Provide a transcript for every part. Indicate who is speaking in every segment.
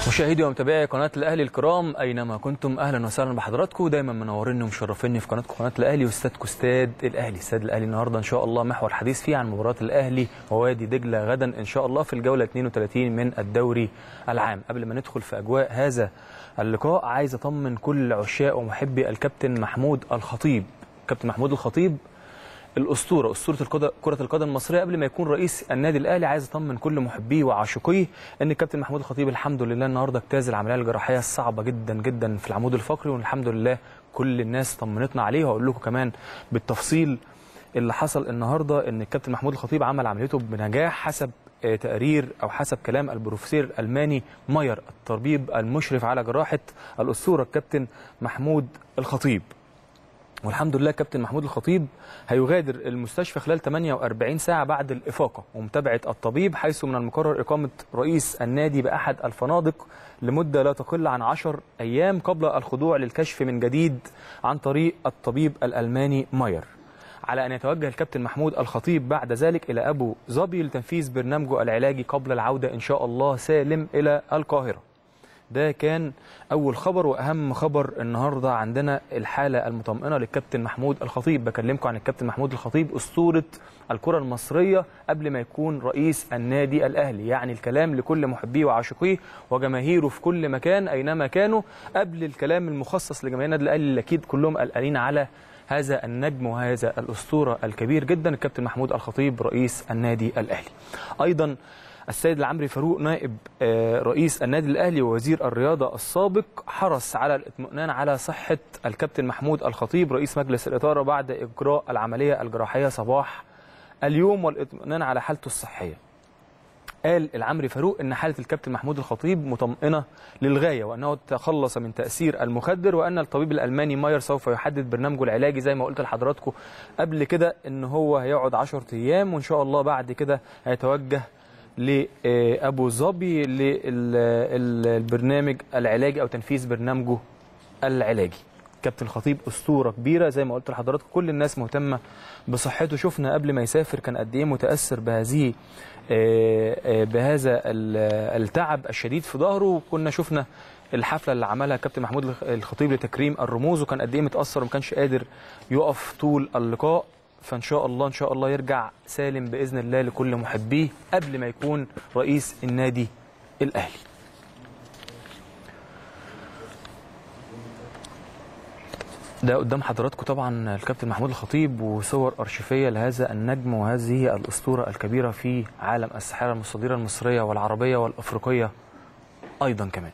Speaker 1: مشاهدي ومتابعي قناه الاهلي الكرام اينما كنتم اهلا وسهلا بحضراتكم دايما منوريني ومشرفيني في قناتكم قناه الاهلي واستادكم استاد الاهلي استاد الاهلي النهارده ان شاء الله محور الحديث فيه عن مباراه الاهلي ووادي دجله غدا ان شاء الله في الجوله 32 من الدوري العام قبل ما ندخل في اجواء هذا اللقاء عايز اطمن كل عشاق ومحبي الكابتن محمود الخطيب كابتن محمود الخطيب الاسطوره اسطوره القدر- كره القدم المصريه قبل ما يكون رئيس النادي الاهلي عايز اطمن كل محبيه وعاشقيه ان الكابتن محمود الخطيب الحمد لله النهارده اجتاز العمليه الجراحيه الصعبه جدا جدا في العمود الفقري والحمد لله كل الناس طمنتنا عليه وهقول لكم كمان بالتفصيل اللي حصل النهارده ان الكابتن محمود الخطيب عمل عمليته بنجاح حسب آه، تقرير او حسب كلام البروفيسور الالماني ماير الطبيب المشرف على جراحه الاسطوره الكابتن محمود الخطيب والحمد لله كابتن محمود الخطيب هيغادر المستشفى خلال 48 ساعة بعد الإفاقة ومتابعة الطبيب حيث من المقرر إقامة رئيس النادي بأحد الفنادق لمدة لا تقل عن 10 أيام قبل الخضوع للكشف من جديد عن طريق الطبيب الألماني ماير على أن يتوجه الكابتن محمود الخطيب بعد ذلك إلى أبو ظبي لتنفيذ برنامجه العلاجي قبل العودة إن شاء الله سالم إلى القاهرة ده كان اول خبر واهم خبر النهارده عندنا الحاله المطمئنه للكابتن محمود الخطيب بكلمكم عن الكابتن محمود الخطيب اسطوره الكره المصريه قبل ما يكون رئيس النادي الاهلي يعني الكلام لكل محبيه وعاشقيه وجماهيره في كل مكان اينما كانوا قبل الكلام المخصص لجماهير النادي الاهلي اللي اكيد كلهم قلقانين على هذا النجم وهذا الاسطوره الكبير جدا الكابتن محمود الخطيب رئيس النادي الاهلي ايضا السيد العمري فاروق نائب آه، رئيس النادي الاهلي ووزير الرياضه السابق حرص على الاطمئنان على صحه الكابتن محمود الخطيب رئيس مجلس الاداره بعد اجراء العمليه الجراحيه صباح اليوم والاطمئنان على حالته الصحيه. قال العمري فاروق ان حاله الكابتن محمود الخطيب مطمئنه للغايه وانه تخلص من تاثير المخدر وان الطبيب الالماني ماير سوف يحدد برنامجه العلاجي زي ما قلت لحضراتكم قبل كده ان هو هيقعد 10 ايام وان شاء الله بعد كده هيتوجه لابو ظبي للبرنامج العلاجي او تنفيذ برنامجه العلاجي كابتن خطيب اسطوره كبيره زي ما قلت لحضراتكم كل الناس مهتمه بصحته شفنا قبل ما يسافر كان قد ايه متاثر بهذه آه، آه، بهذا ال- التعب الشديد في ظهره وكنا شفنا الحفله اللي عملها كابتن محمود الخ- الخطيب لتكريم الرموز وكان قد ايه متاثر وما كانش قادر يقف طول اللقاء فان شاء الله ان شاء الله يرجع سالم باذن الله لكل محبيه قبل ما يكون رئيس النادي الاهلي ده قدام حضراتكم طبعا الكابتن محمود الخطيب وصور ارشيفيه لهذا النجم وهذه الاسطوره الكبيره في عالم الساحره المصادره المصريه والعربيه والافريقيه ايضا كمان.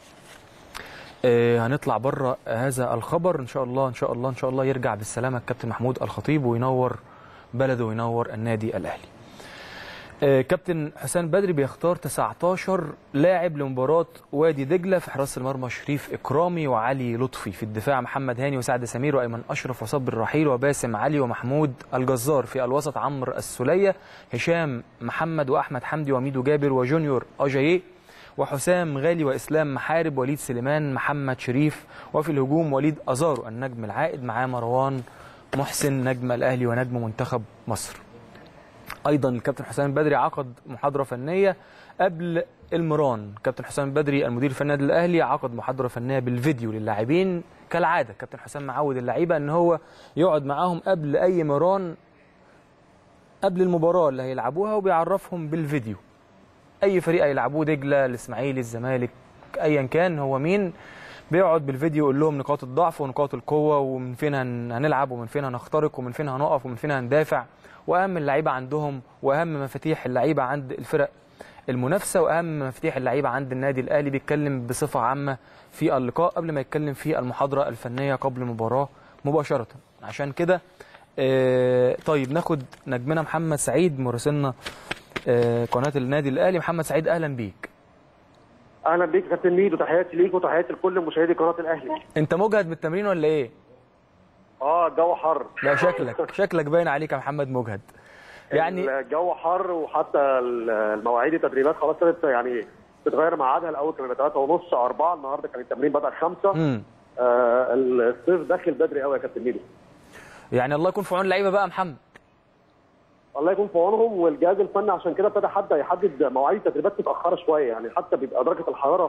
Speaker 1: آه، هنطلع بره هذا الخبر ان شاء الله ان شاء الله ان شاء الله يرجع بالسلامه الكابتن محمود الخطيب وينور بلده وينور النادي الاهلي. آه، كابتن حسام بدري بيختار 19 لاعب لمباراة وادي دجلة في حراسة المرمى شريف إكرامي وعلي لطفي في الدفاع محمد هاني وسعد سمير وأيمن أشرف وصبر الرحيل وباسم علي ومحمود الجزار في الوسط عمرو السولية هشام محمد وأحمد حمدي وميدو جابر وجونيور أجاييه وحسام غالي وإسلام محارب وليد سليمان محمد شريف وفي الهجوم وليد أزارو النجم العائد معاه مروان محسن نجم الأهلي ونجم منتخب مصر ايضا الكابتن حسام البدري عقد محاضره فنيه قبل المران كابتن حسام البدري المدير الفني للنادي الاهلي عقد محاضره فنيه بالفيديو للاعبين كالعاده كابتن حسام معود اللعيبه ان هو يقعد معاهم قبل اي مران قبل المباراه اللي هيلعبوها وبيعرفهم بالفيديو اي فريق هيلعبوه دجله الاسماعيلي الزمالك ايا كان هو مين بيقعد بالفيديو يقول لهم نقاط الضعف ونقاط القوه ومن فين هن- هنلعب ومن فين هنخترق ومن فين هنقف ومن فين هندافع واهم اللعيبه عندهم واهم مفاتيح اللعيبه عند الفرق المنافسه واهم مفاتيح اللعيبه عند النادي الاهلي بيتكلم بصفه عامه في اللقاء قبل ما يتكلم في المحاضره الفنيه قبل المباراه مباشره عشان كده آه، طيب ناخد نجمنا محمد سعيد مراسلنا آه، قناه النادي الاهلي محمد سعيد اهلا بيك
Speaker 2: اهلا بيك يا كابتن ميدو تحياتي ليك وتحياتي لكل مشاهدي قناه الاهلي
Speaker 1: انت مجهد من التمرين ولا ايه
Speaker 2: اه الجو حر
Speaker 1: لا شكلك شكلك باين عليك يا محمد مجهد يعني
Speaker 2: الجو حر وحتى المواعيد التدريبات خلاص ابتدت يعني بتغير ميعادها الاول كانت 3 ونص 4 النهارده كان التمرين بدا 5
Speaker 1: امم
Speaker 2: آه الصيف داخل بدري قوي يا كابتن ميدو
Speaker 1: يعني الله يكون في عون اللعيبه بقى يا محمد
Speaker 2: الله يكون في عونهم والجهاز الفني عشان كده ابتدى حد يحدد مواعيد التدريبات متاخره شويه يعني حتى بيبقى درجه الحراره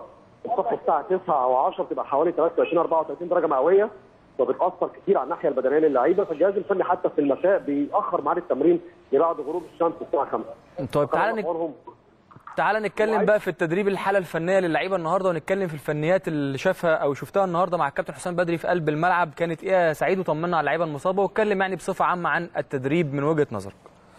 Speaker 2: الصبح الساعه 9 او 10 بتبقى حوالي 33 34 درجه مئويه فبتاثر كتير على الناحيه البدنيه للعيبه فالجهاز الفني حتى في المساء بيأخر ميعاد التمرين لبعد غروب الشمس الساعه 5
Speaker 1: طيب تعالى نك...
Speaker 2: أخبارهم
Speaker 1: تعالى نتكلم بقى في التدريب الحاله الفنيه للعيبه النهارده ونتكلم في الفنيات اللي شافها او شفتها النهارده مع الكابتن حسام بدري في قلب الملعب كانت ايه يا سعيد وطمنا على اللعيبه المصابه واتكلم يعني بصفه عامه عن التدريب من وجهه نظرك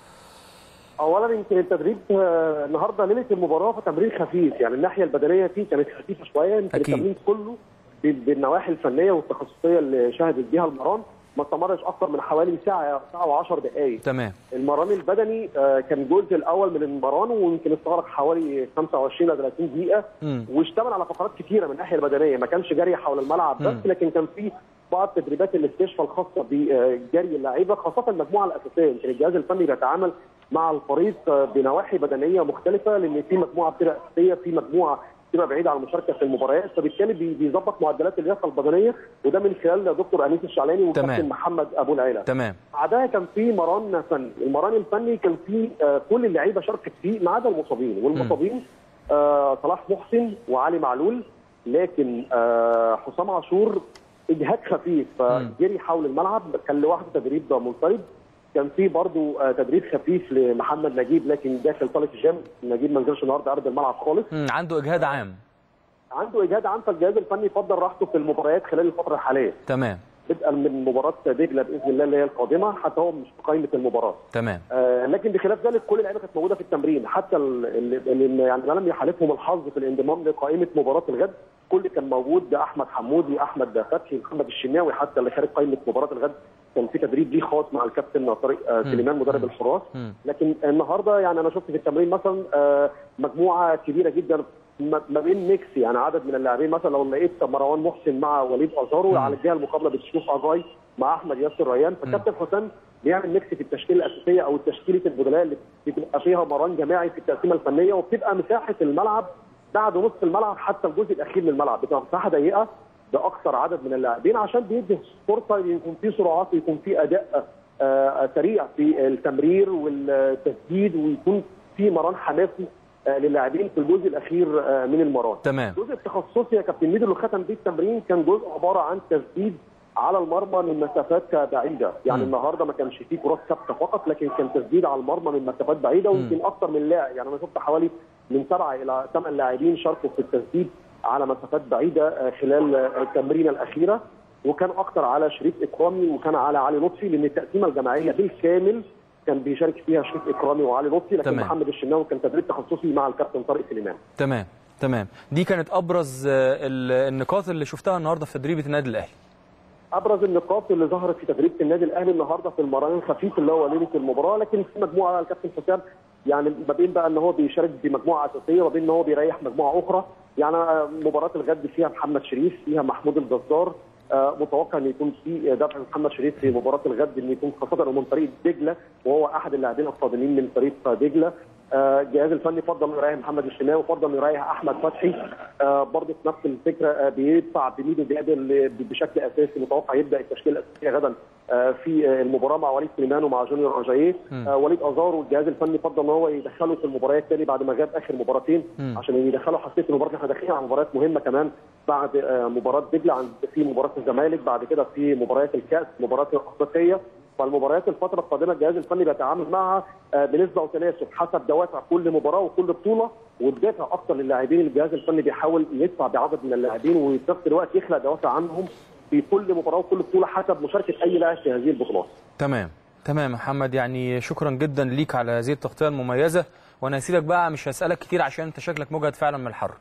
Speaker 2: اولا يمكن التدريب آه، النهارده ليله المباراه فتمرين خفيف يعني الناحيه البدنيه فيه كانت خفيفه شويه يمكن
Speaker 1: أكيد.
Speaker 2: التمرين كله ب- بالنواحي الفنيه والتخصصيه اللي شهدت بيها المران ما استمرش اكثر من حوالي ساعه ساعه و10 دقائق
Speaker 1: تمام
Speaker 2: المران البدني آه، كان الجزء الاول من المران ويمكن استغرق حوالي 25 ل 30 دقيقه
Speaker 1: مم.
Speaker 2: واشتمل على فقرات كتيره من الناحيه البدنيه ما كانش جري حول الملعب بس
Speaker 1: مم.
Speaker 2: لكن كان في بعض تدريبات الاستشفاء الخاصه بجري اللعيبه خاصه المجموعه الاساسيه يمكن الجهاز الفني بيتعامل مع الفريق آه، بنواحي بدنيه مختلفه لان في مجموعه بتبقى اساسيه في مجموعه بتبقى بعيده عن المشاركه في المباريات فبالتالي بي- بيظبط معدلات اللياقه البدنيه وده من خلال دكتور انيس الشعلاني
Speaker 1: تمام.
Speaker 2: وكابتن محمد ابو العيله
Speaker 1: تمام
Speaker 2: بعدها كان في مران فني، المران الفني كان في آه، كل اللعيبه شاركت فيه ما عدا المصابين، والمصابين آه، صلاح محسن وعلي معلول لكن آه، حسام عاشور اجهاد خفيف فجري حول الملعب كان لوحده تدريب منفرد كان في برضه آه، تدريب خفيف لمحمد نجيب لكن داخل صاله الجيم نجيب ما نزلش النهارده ارض الملعب خالص
Speaker 1: مم. عنده اجهاد عام
Speaker 2: عنده اجهاد عام فالجهاز الفني فضل راحته في المباريات خلال الفتره الحاليه
Speaker 1: تمام
Speaker 2: بدءا من مباراه دجله باذن الله اللي هي القادمه حتى هو مش في قائمه المباراه
Speaker 1: تمام
Speaker 2: آه، لكن بخلاف ذلك كل اللعيبه كانت موجوده في التمرين حتى ال- ال- اللي يعني ما لم يحالفهم الحظ في الانضمام لقائمه مباراه الغد كل كان موجود ده احمد حمودي احمد فتحي محمد الشناوي حتى اللي شارك قائمه مباراه الغد كان في تدريب ليه خاص مع الكابتن طارق آه، سليمان مدرب الحراس
Speaker 1: مم.
Speaker 2: لكن النهارده يعني انا شفت في التمرين مثلا آه، مجموعه كبيره جدا ما ما بين ميكس يعني عدد من اللاعبين مثلا لو لقيت مروان محسن مع وليد ازارو على الجهه المقابله بتشوف اجاي مع احمد ياسر ريان فالكابتن حسام بيعمل ميكس في التشكيله الاساسيه او تشكيله البدلاء اللي بتبقى فيها مران جماعي في التقسيمه الفنيه وبتبقى مساحه الملعب بعد نص الملعب حتى الجزء الاخير من الملعب بتبقى مساحه ضيقه باكثر عدد من اللاعبين عشان بيدي فرصه يكون في سرعات ويكون في اداء آه، سريع في التمرير والتسديد ويكون في مران حماسي آه، للاعبين في الجزء الاخير آه، من المران.
Speaker 1: تمام
Speaker 2: الجزء التخصصي يا كابتن ميدو اللي ختم بيه التمرين كان جزء عباره عن تسديد على المرمى من مسافات بعيده، يعني
Speaker 1: مم.
Speaker 2: النهارده ما كانش فيه كرات ثابته فقط لكن كان تسديد على المرمى من مسافات بعيده ويمكن اكثر من لاعب يعني انا شفت حوالي من سبعه الى ثمان لاعبين شاركوا في التسديد على مسافات بعيده آه، خلال آه، التمرينه الاخيره وكان اكثر على شريف اكرامي وكان على علي لطفي لان التقسيمه الجماعيه بالكامل كان بيشارك فيها شريف اكرامي وعلي لطفي لكن
Speaker 1: تمام.
Speaker 2: محمد الشناوي كان تدريب تخصصي مع الكابتن طارق سليمان.
Speaker 1: تمام تمام دي كانت ابرز آه، ال- النقاط اللي شفتها النهارده في تدريبه النادي الاهلي
Speaker 2: ابرز النقاط اللي ظهرت في تدريب النادي الاهلي النهارده في المران الخفيف اللي هو ليله المباراه لكن في مجموعه الكابتن حسام يعني ما بين بقى ان هو بيشارك بمجموعه اساسيه وما بين ان هو بيريح مجموعه اخرى يعني آه، مباراه الغد فيها محمد شريف فيها محمود الجزار آه، متوقع ان يكون في دفع محمد شريف في مباراه الغد ان يكون خاصه من فريق دجله وهو احد اللاعبين القادمين من فريق دجله آه، الجهاز الفني فضل انه يريح محمد الشناوي وفضل انه يريح احمد فتحي آه، برضه في نفس الفكره آه، بيدفع بميدو جابر ل- بشكل اساسي متوقع يبدا التشكيله الاساسيه غدا آه، في آه، المباراه مع وليد سليمان ومع جونيور اجاييه آه، وليد ازار والجهاز الفني فضل ان هو يدخله في المباريات تاني بعد ما غاب اخر مباراتين
Speaker 1: مم.
Speaker 2: عشان يدخله حسيت ان المباراه احنا داخلين على مباريات مهمه كمان بعد آه، مباراه دجله عند في مباراه الزمالك بعد كده في مباريات الكاس مباراه الافريقيه فالمباريات الفتره القادمه الجهاز الفني بيتعامل معها آه، بنسبه وتناسب حسب دوافع كل مباراه وكل بطوله والدافع اكثر للاعبين الجهاز الفني بيحاول يدفع بعدد من اللاعبين وفي نفس الوقت يخلق دوافع عنهم في كل مباراه وكل بطوله حسب مشاركه اي لاعب في هذه البطولات.
Speaker 1: تمام تمام يا محمد يعني شكرا جدا ليك على هذه التغطيه المميزه وانا هسيبك بقى مش هسالك كتير عشان انت شكلك مجهد فعلا من الحر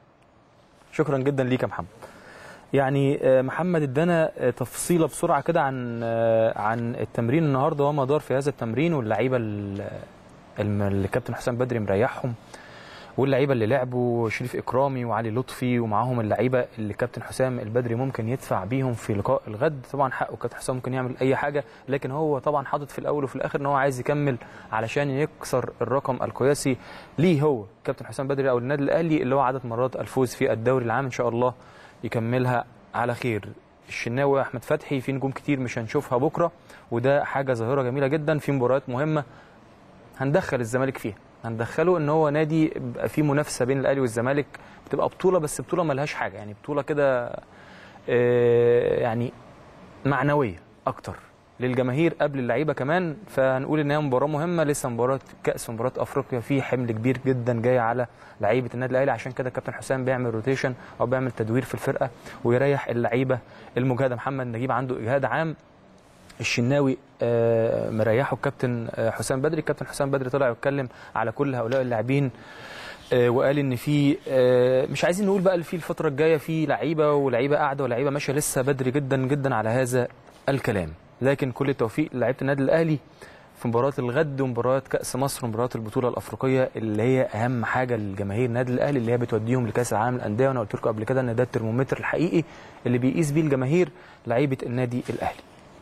Speaker 1: شكرا جدا ليك يا محمد يعني آه، محمد ادانا آه، تفصيله بسرعه كده عن آه، عن التمرين النهارده وما دار في هذا التمرين واللعيبه ال- الم- اللي الكابتن حسام بدري مريحهم واللعيبه اللي لعبوا شريف اكرامي وعلي لطفي ومعاهم اللعيبه اللي كابتن حسام البدري ممكن يدفع بيهم في لقاء الغد طبعا حقه كابتن حسام ممكن يعمل اي حاجه لكن هو طبعا حاطط في الاول وفي الاخر ان هو عايز يكمل علشان يكسر الرقم القياسي ليه هو كابتن حسام بدري او النادي الاهلي اللي هو عدد مرات الفوز في الدوري العام ان شاء الله يكملها على خير الشناوي احمد فتحي في نجوم كتير مش هنشوفها بكره وده حاجه ظاهره جميله جدا في مباريات مهمه هندخل الزمالك فيها هندخله ان هو نادي بيبقى فيه منافسه بين الاهلي والزمالك بتبقى بطوله بس بطوله ملهاش حاجه يعني بطوله كده آه، يعني معنويه اكتر للجماهير قبل اللعيبه كمان فهنقول ان هي مباراه مهمه لسه مباراه كاس مباراه افريقيا في حمل كبير جدا جاي على لعيبه النادي الاهلي عشان كده كابتن حسام بيعمل روتيشن او بيعمل تدوير في الفرقه ويريح اللعيبه المجهده محمد نجيب عنده اجهاد عام الشناوي آه، مريحه الكابتن آه، حسام بدري الكابتن حسام بدري طلع يتكلم على كل هؤلاء اللاعبين آه، وقال ان في آه، مش عايزين نقول بقى اللي في الفتره الجايه في لعيبه ولعيبه قاعده ولعيبه ماشيه لسه بدري جدا جدا على هذا الكلام لكن كل التوفيق لعيبه النادي الاهلي في مباراه الغد ومباريات كاس مصر ومباريات البطوله الافريقيه اللي هي اهم حاجه لجماهير النادي الاهلي اللي هي بتوديهم لكاس العالم للانديه وانا قلت لكم قبل كده ان ده الترمومتر الحقيقي اللي بيقيس بيه الجماهير لعيبه النادي الاهلي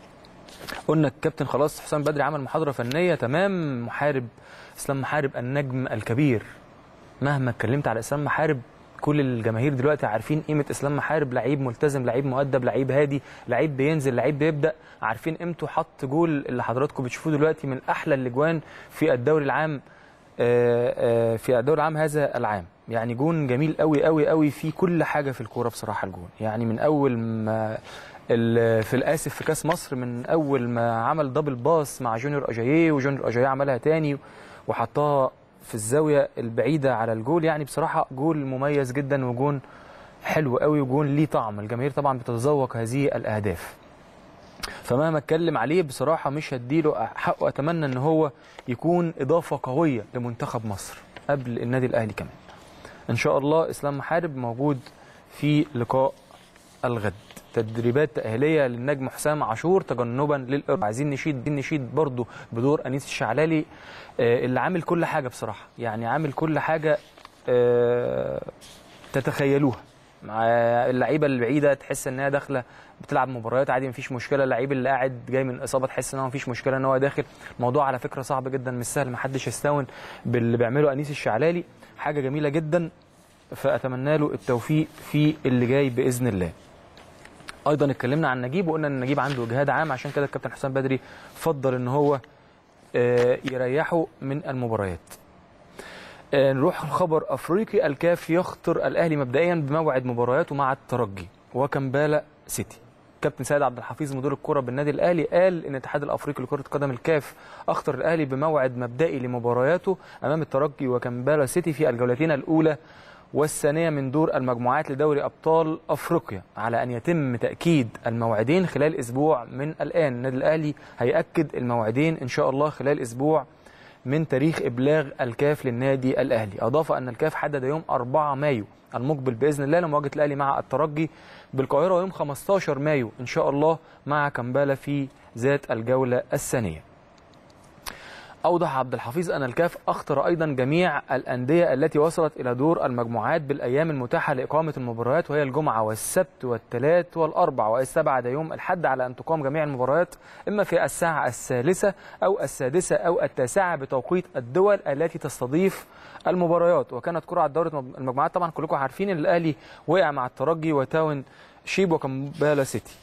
Speaker 1: قلنا الكابتن خلاص حسام بدري عمل محاضره فنيه تمام محارب اسلام محارب النجم الكبير مهما اتكلمت على اسلام محارب كل الجماهير دلوقتي عارفين قيمه اسلام محارب لعيب ملتزم لعيب مؤدب لعيب هادي لعيب بينزل لعيب بيبدا عارفين قيمته حط جول اللي حضراتكم بتشوفوه دلوقتي من احلى الاجوان في الدوري العام آه، آه، في الدوري العام هذا العام يعني جون جميل قوي قوي قوي في كل حاجه في الكوره بصراحه الجون يعني من اول ما ال- في الاسف في كاس مصر من اول ما عمل دبل باس مع جونيور اجاييه وجونيور اجاييه عملها تاني وحطها في الزاويه البعيده على الجول يعني بصراحه جول مميز جدا وجون حلو قوي وجون ليه طعم الجماهير طبعا بتتذوق هذه الاهداف فمهما اتكلم عليه بصراحه مش هديله حقه اتمنى ان هو يكون اضافه قويه لمنتخب مصر قبل النادي الاهلي كمان ان شاء الله اسلام محارب موجود في لقاء الغد تدريبات تأهيلية للنجم حسام عاشور تجنبا للإرهاق عايزين نشيد عايزين نشيد برضو بدور أنيس الشعلالي آه، اللي عامل كل حاجة بصراحة يعني عامل كل حاجة آه، تتخيلوها مع اللعيبه البعيده تحس انها داخله بتلعب مباريات عادي مفيش مشكله اللعيب اللي قاعد جاي من اصابه تحس ان هو مفيش مشكله ان هو داخل الموضوع على فكره صعب جدا مش سهل محدش يستهون باللي بيعمله انيس الشعلالي حاجه جميله جدا فاتمنى له التوفيق في اللي جاي باذن الله ايضا اتكلمنا عن نجيب وقلنا ان نجيب عنده اجهاد عام عشان كده الكابتن حسام بدري فضل ان هو آه، يريحه من المباريات آه، نروح لخبر افريقي الكاف يخطر الاهلي مبدئيا بموعد مبارياته مع الترجي وكمبالا سيتي كابتن سيد عبد الحفيظ مدير الكره بالنادي الاهلي قال ان الاتحاد الافريقي لكره قدم الكاف اخطر الاهلي بموعد مبدئي لمبارياته امام الترجي وكمبالا سيتي في الجولتين الاولى والثانيه من دور المجموعات لدوري ابطال افريقيا على ان يتم تاكيد الموعدين خلال اسبوع من الان النادي الاهلي هياكد الموعدين ان شاء الله خلال اسبوع من تاريخ ابلاغ الكاف للنادي الاهلي اضاف ان الكاف حدد يوم 4 مايو المقبل باذن الله لمواجهه الاهلي مع الترجي بالقاهره ويوم 15 مايو ان شاء الله مع كمبالا في ذات الجوله الثانيه أوضح عبد الحفيظ أن الكاف أخطر أيضا جميع الأندية التي وصلت إلى دور المجموعات بالأيام المتاحة لإقامة المباريات وهي الجمعة والسبت والثلاث والأربع واستبعد يوم الحد على أن تقام جميع المباريات إما في الساعة الثالثة أو السادسة أو التاسعة بتوقيت الدول التي تستضيف المباريات وكانت قرعة دورة المجموعات طبعا كلكم عارفين إن الأهلي وقع مع الترجي وتاون شيب وكمبالا سيتي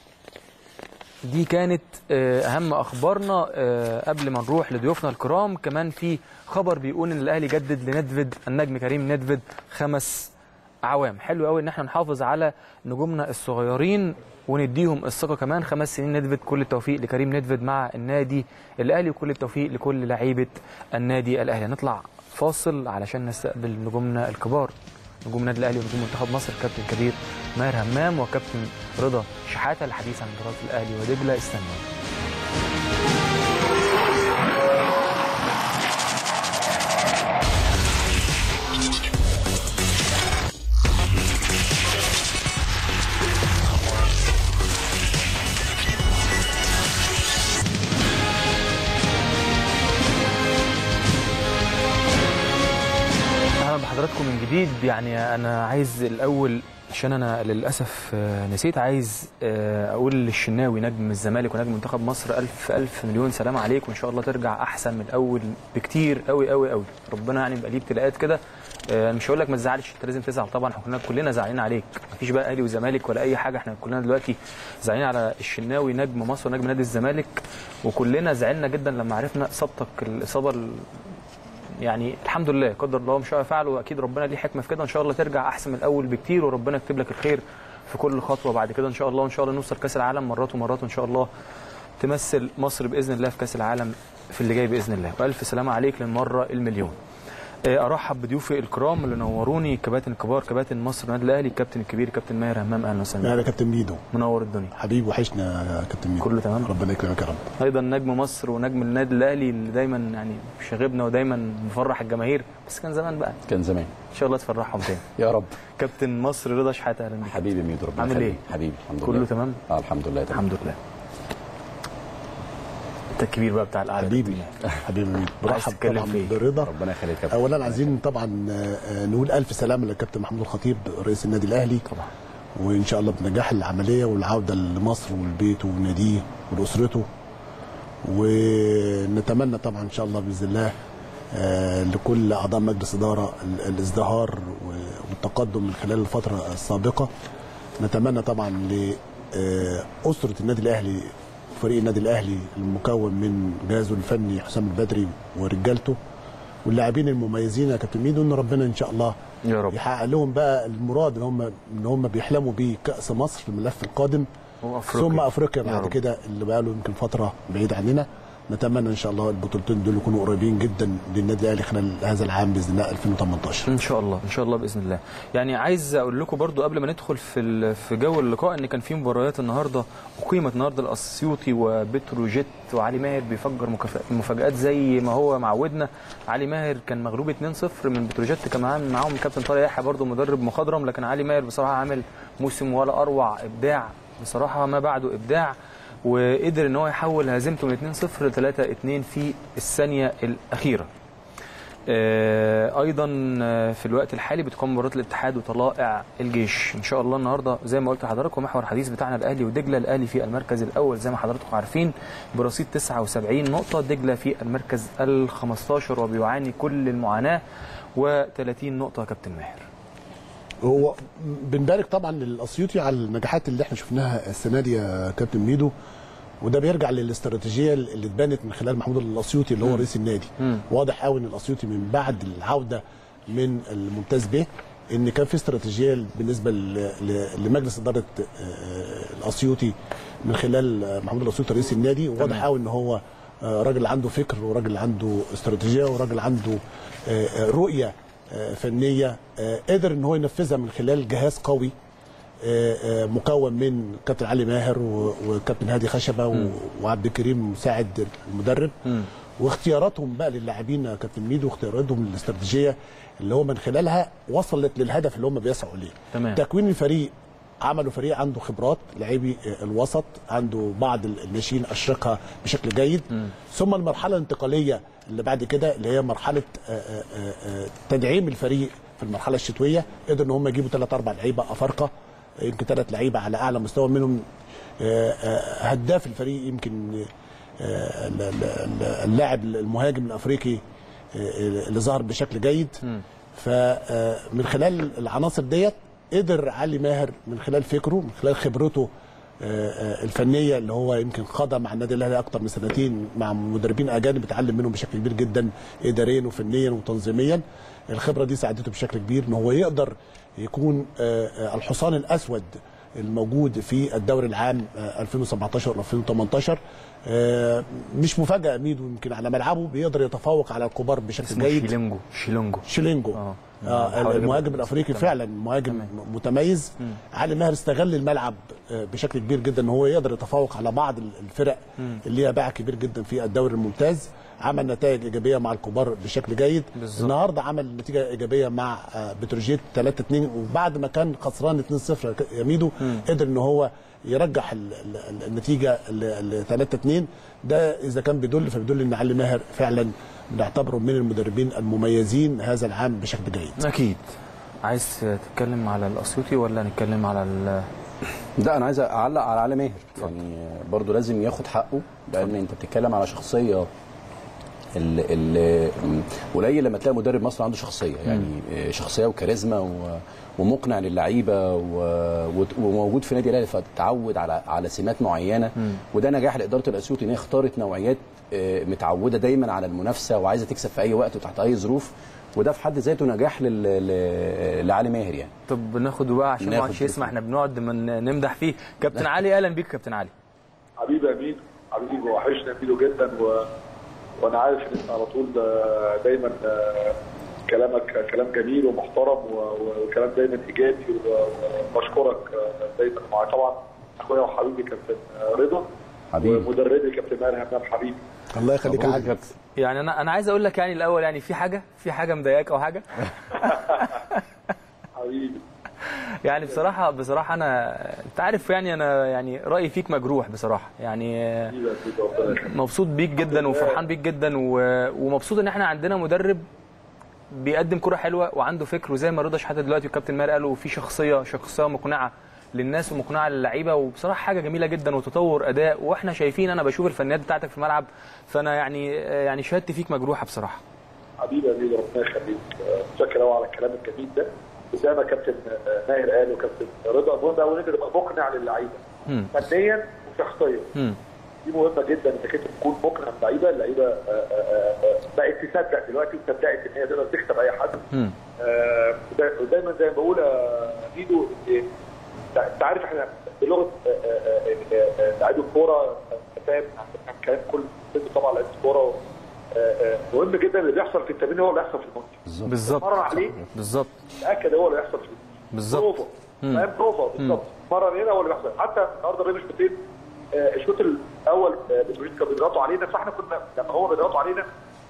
Speaker 1: دي كانت آه، اهم اخبارنا آه، قبل ما نروح لضيوفنا الكرام كمان في خبر بيقول ان الاهلي جدد لندفد النجم كريم ندفد خمس عوام حلو قوي ان احنا نحافظ على نجومنا الصغيرين ونديهم الثقه كمان خمس سنين ندفد كل التوفيق لكريم ندفد مع النادي الاهلي وكل التوفيق لكل لعيبه النادي الاهلي هنطلع فاصل علشان نستقبل نجومنا الكبار نجوم النادي الاهلي ونجوم منتخب مصر الكابتن كبير ماهر همام وكابتن رضا شحاته الحديث عن مباراه الاهلي ودجله استنوا اهلا بحضراتكم من جديد يعني انا عايز الاول عشان انا للاسف آه، نسيت عايز آه، اقول للشناوي نجم الزمالك ونجم منتخب مصر الف الف مليون سلام عليك وان شاء الله ترجع احسن من الاول بكتير قوي قوي قوي ربنا يعني يبقى ليه ابتلاءات كده آه، مش هقول لك ما تزعلش انت لازم تزعل طبعا احنا كلنا كلنا زعلانين عليك مفيش بقى اهلي وزمالك ولا اي حاجه احنا كلنا دلوقتي زعلانين على الشناوي نجم مصر ونجم نادي الزمالك وكلنا زعلنا جدا لما عرفنا اصابتك الاصابه ال- يعني الحمد لله قدر الله ما شاء فعل واكيد ربنا ليه حكمه في كده ان شاء الله ترجع احسن من الاول بكتير وربنا يكتب لك الخير في كل خطوه بعد كده ان شاء الله وان شاء الله نوصل كاس العالم مرات ومرات وان شاء الله تمثل مصر باذن الله في كاس العالم في اللي جاي باذن الله والف سلامه عليك للمره المليون آه، ارحب بضيوفي الكرام اللي نوروني كباتن الكبار كباتن مصر النادي الاهلي الكابتن الكبير كابتن ماهر همام اهلا وسهلا
Speaker 3: لا يا كابتن ميدو
Speaker 1: منور الدنيا
Speaker 3: حبيبي وحشنا يا كابتن ميدو
Speaker 1: كله تمام؟
Speaker 3: ربنا يكرمك يا رب
Speaker 1: ايضا نجم مصر ونجم النادي الاهلي اللي دايما يعني شاغبنا ودايما مفرح الجماهير بس كان زمان بقى
Speaker 4: كان زمان
Speaker 1: ان شاء الله تفرحهم تاني
Speaker 4: يا رب
Speaker 1: كابتن مصر رضا شحاته اهلا بيك
Speaker 4: حبيبي ميدو ربنا
Speaker 1: عامل
Speaker 4: يخليك.
Speaker 1: إيه؟
Speaker 4: حبيبي الحمد
Speaker 1: كله
Speaker 4: لله
Speaker 1: تمام؟
Speaker 4: اه الحمد لله تمام
Speaker 1: الحمد لله انت الكبير بقى بتاع القعده
Speaker 3: حبيبي حبيبي ميدو برحب
Speaker 1: تتكلم
Speaker 3: طبعا
Speaker 1: في إيه؟
Speaker 3: برضا
Speaker 4: ربنا يخليك يا كابتن.
Speaker 3: اولا عايزين طبعا آه، آه، نقول الف سلامه للكابتن محمود الخطيب رئيس النادي الاهلي
Speaker 1: طبعا
Speaker 3: وان شاء الله بنجاح العمليه والعوده لمصر والبيت وناديه ولاسرته ونتمنى طبعا ان شاء الله باذن الله آه، لكل اعضاء مجلس اداره ال- الازدهار و- والتقدم من خلال الفتره السابقه نتمنى طبعا لاسره النادي الاهلي فريق النادي الاهلي المكون من جهازه الفني حسام البدري ورجالته واللاعبين المميزين يا كابتن ميدو ان ربنا ان شاء الله
Speaker 1: يا رب
Speaker 3: يحقق لهم بقى المراد اللي هم ان هم بيحلموا بيه كاس مصر في الملف القادم
Speaker 1: وافريقيا
Speaker 3: ثم افريقيا
Speaker 1: يا
Speaker 3: بعد
Speaker 1: رب.
Speaker 3: كده اللي بقى له يمكن فتره بعيد عننا نتمنى ان شاء الله البطولتين دول يكونوا قريبين جدا للنادي الاهلي خلال هذا العام باذن الله 2018
Speaker 1: ان شاء الله ان شاء الله باذن الله يعني عايز اقول لكم برضو قبل ما ندخل في ال- في جو اللقاء ان كان في مباريات النهارده اقيمت النهارده الاسيوطي وبتروجيت وعلي ماهر بيفجر مكافآت- مفاجات زي ما هو معودنا علي ماهر كان مغلوب 2-0 من بتروجيت كان معاهم معاهم الكابتن طارق يحيى برضو مدرب مخضرم لكن علي ماهر بصراحه عامل موسم ولا اروع ابداع بصراحه ما بعده ابداع وقدر ان هو يحول هزيمته من 2-0 ل 3-2 في الثانيه الاخيره آه، ايضا آه، في الوقت الحالي بتقام مباراه الاتحاد وطلائع الجيش ان شاء الله النهارده زي ما قلت لحضراتكم محور الحديث بتاعنا الاهلي ودجله الاهلي في المركز الاول زي ما حضراتكم عارفين برصيد 79 نقطه دجله في المركز ال 15 وبيعاني كل المعاناه و30 نقطه يا كابتن ماهر
Speaker 3: هو بنبارك طبعا للاسيوطي على النجاحات اللي احنا شفناها السنه دي يا كابتن ميدو وده بيرجع للاستراتيجيه اللي اتبنت من خلال محمود الاسيوطي اللي هو رئيس النادي
Speaker 1: مم.
Speaker 3: واضح قوي ان الاسيوطي من بعد العوده من الممتاز به ان كان في استراتيجيه بالنسبه ل- ل- لمجلس اداره آه، الاسيوطي من خلال آه، محمود الاسيوطي رئيس النادي واضح
Speaker 1: تمام.
Speaker 3: قوي ان هو آه، راجل عنده فكر وراجل عنده استراتيجيه وراجل عنده آه، آه، رؤيه آه، فنيه آه، قدر ان هو ينفذها من خلال جهاز قوي آه، آه، مكون من كابتن علي ماهر و- وكابتن هادي خشبه و- وعبد الكريم مساعد المدرب
Speaker 1: مم.
Speaker 3: واختياراتهم بقى للاعبين يا كابتن ميدو واختياراتهم للاستراتيجيه اللي هو من خلالها وصلت للهدف اللي هم بيسعوا ليه
Speaker 1: تمام.
Speaker 3: تكوين الفريق عملوا فريق عنده خبرات لاعبي آه، الوسط عنده بعض الناشئين اشرقها بشكل جيد ثم المرحله الانتقاليه اللي بعد كده اللي هي مرحله آه، آه، آه، تدعيم الفريق في المرحله الشتويه قدروا ان هم يجيبوا ثلاث اربع لعيبه افارقه يمكن ثلاث لعيبه على اعلى مستوى منهم آه، آه، هداف الفريق يمكن آه، ال- ال- ال- اللاعب المهاجم الافريقي آه، اللي ظهر بشكل جيد فمن خلال العناصر ديت قدر علي ماهر من خلال فكره من خلال خبرته آه، آه، الفنيه اللي هو يمكن خاضها مع النادي الاهلي اكتر من سنتين مع مدربين اجانب اتعلم منهم بشكل كبير جدا اداريا وفنيا وتنظيميا الخبره دي ساعدته بشكل كبير ان هو يقدر يكون آه، آه، الحصان الاسود الموجود في الدوري العام آه، 2017 و 2018 آه، مش مفاجاه ميدو يمكن على ملعبه بيقدر يتفوق على الكبار بشكل
Speaker 1: اسمه
Speaker 3: جيد
Speaker 1: شيلينجو شيلونجو
Speaker 3: شيلينجو
Speaker 1: اه
Speaker 3: آه
Speaker 1: حاول أجيب
Speaker 3: المهاجم
Speaker 1: لك
Speaker 3: الافريقي
Speaker 1: تمام.
Speaker 3: فعلا مهاجم متميز علي ماهر استغل الملعب آه، بشكل كبير جدا ان هو يقدر يتفوق على بعض الفرق اللي ليها باع كبير جدا في الدوري الممتاز عمل نتائج ايجابيه مع الكبار بشكل جيد
Speaker 1: بالظبط.
Speaker 3: النهارده عمل نتيجه ايجابيه مع آه، بتروجيت 3 2 وبعد ما كان خسران 2 0 يا ميدو قدر ان هو يرجح ال- ال- النتيجه ل 3 2 ده اذا كان بيدل فبيدل ان علي ماهر فعلا بنعتبره من المدربين المميزين هذا العام بشكل جيد
Speaker 1: اكيد عايز تتكلم على الاسيوطي ولا نتكلم على ال-
Speaker 4: لا انا عايز اعلق على علي ماهر يعني برضه لازم ياخد حقه لان انت بتتكلم على شخصيه ال- ال- قليل لما تلاقي مدرب مصر عنده شخصيه يعني شخصيه وكاريزما و- ومقنع للعيبه و- وت- وموجود في نادي الاهلي فتعود على على سمات معينه وده نجاح لاداره الاسيوطي ان هي اختارت نوعيات آه، متعوده دايما على المنافسه وعايزه تكسب في اي وقت وتحت اي ظروف وده في حد ذاته نجاح لل... ل- لعلي ماهر يعني
Speaker 1: طب ناخده بقى عشان ما
Speaker 4: ناخد
Speaker 1: حدش يسمع
Speaker 4: تليفون.
Speaker 1: احنا بنقعد من نمدح فيه كابتن علي اهلا بيك كابتن علي
Speaker 5: حبيبي يا امين حبيبي وحشنا ميدو جدا و... وانا عارف ان انت على طول آه، دايما آه، كلامك كلام جميل ومحترم و... و- وكلام دايما ايجابي و- وبشكرك آه، دايما مع طبعا اخويا وحبيبي كابتن آه، رضا
Speaker 4: حبيبي.
Speaker 5: ومدربي كابتن ماهر همام حبيبي
Speaker 3: الله يخليك يا
Speaker 4: مبروك يا
Speaker 3: حاج
Speaker 4: كابتن.
Speaker 1: يعني انا انا عايز اقول لك يعني الاول يعني في حاجه في حاجه مضايقاك او حاجه
Speaker 5: حبيبي
Speaker 1: يعني بصراحه بصراحه انا انت عارف يعني انا يعني رايي فيك مجروح بصراحه يعني آه،
Speaker 5: حبيبي يا سيدي ربنا يخليك
Speaker 1: مبسوط بيك جدا وفرحان بيك جدا و- ومبسوط ان احنا عندنا مدرب بيقدم كرة حلوه وعنده فكر وزي ما رضا شحاته دلوقتي والكابتن ماهر قالوا في شخصيه شخصيه مقنعه للناس ومقنعه للعيبه وبصراحه حاجه جميله جدا وتطور اداء واحنا شايفين انا بشوف الفنيات بتاعتك في الملعب فانا يعني يعني شهادتي فيك مجروحه بصراحه
Speaker 5: حبيبي يا ميدو ربنا يخليك آه، متشكر قوي على الكلام الجميل ده وزي ما كابتن آه، ماهر قال وكابتن رضا المهم ده ان انت تبقى مقنع للعيبه
Speaker 1: مم.
Speaker 5: فنيا وشخصيا
Speaker 1: مم.
Speaker 5: دي مهمه جدا انك انت تكون مقنع للعيبه اللعيبه آه، آه، آه، بقت تصدق دلوقتي وصدقت ان هي تقدر تكسب اي حد
Speaker 1: مم.
Speaker 5: آه، ودا- ودايما زي ما بقول يا ميدو إن انت أنت عارف احنا بلغه آه، آه، آه، آه، لعيب الكوره أنت فاهم احنا كلام كل ست طبعا لعيب الكوره آه، آه، مهم جدا اللي بيحصل في التمرين هو اللي بيحصل في الماتش
Speaker 1: بالظبط
Speaker 5: اتمرن عليه
Speaker 1: بالظبط
Speaker 5: تاكد هو اللي هيحصل في
Speaker 1: بالظبط.
Speaker 5: بروفا فاهم بروفا بالظبط مرن هنا هو اللي بيحصل حتى النهارده بين الشوطين آه، الشوط الاول آه، بتروجيت كانوا بيضغطوا علينا فاحنا كنا لما هو بيضغطوا علينا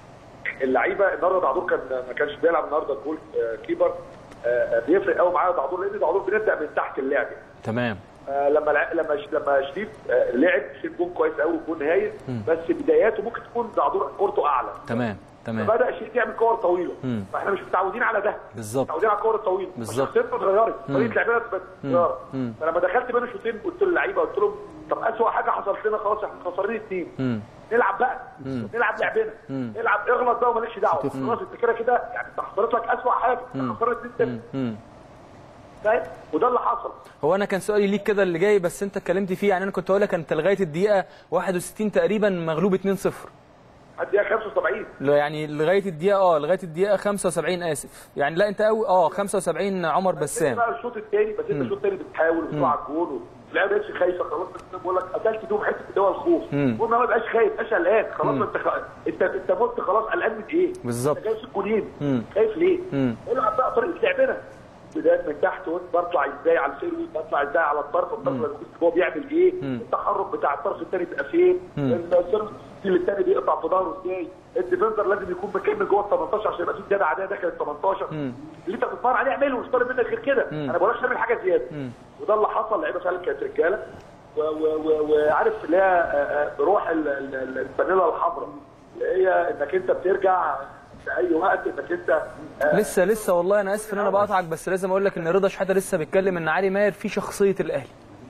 Speaker 5: اللعيبه النهارده دعدور كان ما كانش بيلعب النهارده الجول آه، كيبر آه، آه، بيفرق قوي معايا دعدور لان دعدور بنبدا من تحت اللعب
Speaker 1: تمام
Speaker 5: آه، لما لع- لما ش- لما شريف آه، لعب شريف جون كويس قوي وجون هايل بس بداياته ممكن تكون دعدور كورته اعلى
Speaker 1: تمام تمام
Speaker 5: فبدا شريف يعمل كور طويله
Speaker 1: مم.
Speaker 5: فاحنا مش متعودين على ده
Speaker 1: بالظبط.
Speaker 5: متعودين على الكور الطويله
Speaker 1: بالظبط.
Speaker 5: شخصيتنا اتغيرت طريقه لعبنا اتغيرت فلما دخلت بين الشوطين قلت للعيبه قلت لهم طب اسوء حاجه حصلت لنا خلاص احنا خسرانين اثنين
Speaker 1: مم.
Speaker 5: نلعب بقى نلعب لعبنا نلعب اغلط بقى ومالكش دعوه خلاص انت كده كده يعني انت حصلت لك اسوء حاجه انت خسرت اثنين
Speaker 1: مم.
Speaker 5: فاهم وده اللي حصل
Speaker 1: هو انا كان سؤالي ليك كده اللي جاي بس انت اتكلمت فيه يعني انا كنت هقول لك انت لغايه الدقيقه 61 تقريبا مغلوب 2-0
Speaker 5: الدقيقه 75
Speaker 1: لا يعني لغايه الدقيقه اه لغايه الدقيقه 75 اسف يعني لا انت قوي اه 75 عمر
Speaker 5: انت
Speaker 1: بسام
Speaker 5: بقى الشوط الثاني بس انت الشوط الثاني بتحاول وبتروح على الجول واللعيبه بقتش خايفه خلاص انت بقول لك قتلت فيهم حته اللي هو الخوف قول ما بقاش خايف بقاش قلقان خلاص انت خ... انت انت مت خلاص قلقان من ايه؟
Speaker 1: بالظبط.
Speaker 5: انت جاي في الجولين
Speaker 1: مم.
Speaker 5: خايف ليه؟
Speaker 1: مم.
Speaker 5: العب بقى طريقه لعبنا بدايه من تحت وانت بطلع ازاي على الفيرويد بطلع ازاي على الطرف الطرف اللي هو بيعمل ايه التحرك بتاع الطرف الثاني بيبقى فين السيرف الثاني بيقطع في ظهره ازاي الديفندر لازم يكون مكمل جوه ال 18 عشان يبقى في زياده عاديه داخل ال 18 اللي انت بتتمرن عليه اعمله مش طالب منك غير كده انا ما بقولكش اعمل حاجه زياده وده اللي حصل اللعيبه فعلا كانت رجاله و- و- و- وعارف اللي هي آه، آه، بروح ال- ال- ال- الفانيلا الحمراء اللي هي انك انت بترجع في اي وقت انك انت آه،
Speaker 1: لسه لسه والله انا اسف ان انا بقطعك بس لازم اقول لك ان رضا شحاته لسه بيتكلم ان علي ماهر في شخصيه الاهلي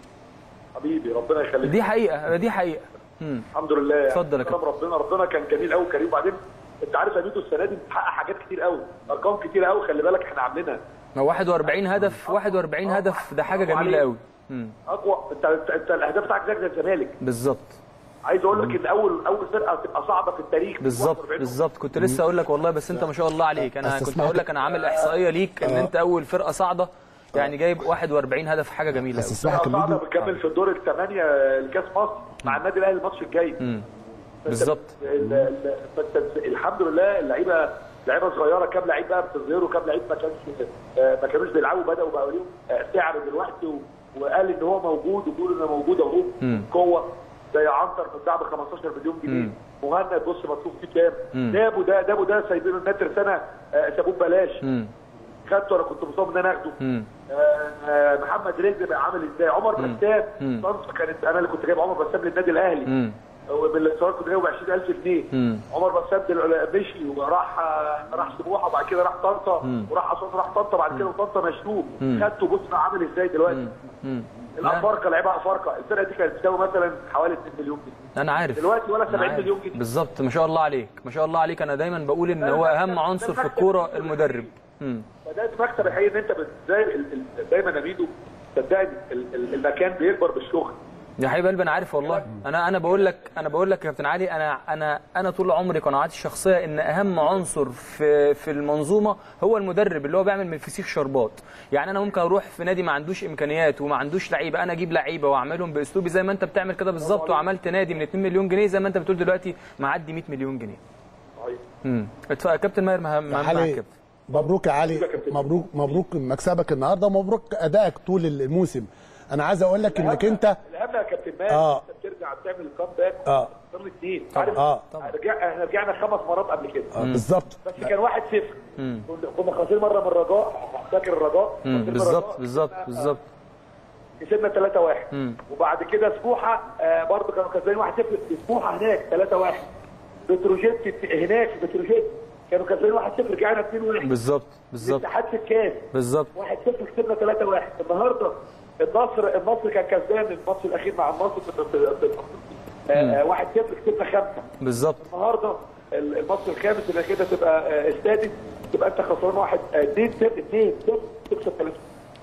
Speaker 5: حبيبي ربنا يخليك
Speaker 1: دي حقيقه دي حقيقه مم.
Speaker 5: الحمد لله يعني.
Speaker 1: اتفضل يا
Speaker 5: كرم ربنا ربنا كان جميل قوي كريم وبعدين انت عارف يا ميدو السنه دي بتحقق حاجات كتير قوي ارقام كتير قوي خلي بالك احنا عاملينها
Speaker 1: ما 41 هدف 41 هدف ده حاجه جميله قوي مم.
Speaker 5: اقوى انت انت, انت الاهداف بتاعك زي زي الزمالك
Speaker 1: بالظبط
Speaker 5: عايز اقول لك ان اول اول فرقه تبقى صعبه في التاريخ
Speaker 1: بالظبط
Speaker 5: 41
Speaker 1: بالظبط كنت لسه اقول لك والله بس انت ما شاء الله عليك انا
Speaker 3: بس
Speaker 1: كنت
Speaker 3: اسمح
Speaker 1: اقول
Speaker 3: لي-
Speaker 1: لك انا عامل احصائيه ليك ان انت اول فرقه صاعده يعني جايب 41 هدف حاجه جميله
Speaker 3: بس
Speaker 1: قوي
Speaker 3: اسمح
Speaker 5: فرقه
Speaker 3: كميدو
Speaker 5: صعبه بتكمل في الدور الثمانيه لكاس مصر مع النادي الاهلي الماتش الجاي فأنت
Speaker 1: بالظبط
Speaker 5: ال- ال- فأنت الحمد لله اللعيبه لعيبه صغيره كام لعيب بقى بتظهروا كام لعيب ما كانش آه، ما كانوش بيلعبوا بداوا بقى ليهم آه، سعر دلوقتي و- وقال ان هو موجود وبيقول انه موجود اهو قوه زي عنتر بتاع ب 15 مليون جنيه مهند بص مصروف فيه كام دابو ده دابو ده سايبينه النتر سنه آه، سابوه ببلاش
Speaker 1: مم.
Speaker 5: خدته انا كنت مصاب ان انا اخده
Speaker 1: مم.
Speaker 5: آه، آه، محمد رزق بقى عامل ازاي عمر بسام
Speaker 1: مم.
Speaker 5: طنطا كانت انا اللي كنت جايب عمر بسام للنادي الاهلي
Speaker 1: مم.
Speaker 5: بالاتصالات كنت جايبه ب 20000 جنيه
Speaker 1: مم.
Speaker 5: عمر بسام دل- مشي وراح آه، راح سموحه وبعد كده راح طنطا وراح اسوان راح طنطا بعد كده طنطا مشروه خدته بص بقى عامل ازاي دلوقتي
Speaker 1: مم.
Speaker 5: الافارقه لعيبه افارقه الفرقه دي كانت تساوي مثلا حوالي 2 مليون جنيه
Speaker 1: انا عارف
Speaker 5: دلوقتي ولا
Speaker 1: أنا
Speaker 5: 70
Speaker 1: عارف.
Speaker 5: مليون جنيه
Speaker 1: بالظبط ما شاء الله عليك ما شاء الله عليك انا دايما بقول ان هو اهم عنصر في الكوره المدرب مم.
Speaker 5: فده المكسب الحقيقي ان انت بت- زي ال- ال- دايما يا ميدو صدقني ال- ال- المكان بيكبر بالشغل
Speaker 1: يا حبيب قلبي انا عارف والله انا انا بقول لك انا بقول لك يا كابتن علي انا انا انا طول عمري قناعاتي الشخصيه ان اهم عنصر في في المنظومه هو المدرب اللي هو بيعمل من الفسيخ شربات يعني انا ممكن اروح في نادي ما عندوش امكانيات وما عندوش لعيبه انا اجيب لعيبه واعملهم باسلوبي زي ما انت بتعمل كده بالظبط وعملت نادي من 2 مليون جنيه زي ما انت بتقول دلوقتي معدي 100 مليون جنيه
Speaker 2: صحيح.
Speaker 1: امم اتفضل كابتن ماهر مهم
Speaker 3: يا
Speaker 1: معاك
Speaker 3: علي
Speaker 1: كابتن
Speaker 3: مبروك يا علي مبروك مبروك مكسبك النهارده ومبروك ادائك طول الموسم انا عايز اقول لك انك انت
Speaker 5: الاهم يا كابتن ماهر
Speaker 3: آه.
Speaker 5: انت بترجع تعمل كامباك
Speaker 3: اه
Speaker 5: صار اثنين عارف
Speaker 3: اه
Speaker 5: رجع احنا رجعنا خمس مرات قبل كده
Speaker 3: آه، بالظبط
Speaker 5: بس كان واحد صفر كنا كنا خاسرين مره من الرجاء فاكر الرجاء
Speaker 1: مم،
Speaker 5: خسرنا
Speaker 1: بالظبط
Speaker 5: الرجاء،
Speaker 1: بالظبط
Speaker 5: كسبنا-
Speaker 1: بالظبط
Speaker 5: كسبنا 3 1
Speaker 1: مم.
Speaker 5: وبعد كده سموحه آه برضه كانوا كسبانين 1 0 سموحه هناك 3 1 بتروجيت هناك في بتروجيت كانوا كسبانين 1 0 رجعنا 2 1
Speaker 1: بالظبط بالظبط
Speaker 5: الاتحاد في الكاس
Speaker 1: بالظبط
Speaker 5: 1 0 كسبنا 3 1 النهارده النصر النصر كان كسبان الماتش الاخير مع النصر في في- في- آه، 1 0 كسبنا 5
Speaker 1: بالظبط
Speaker 5: النهارده ال- الماتش الخامس اللي كده تبقى آه، السادس تبقى انت خسران واحد 2 0 2 0 تكسب 3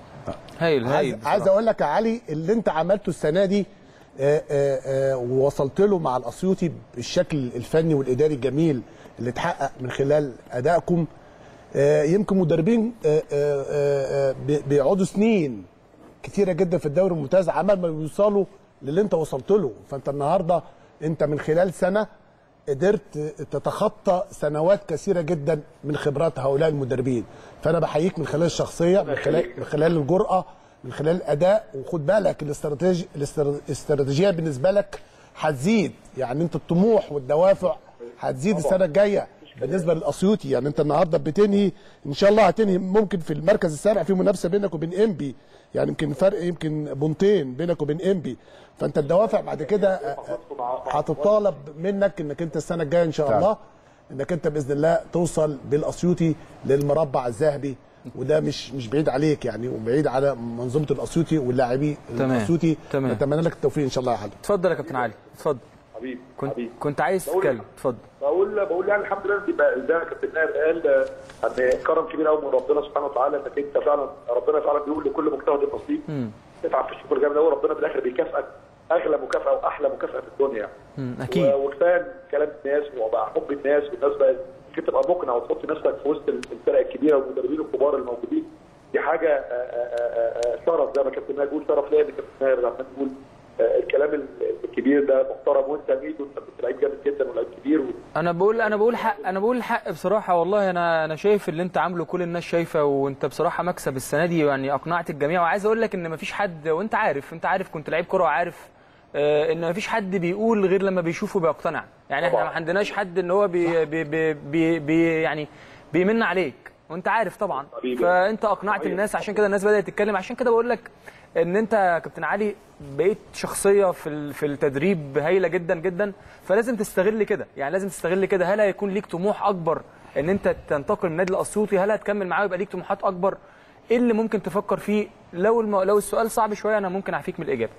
Speaker 1: هايل هايل
Speaker 3: عايز, عايز اقول لك يا علي اللي انت عملته السنه دي آه، آه، آه، ووصلت له مع الاسيوطي بالشكل الفني والاداري الجميل اللي اتحقق من خلال ادائكم آه، يمكن مدربين آه، آه، آه، بي- بيقعدوا سنين كتيره جدا في الدوري الممتاز عمل ما يوصلوا للي انت وصلت له فانت النهارده انت من خلال سنه قدرت تتخطى سنوات كثيره جدا من خبرات هؤلاء المدربين فانا بحييك من خلال الشخصيه من خلال من خلال الجرأه من خلال الاداء وخد بالك الاستراتيجي الاستر- الاستراتيجيه بالنسبه لك هتزيد يعني انت الطموح والدوافع هتزيد السنه الجايه بالنسبه للاسيوطي يعني انت النهارده بتنهي ان شاء الله هتنهي ممكن في المركز السابع في منافسه بينك وبين انبي يعني يمكن فرق يمكن بونتين بينك وبين انبي فانت الدوافع بعد كده آه، آه، هتطالب منك انك انت السنه الجايه ان شاء الله انك انت باذن الله توصل بالاسيوطي للمربع الذهبي وده مش مش بعيد عليك يعني وبعيد على منظومه الاسيوطي واللاعبين
Speaker 1: تمام.
Speaker 3: الاسيوطي
Speaker 1: تمام.
Speaker 3: نتمنى لك التوفيق ان شاء الله يا حاج
Speaker 1: اتفضل يا كابتن علي اتفضل
Speaker 5: حبيبي
Speaker 1: كنت
Speaker 5: حبيبي
Speaker 1: كنت عايز
Speaker 5: بقول-
Speaker 1: تتكلم اتفضل
Speaker 5: بقول بقول يعني الحمد لله تبقى زي ما كابتن ناير قال آه، ان كرم كبير قوي من ربنا سبحانه وتعالى انك انت فعلا ربنا فعلا بيقول لكل مجتهد نصيب تتعب في الشغل جامد قوي ربنا في الاخر بيكافئك اغلى مكافاه واحلى مكافاه في الدنيا يعني.
Speaker 1: مم، اكيد
Speaker 5: و- وكفايه كلام الناس وبقى حب الناس والناس بقى ممكن تبقى مقنع وتحط نفسك في وسط الفرق الكبيره والمدربين الكبار الموجودين دي حاجه آه، آه، آه، آه، شرف زي ما كابتن ناير بيقول شرف ليا ان كابتن ناير عمال يقول آه، الكلام ال- الكبير ده محترم وانت ميدو انت كنت لعيب جامد جدا ولعيب كبير و...
Speaker 1: انا بقول انا بقول حق انا بقول الحق بصراحه والله انا انا شايف اللي انت عامله كل الناس شايفه وانت بصراحه مكسب السنه دي يعني اقنعت الجميع وعايز اقول لك ان مفيش حد وانت عارف انت عارف كنت لعيب كوره وعارف آه، ان مفيش حد بيقول غير لما بيشوفه بيقتنع يعني احنا
Speaker 5: طبعاً.
Speaker 1: ما عندناش حد ان هو بي بي بي بي بي يعني بيمن عليك وانت عارف طبعا
Speaker 5: حبيبي.
Speaker 1: فانت اقنعت
Speaker 5: صحيح.
Speaker 1: الناس عشان كده الناس بدات تتكلم عشان كده بقول لك ان انت يا كابتن علي بقيت شخصيه في ال- في التدريب هايله جدا جدا فلازم تستغل كده يعني لازم تستغل كده هل هيكون ليك طموح اكبر ان انت تنتقل من النادي الاسيوطي هل هتكمل معاه ويبقى ليك طموحات اكبر ايه اللي ممكن تفكر فيه لو الم... لو السؤال صعب شويه انا ممكن اعفيك من الاجابه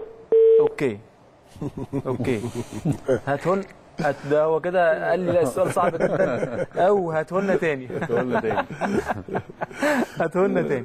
Speaker 1: اوكي اوكي هاتهن هات ده هو كده قال لي لا السؤال صعب جدا او هاتهن تاني
Speaker 4: تقول تاني
Speaker 1: هاتهولنا تاني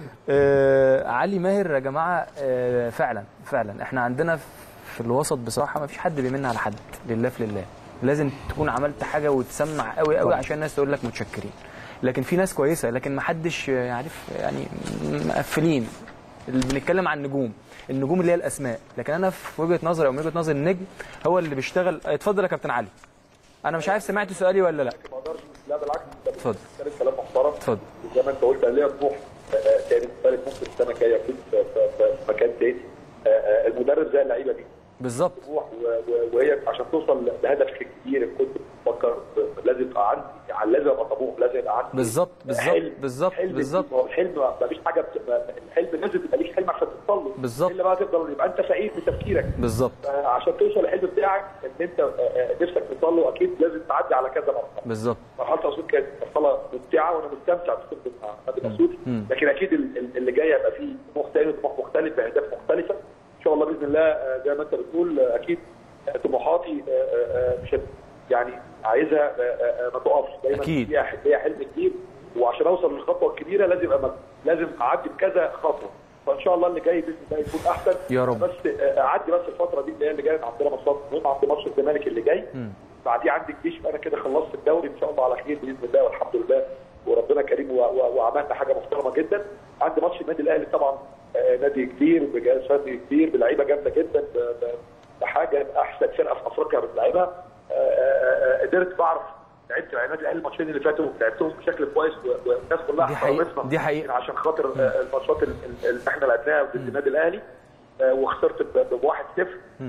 Speaker 1: آه علي ماهر يا جماعه آه فعلا فعلا احنا عندنا في الوسط بصراحه ما فيش حد بيمن على حد لله في لله لازم تكون عملت حاجه وتسمع قوي قوي عشان الناس تقول لك متشكرين لكن في ناس كويسه لكن ما حدش يعرف يعني مقفلين اللي بنتكلم عن النجوم النجوم اللي هي الاسماء لكن انا في وجهه نظري او من وجهه نظر النجم هو اللي بيشتغل اتفضل يا كابتن علي انا مش عارف سمعت سؤالي ولا لا
Speaker 5: ما اقدرش لا بالعكس ده
Speaker 1: اتفضل.
Speaker 5: كان كلام محترم
Speaker 1: اتفضل.
Speaker 5: زي ما انت قلت ليا طموح آه، آه، تاني ثالث ممكن السنه الجايه اكون في في- في مكان تاني آه، آه، المدرب زي اللعيبه دي
Speaker 1: بالظبط
Speaker 5: طموح و- و- وهي عشان توصل لهدفك الكبير كنت بتفكر ب- لازم يبقى عندي يعني لازم ابقى طموح لازم يبقى عندي
Speaker 1: بالظبط بالظبط
Speaker 5: حلم.
Speaker 1: بالظبط
Speaker 5: حلم
Speaker 1: بالظبط
Speaker 5: ما هو الحلم ما فيش حاجه بتبقى الحلم لازم يبقى ليك حلم عشان توصل له
Speaker 1: بالظبط.
Speaker 5: الا بقى تفضل يبقى انت فقير بتفكيرك
Speaker 1: بالظبط
Speaker 5: آه، عشان توصل للحلم بتاعك ان انت آه، آه، نفسك توصل له اكيد لازم تعدي على كذا مرحله
Speaker 1: بالظبط
Speaker 5: مرحله الاسيوط كانت مرحله ممتعه وانا مستمتع بخدمه مع نادي الاسيوط لكن اكيد ال- ال- اللي جاي هيبقى فيه طموح تاني وطموح مختلف باهداف مختلفه ان شاء الله باذن الله آه، زي ما انت بتقول آه، اكيد آه، طموحاتي آه، آه، آه، مش هت- يعني عايزها آه، آه، آه، ما تقفش دايما
Speaker 1: أكيد.
Speaker 5: ليها ليها حلم كبير وعشان اوصل للخطوه الكبيره لازم أبقى لازم اعدي بكذا خطوه فان شاء الله اللي جاي باذن الله يكون احسن
Speaker 1: يا رب.
Speaker 5: بس آه، اعدي بس الفتره دي اللي هي اللي جايه عندنا ماتشات مهمه عند ماتش الزمالك اللي جاي بعديه عندي الجيش يبقى انا كده خلصت الدوري ان شاء الله على خير باذن الله والحمد لله وربنا كريم و- و- وعملنا حاجه محترمه جدا عندي ماتش النادي الاهلي طبعا آه، نادي كبير بجهاز فني كبير بلعيبه جامده جدا ب- ب- بحاجه احسن فرقه في افريقيا بتلعبها آه، آه، آه، قدرت بعرف لعبت مع النادي الاهلي الماتشين اللي فاتوا لعبتهم بشكل كويس و- والناس كلها
Speaker 1: دي حقيقة،
Speaker 5: احترمتنا
Speaker 1: دي حقيقة.
Speaker 5: عشان خاطر آه، الماتشات ال- ال- اللي احنا لعبناها ضد النادي الاهلي آه، وخسرت ب 1-0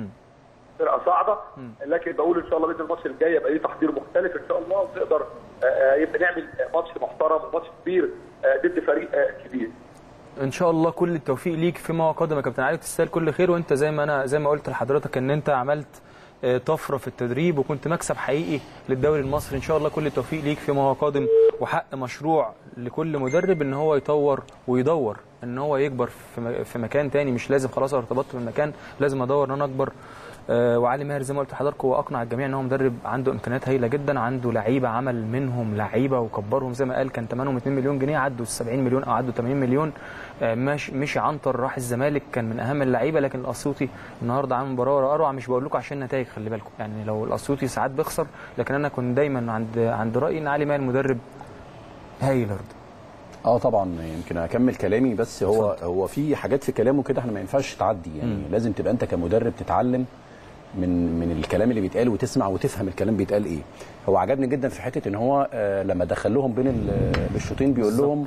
Speaker 5: فرقه صاعده لكن بقول ان شاء الله باذن الماتش الجاي يبقى ليه تحضير مختلف ان شاء الله ونقدر آه، آه، يبقى نعمل ماتش محترم وماتش كبير آه، ضد فريق آه، كبير
Speaker 1: ان شاء الله كل التوفيق ليك فيما هو قادم يا كابتن علي تستاهل كل خير وانت زي ما انا زي ما قلت لحضرتك ان انت عملت آه، طفره في التدريب وكنت مكسب حقيقي للدوري المصري ان شاء الله كل التوفيق ليك فيما هو قادم وحق مشروع لكل مدرب ان هو يطور ويدور ان هو يكبر في م- في مكان تاني مش لازم خلاص أنا ارتبطت بالمكان لازم ادور ان انا اكبر آه، وعلي ماهر زي ما قلت لحضرتك هو اقنع الجميع ان هو مدرب عنده امكانيات هايله جدا عنده لعيبه عمل منهم لعيبه وكبرهم زي ما قال كان ثمنهم 2 مليون جنيه عدوا ال 70 مليون او عدوا 80 مليون آه، مش مشي عنتر راح الزمالك كان من اهم اللعيبه لكن الاسيوطي النهارده عامل مباراه اروع مش بقول لكم عشان نتائج خلي بالكم يعني لو الاسيوطي ساعات بيخسر لكن انا كنت دايما عند عند رايي ان علي ماهر مدرب هايل يا رضا.
Speaker 4: اه طبعا يمكن اكمل كلامي بس هو هو في حاجات في كلامه كده احنا ما ينفعش تعدي يعني لازم تبقى انت كمدرب تتعلم من من الكلام اللي بيتقال وتسمع وتفهم الكلام بيتقال ايه هو عجبني جدا في حته ان هو آه لما دخل لهم بين ال- الشوطين بيقول لهم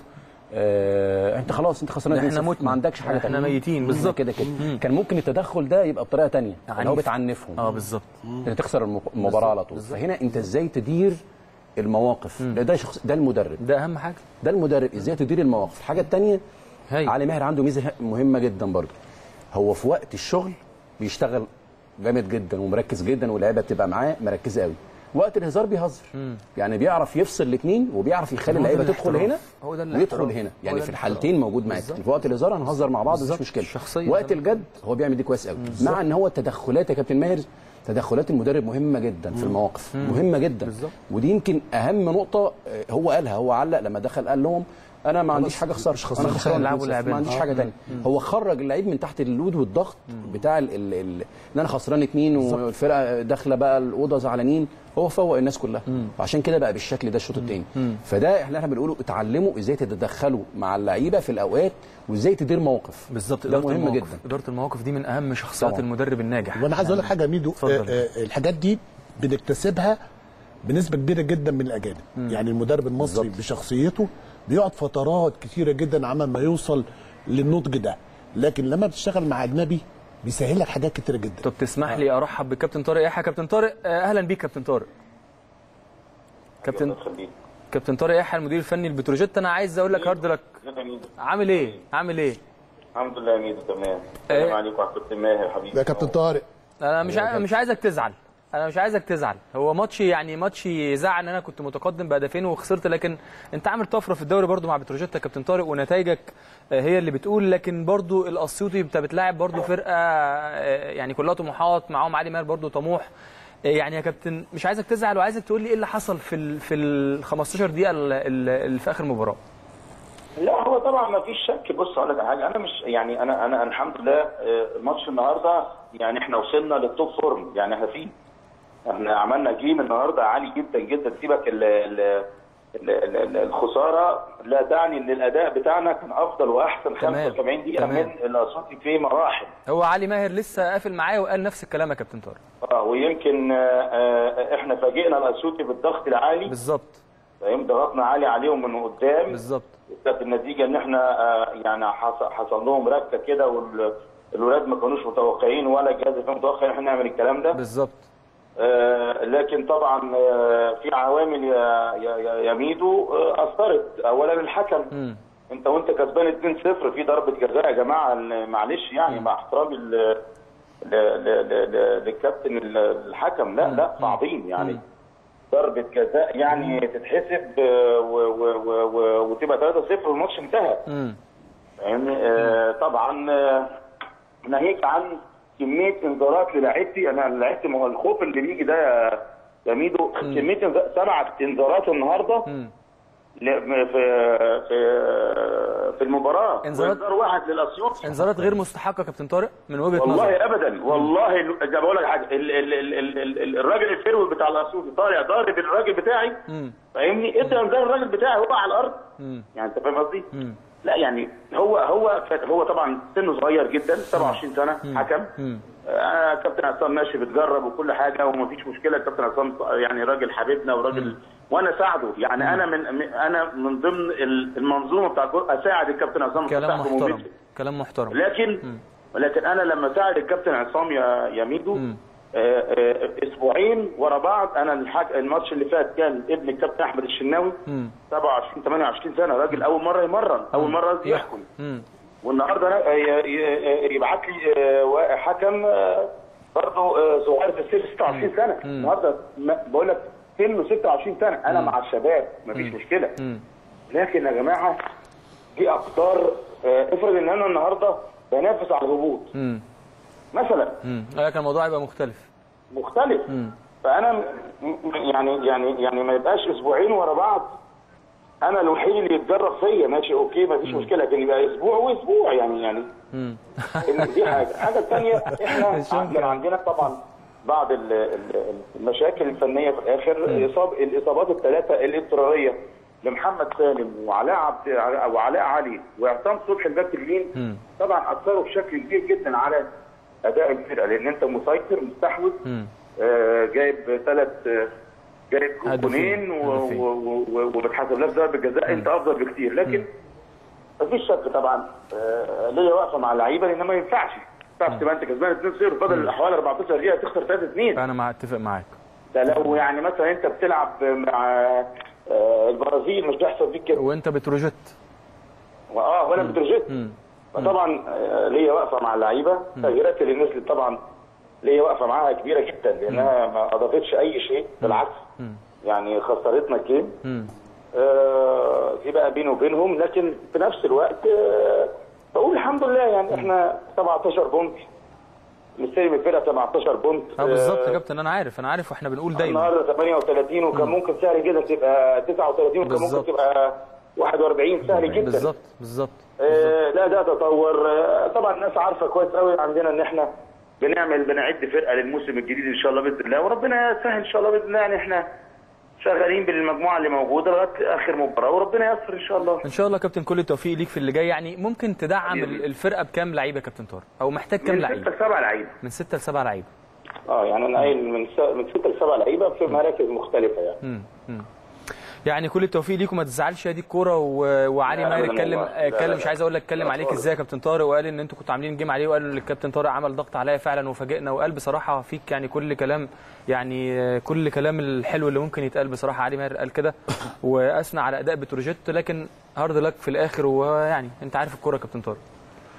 Speaker 4: آه انت خلاص انت خسران
Speaker 1: احنا
Speaker 4: 2-0،
Speaker 1: متنا.
Speaker 4: ما عندكش حاجه
Speaker 1: احنا
Speaker 4: تانية.
Speaker 1: ميتين، بالظبط.
Speaker 4: كده كده كان ممكن التدخل ده يبقى بطريقه تانية يعني هو
Speaker 1: عنيف.
Speaker 4: بتعنفهم
Speaker 1: اه بالظبط
Speaker 4: انت تخسر الم- المباراه على طول فهنا انت ازاي تدير المواقف ده ده شخص ده المدرب
Speaker 1: ده اهم حاجه
Speaker 4: ده المدرب ازاي تدير المواقف الحاجه الثانيه
Speaker 1: هايل.
Speaker 4: علي ماهر عنده ميزه مهمه جدا برضه هو في وقت الشغل بيشتغل جامد جدا ومركز جدا واللعيبه بتبقى معاه مركزه قوي وقت الهزار بيهزر يعني بيعرف يفصل الاثنين وبيعرف يخلي
Speaker 1: هو ده
Speaker 4: اللعيبه تدخل
Speaker 1: الاحتراف.
Speaker 4: هنا
Speaker 1: هو ده
Speaker 4: ويدخل
Speaker 1: الاحتراف.
Speaker 4: هنا
Speaker 1: هو
Speaker 4: يعني
Speaker 1: ده
Speaker 4: في
Speaker 1: الاحتراف.
Speaker 4: الحالتين موجود معاك
Speaker 1: بالظبط.
Speaker 4: في وقت الهزار هنهزر مع بعض
Speaker 1: بالظبط.
Speaker 4: مفيش مشكله
Speaker 1: الشخصية
Speaker 4: وقت
Speaker 1: ده.
Speaker 4: الجد هو بيعمل دي كويس قوي مع ان هو التدخلات يا كابتن ماهر تدخلات المدرب مهمه جدا في المواقف مهمه جدا
Speaker 1: بالظبط.
Speaker 4: ودي يمكن اهم نقطه آه، هو قالها هو علق لما دخل قال لهم انا ما عنديش حاجه اخسرها
Speaker 3: خسران.
Speaker 4: انا خسران
Speaker 1: يلعبوا
Speaker 4: 2-0.
Speaker 1: لاعبين.
Speaker 4: ما عنديش
Speaker 1: آه.
Speaker 4: حاجه ثانيه هو خرج اللعيب من تحت اللود والضغط بتاع ال ال ال ان انا خسران اتنين والفرقه داخله بقى الاوضه زعلانين هو فوق الناس كلها وعشان كده بقى بالشكل ده الشوط الثاني فده احنا احنا بنقوله اتعلموا ازاي تتدخلوا مع اللعيبه في الاوقات وازاي تدير موقف
Speaker 1: بالظبط
Speaker 4: ده
Speaker 1: اداره
Speaker 4: مهم
Speaker 1: المواقف
Speaker 4: جدا
Speaker 1: اداره المواقف دي من اهم شخصيات
Speaker 4: طبعاً.
Speaker 1: المدرب الناجح
Speaker 3: وانا عايز اقول لك حاجه يا ميدو
Speaker 1: اتفضل.
Speaker 3: آه، آه، الحاجات دي بنكتسبها بنسبه كبيره جدا من الاجانب يعني المدرب المصري
Speaker 4: بالظبط.
Speaker 3: بشخصيته بيقعد فترات كتيره جدا عمل ما يوصل للنضج ده لكن لما بتشتغل مع اجنبي بيسهل لك حاجات كتيره جدا
Speaker 1: طب تسمح لي ارحب بالكابتن طارق يحيى كابتن طارق آه، اهلا بيك كابتن طارق كابتن كابتن طارق يحيى المدير الفني لبتروجيت انا عايز اقول لك هارد لك عامل ايه عامل ايه
Speaker 6: الحمد لله يا ميدو تمام
Speaker 1: إيه؟
Speaker 6: السلام عليكم وعلى كابتن ماهر حبيبي
Speaker 3: ده يا كابتن طارق
Speaker 1: انا مش عاي... مش عايزك تزعل انا مش عايزك تزعل هو ماتش يعني ماتش يزعل ان انا كنت متقدم بهدفين وخسرت لكن انت عامل طفره في الدوري برضو مع بتروجيت يا كابتن طارق ونتائجك آه، هي اللي بتقول لكن برضو الاسيوطي انت بتلاعب برضو فرقه آه، يعني كلها طموحات معاهم علي ماهر برضو طموح آه، يعني يا كابتن مش عايزك تزعل وعايزك تقول لي ايه اللي حصل في ال في ال 15 دقيقه ال- ال- اللي في اخر المباراه
Speaker 6: لا هو طبعا ما فيش شك بص اقول لك على حاجه انا مش يعني انا انا الحمد لله آه، ماتش النهارده يعني احنا وصلنا للتوب فورم يعني احنا فيه احنا عملنا جيم النهارده عالي جدا جدا سيبك ال ال ال- ال- ال- الخساره لا تعني ان الاداء بتاعنا كان افضل واحسن
Speaker 1: تمام.
Speaker 6: 75 دقيقه
Speaker 1: تمام.
Speaker 6: من الاسيوطي في مراحل
Speaker 1: هو علي ماهر لسه قافل معايا وقال نفس الكلام يا كابتن طارق
Speaker 6: اه ويمكن آه، آه، احنا فاجئنا الاسيوطي بالضغط العالي
Speaker 1: بالظبط
Speaker 6: فاهم ضغطنا عالي عليهم من قدام
Speaker 1: بالظبط
Speaker 6: كانت النتيجه ان احنا آه، يعني حص- حصل لهم ركه كده والولاد ما كانوش متوقعين ولا الجهاز كان متوقع ان احنا نعمل الكلام ده
Speaker 1: بالظبط
Speaker 6: آه، لكن طبعا آه، في عوامل يا يا يا- يا ميدو آه، اثرت اولا الحكم
Speaker 1: مم.
Speaker 6: انت وانت كسبان 2-0 في ضربه جزاء يا جماعه ال- معلش يعني مع احترامي ل- ل- ل- ل- للكابتن ال- الحكم لا لا صعبين يعني ضربه جزاء يعني تتحسب آه، و- و- و- و- وتبقى 3-0 والماتش انتهى
Speaker 1: امم
Speaker 6: يعني آه، طبعا آه، ناهيك عن كميه انذارات للاعيبتي انا لعبت ما هو الخوف اللي بيجي ده يا- يا ميدو كميه إنذار- سبع انذارات النهارده
Speaker 1: مم.
Speaker 6: ل- في في في المباراه
Speaker 1: انذارات-
Speaker 6: انذار واحد للاسيوطي
Speaker 1: انذارات غير مستحقه كابتن طارق من وجهه نظرك
Speaker 6: والله ابدا والله ال- ده بقول لك حاجه ال- ال- ال- ال- ال- ال- الراجل الفيرو بتاع الاسيوطي طالع ضارب الراجل بتاعي فاهمني ادى انذار الراجل بتاعي هو على الارض يعني انت فاهم قصدي؟ لا يعني هو هو هو طبعا سنه صغير جدا 27 سنه حكم آه كابتن عصام ماشي بتجرب وكل حاجه ومفيش مشكله كابتن عصام يعني راجل حبيبنا وراجل وانا ساعده يعني انا من م- انا من ضمن ال- المنظومه بتاع الكوره اساعد الكابتن عصام
Speaker 1: كلام
Speaker 6: أساعده
Speaker 1: محترم
Speaker 6: ومثل.
Speaker 1: كلام محترم
Speaker 6: لكن ولكن انا لما ساعد الكابتن عصام يا يا ميدو آه، آه، اسبوعين ورا بعض انا الحاج الماتش اللي فات كان ابن الكابتن احمد الشناوي 27 28 سنه راجل اول مره يمرن اول مره قصدي يحكم
Speaker 1: مم.
Speaker 6: والنهارده أنا- ي- ي- يبعت لي آه، وا- حكم آه، برضه آه، صغير في السن 26 سنه النهارده ما- بقول لك سنه 26 سنه انا مع الشباب مفيش مشكله لكن يا جماعه دي اقدار آه، افرض ان انا النهارده بنافس على الهبوط
Speaker 1: مم.
Speaker 6: مثلا
Speaker 1: مم. لكن الموضوع هيبقى مختلف
Speaker 6: مختلف فانا م- م- يعني يعني يعني ما يبقاش اسبوعين ورا بعض انا الوحيد اللي يتجرب فيا ماشي اوكي ما فيش مشكله لكن يبقى اسبوع واسبوع يعني يعني إن دي حاجه الحاجه الثانيه احنا كان عندنا طبعا بعض ال- ال- المشاكل الفنيه في الاخر إصاب الاصابات الثلاثه الاضطراريه لمحمد سالم وعلاء عبد وعلاء علي وعصام صبحي الباك اليمين طبعا اثروا بشكل كبير جدا على اداء الفرقه لان انت مسيطر مستحوذ آه، جايب ثلاث جايب
Speaker 1: هدفين.
Speaker 6: جونين و-
Speaker 1: هدفين.
Speaker 6: و- و- وبتحسب لك ضربه جزاء انت افضل بكتير لكن مفيش شك طبعا آه، ليا واقفه مع اللعيبه لان ما ينفعش تعرف تبقى انت كسبان 2-0 بدل الاحوال 14 دقيقه تخسر 3-2
Speaker 1: انا مع اتفق معاك
Speaker 6: ده لو يعني مثلا انت بتلعب مع آه، البرازيل مش بيحصل فيك كده
Speaker 1: وانت بتروجيت
Speaker 6: اه وانا بترجيت فطبعا آه، ليا واقفه مع اللعيبه تغييرات اللي نزلت طبعا ليا واقفه معاها كبيره جدا لانها ما اضافتش اي شيء بالعكس يعني خسرتنا الجيم آه، دي بقى بيني وبينهم لكن في نفس الوقت آه، بقول الحمد لله يعني احنا 17 بونت مستلم الفرقه 17 بونت
Speaker 1: اه بالظبط يا
Speaker 6: آه،
Speaker 1: كابتن انا عارف انا عارف واحنا بنقول دايما
Speaker 6: النهارده 38 وكان ممكن سهل جدا تبقى 39 وكان ممكن
Speaker 1: بالظبط.
Speaker 6: تبقى 41 سهل جدا
Speaker 1: بالظبط بالظبط
Speaker 6: آه، لا ده تطور آه، طبعا الناس عارفه كويس قوي عندنا ان احنا بنعمل بنعد فرقه للموسم الجديد ان شاء الله باذن الله وربنا يسهل ان شاء الله باذن الله يعني احنا شغالين بالمجموعه اللي موجوده لغايه اخر مباراه وربنا ييسر ان شاء الله
Speaker 1: ان شاء الله يا كابتن كل التوفيق ليك في اللي جاي يعني ممكن تدعم
Speaker 6: حبيبي.
Speaker 1: ال- الفرقه بكام لعيبه يا كابتن طارق او محتاج كام
Speaker 6: من
Speaker 1: لعيب
Speaker 6: ستة لسبع لعيبه
Speaker 1: من ستة لسبعة لعيبه
Speaker 6: اه يعني انا قايل من س- من ستة لسبع لعيبه في مراكز مختلفه يعني
Speaker 1: مم. مم. يعني كل التوفيق ليك وما تزعلش يا دي الكوره و- وعلي
Speaker 6: لا،
Speaker 1: ماهر
Speaker 6: أبداً
Speaker 1: اتكلم
Speaker 6: والله. لا،
Speaker 1: اتكلم
Speaker 6: لا،
Speaker 1: مش
Speaker 6: لا.
Speaker 1: عايز اقول لك اتكلم
Speaker 6: لا
Speaker 1: عليك
Speaker 6: خالص.
Speaker 1: ازاي يا كابتن طارق وقال ان انتوا كنتوا عاملين جيم عليه وقال ان الكابتن طارق عمل ضغط عليا فعلا وفاجئنا وقال بصراحه فيك يعني كل كلام يعني آه، كل كلام الحلو اللي ممكن يتقال بصراحه علي ماهر قال كده واثنى على اداء بتروجيت لكن هارد لك في الاخر ويعني انت عارف الكوره يا كابتن طارق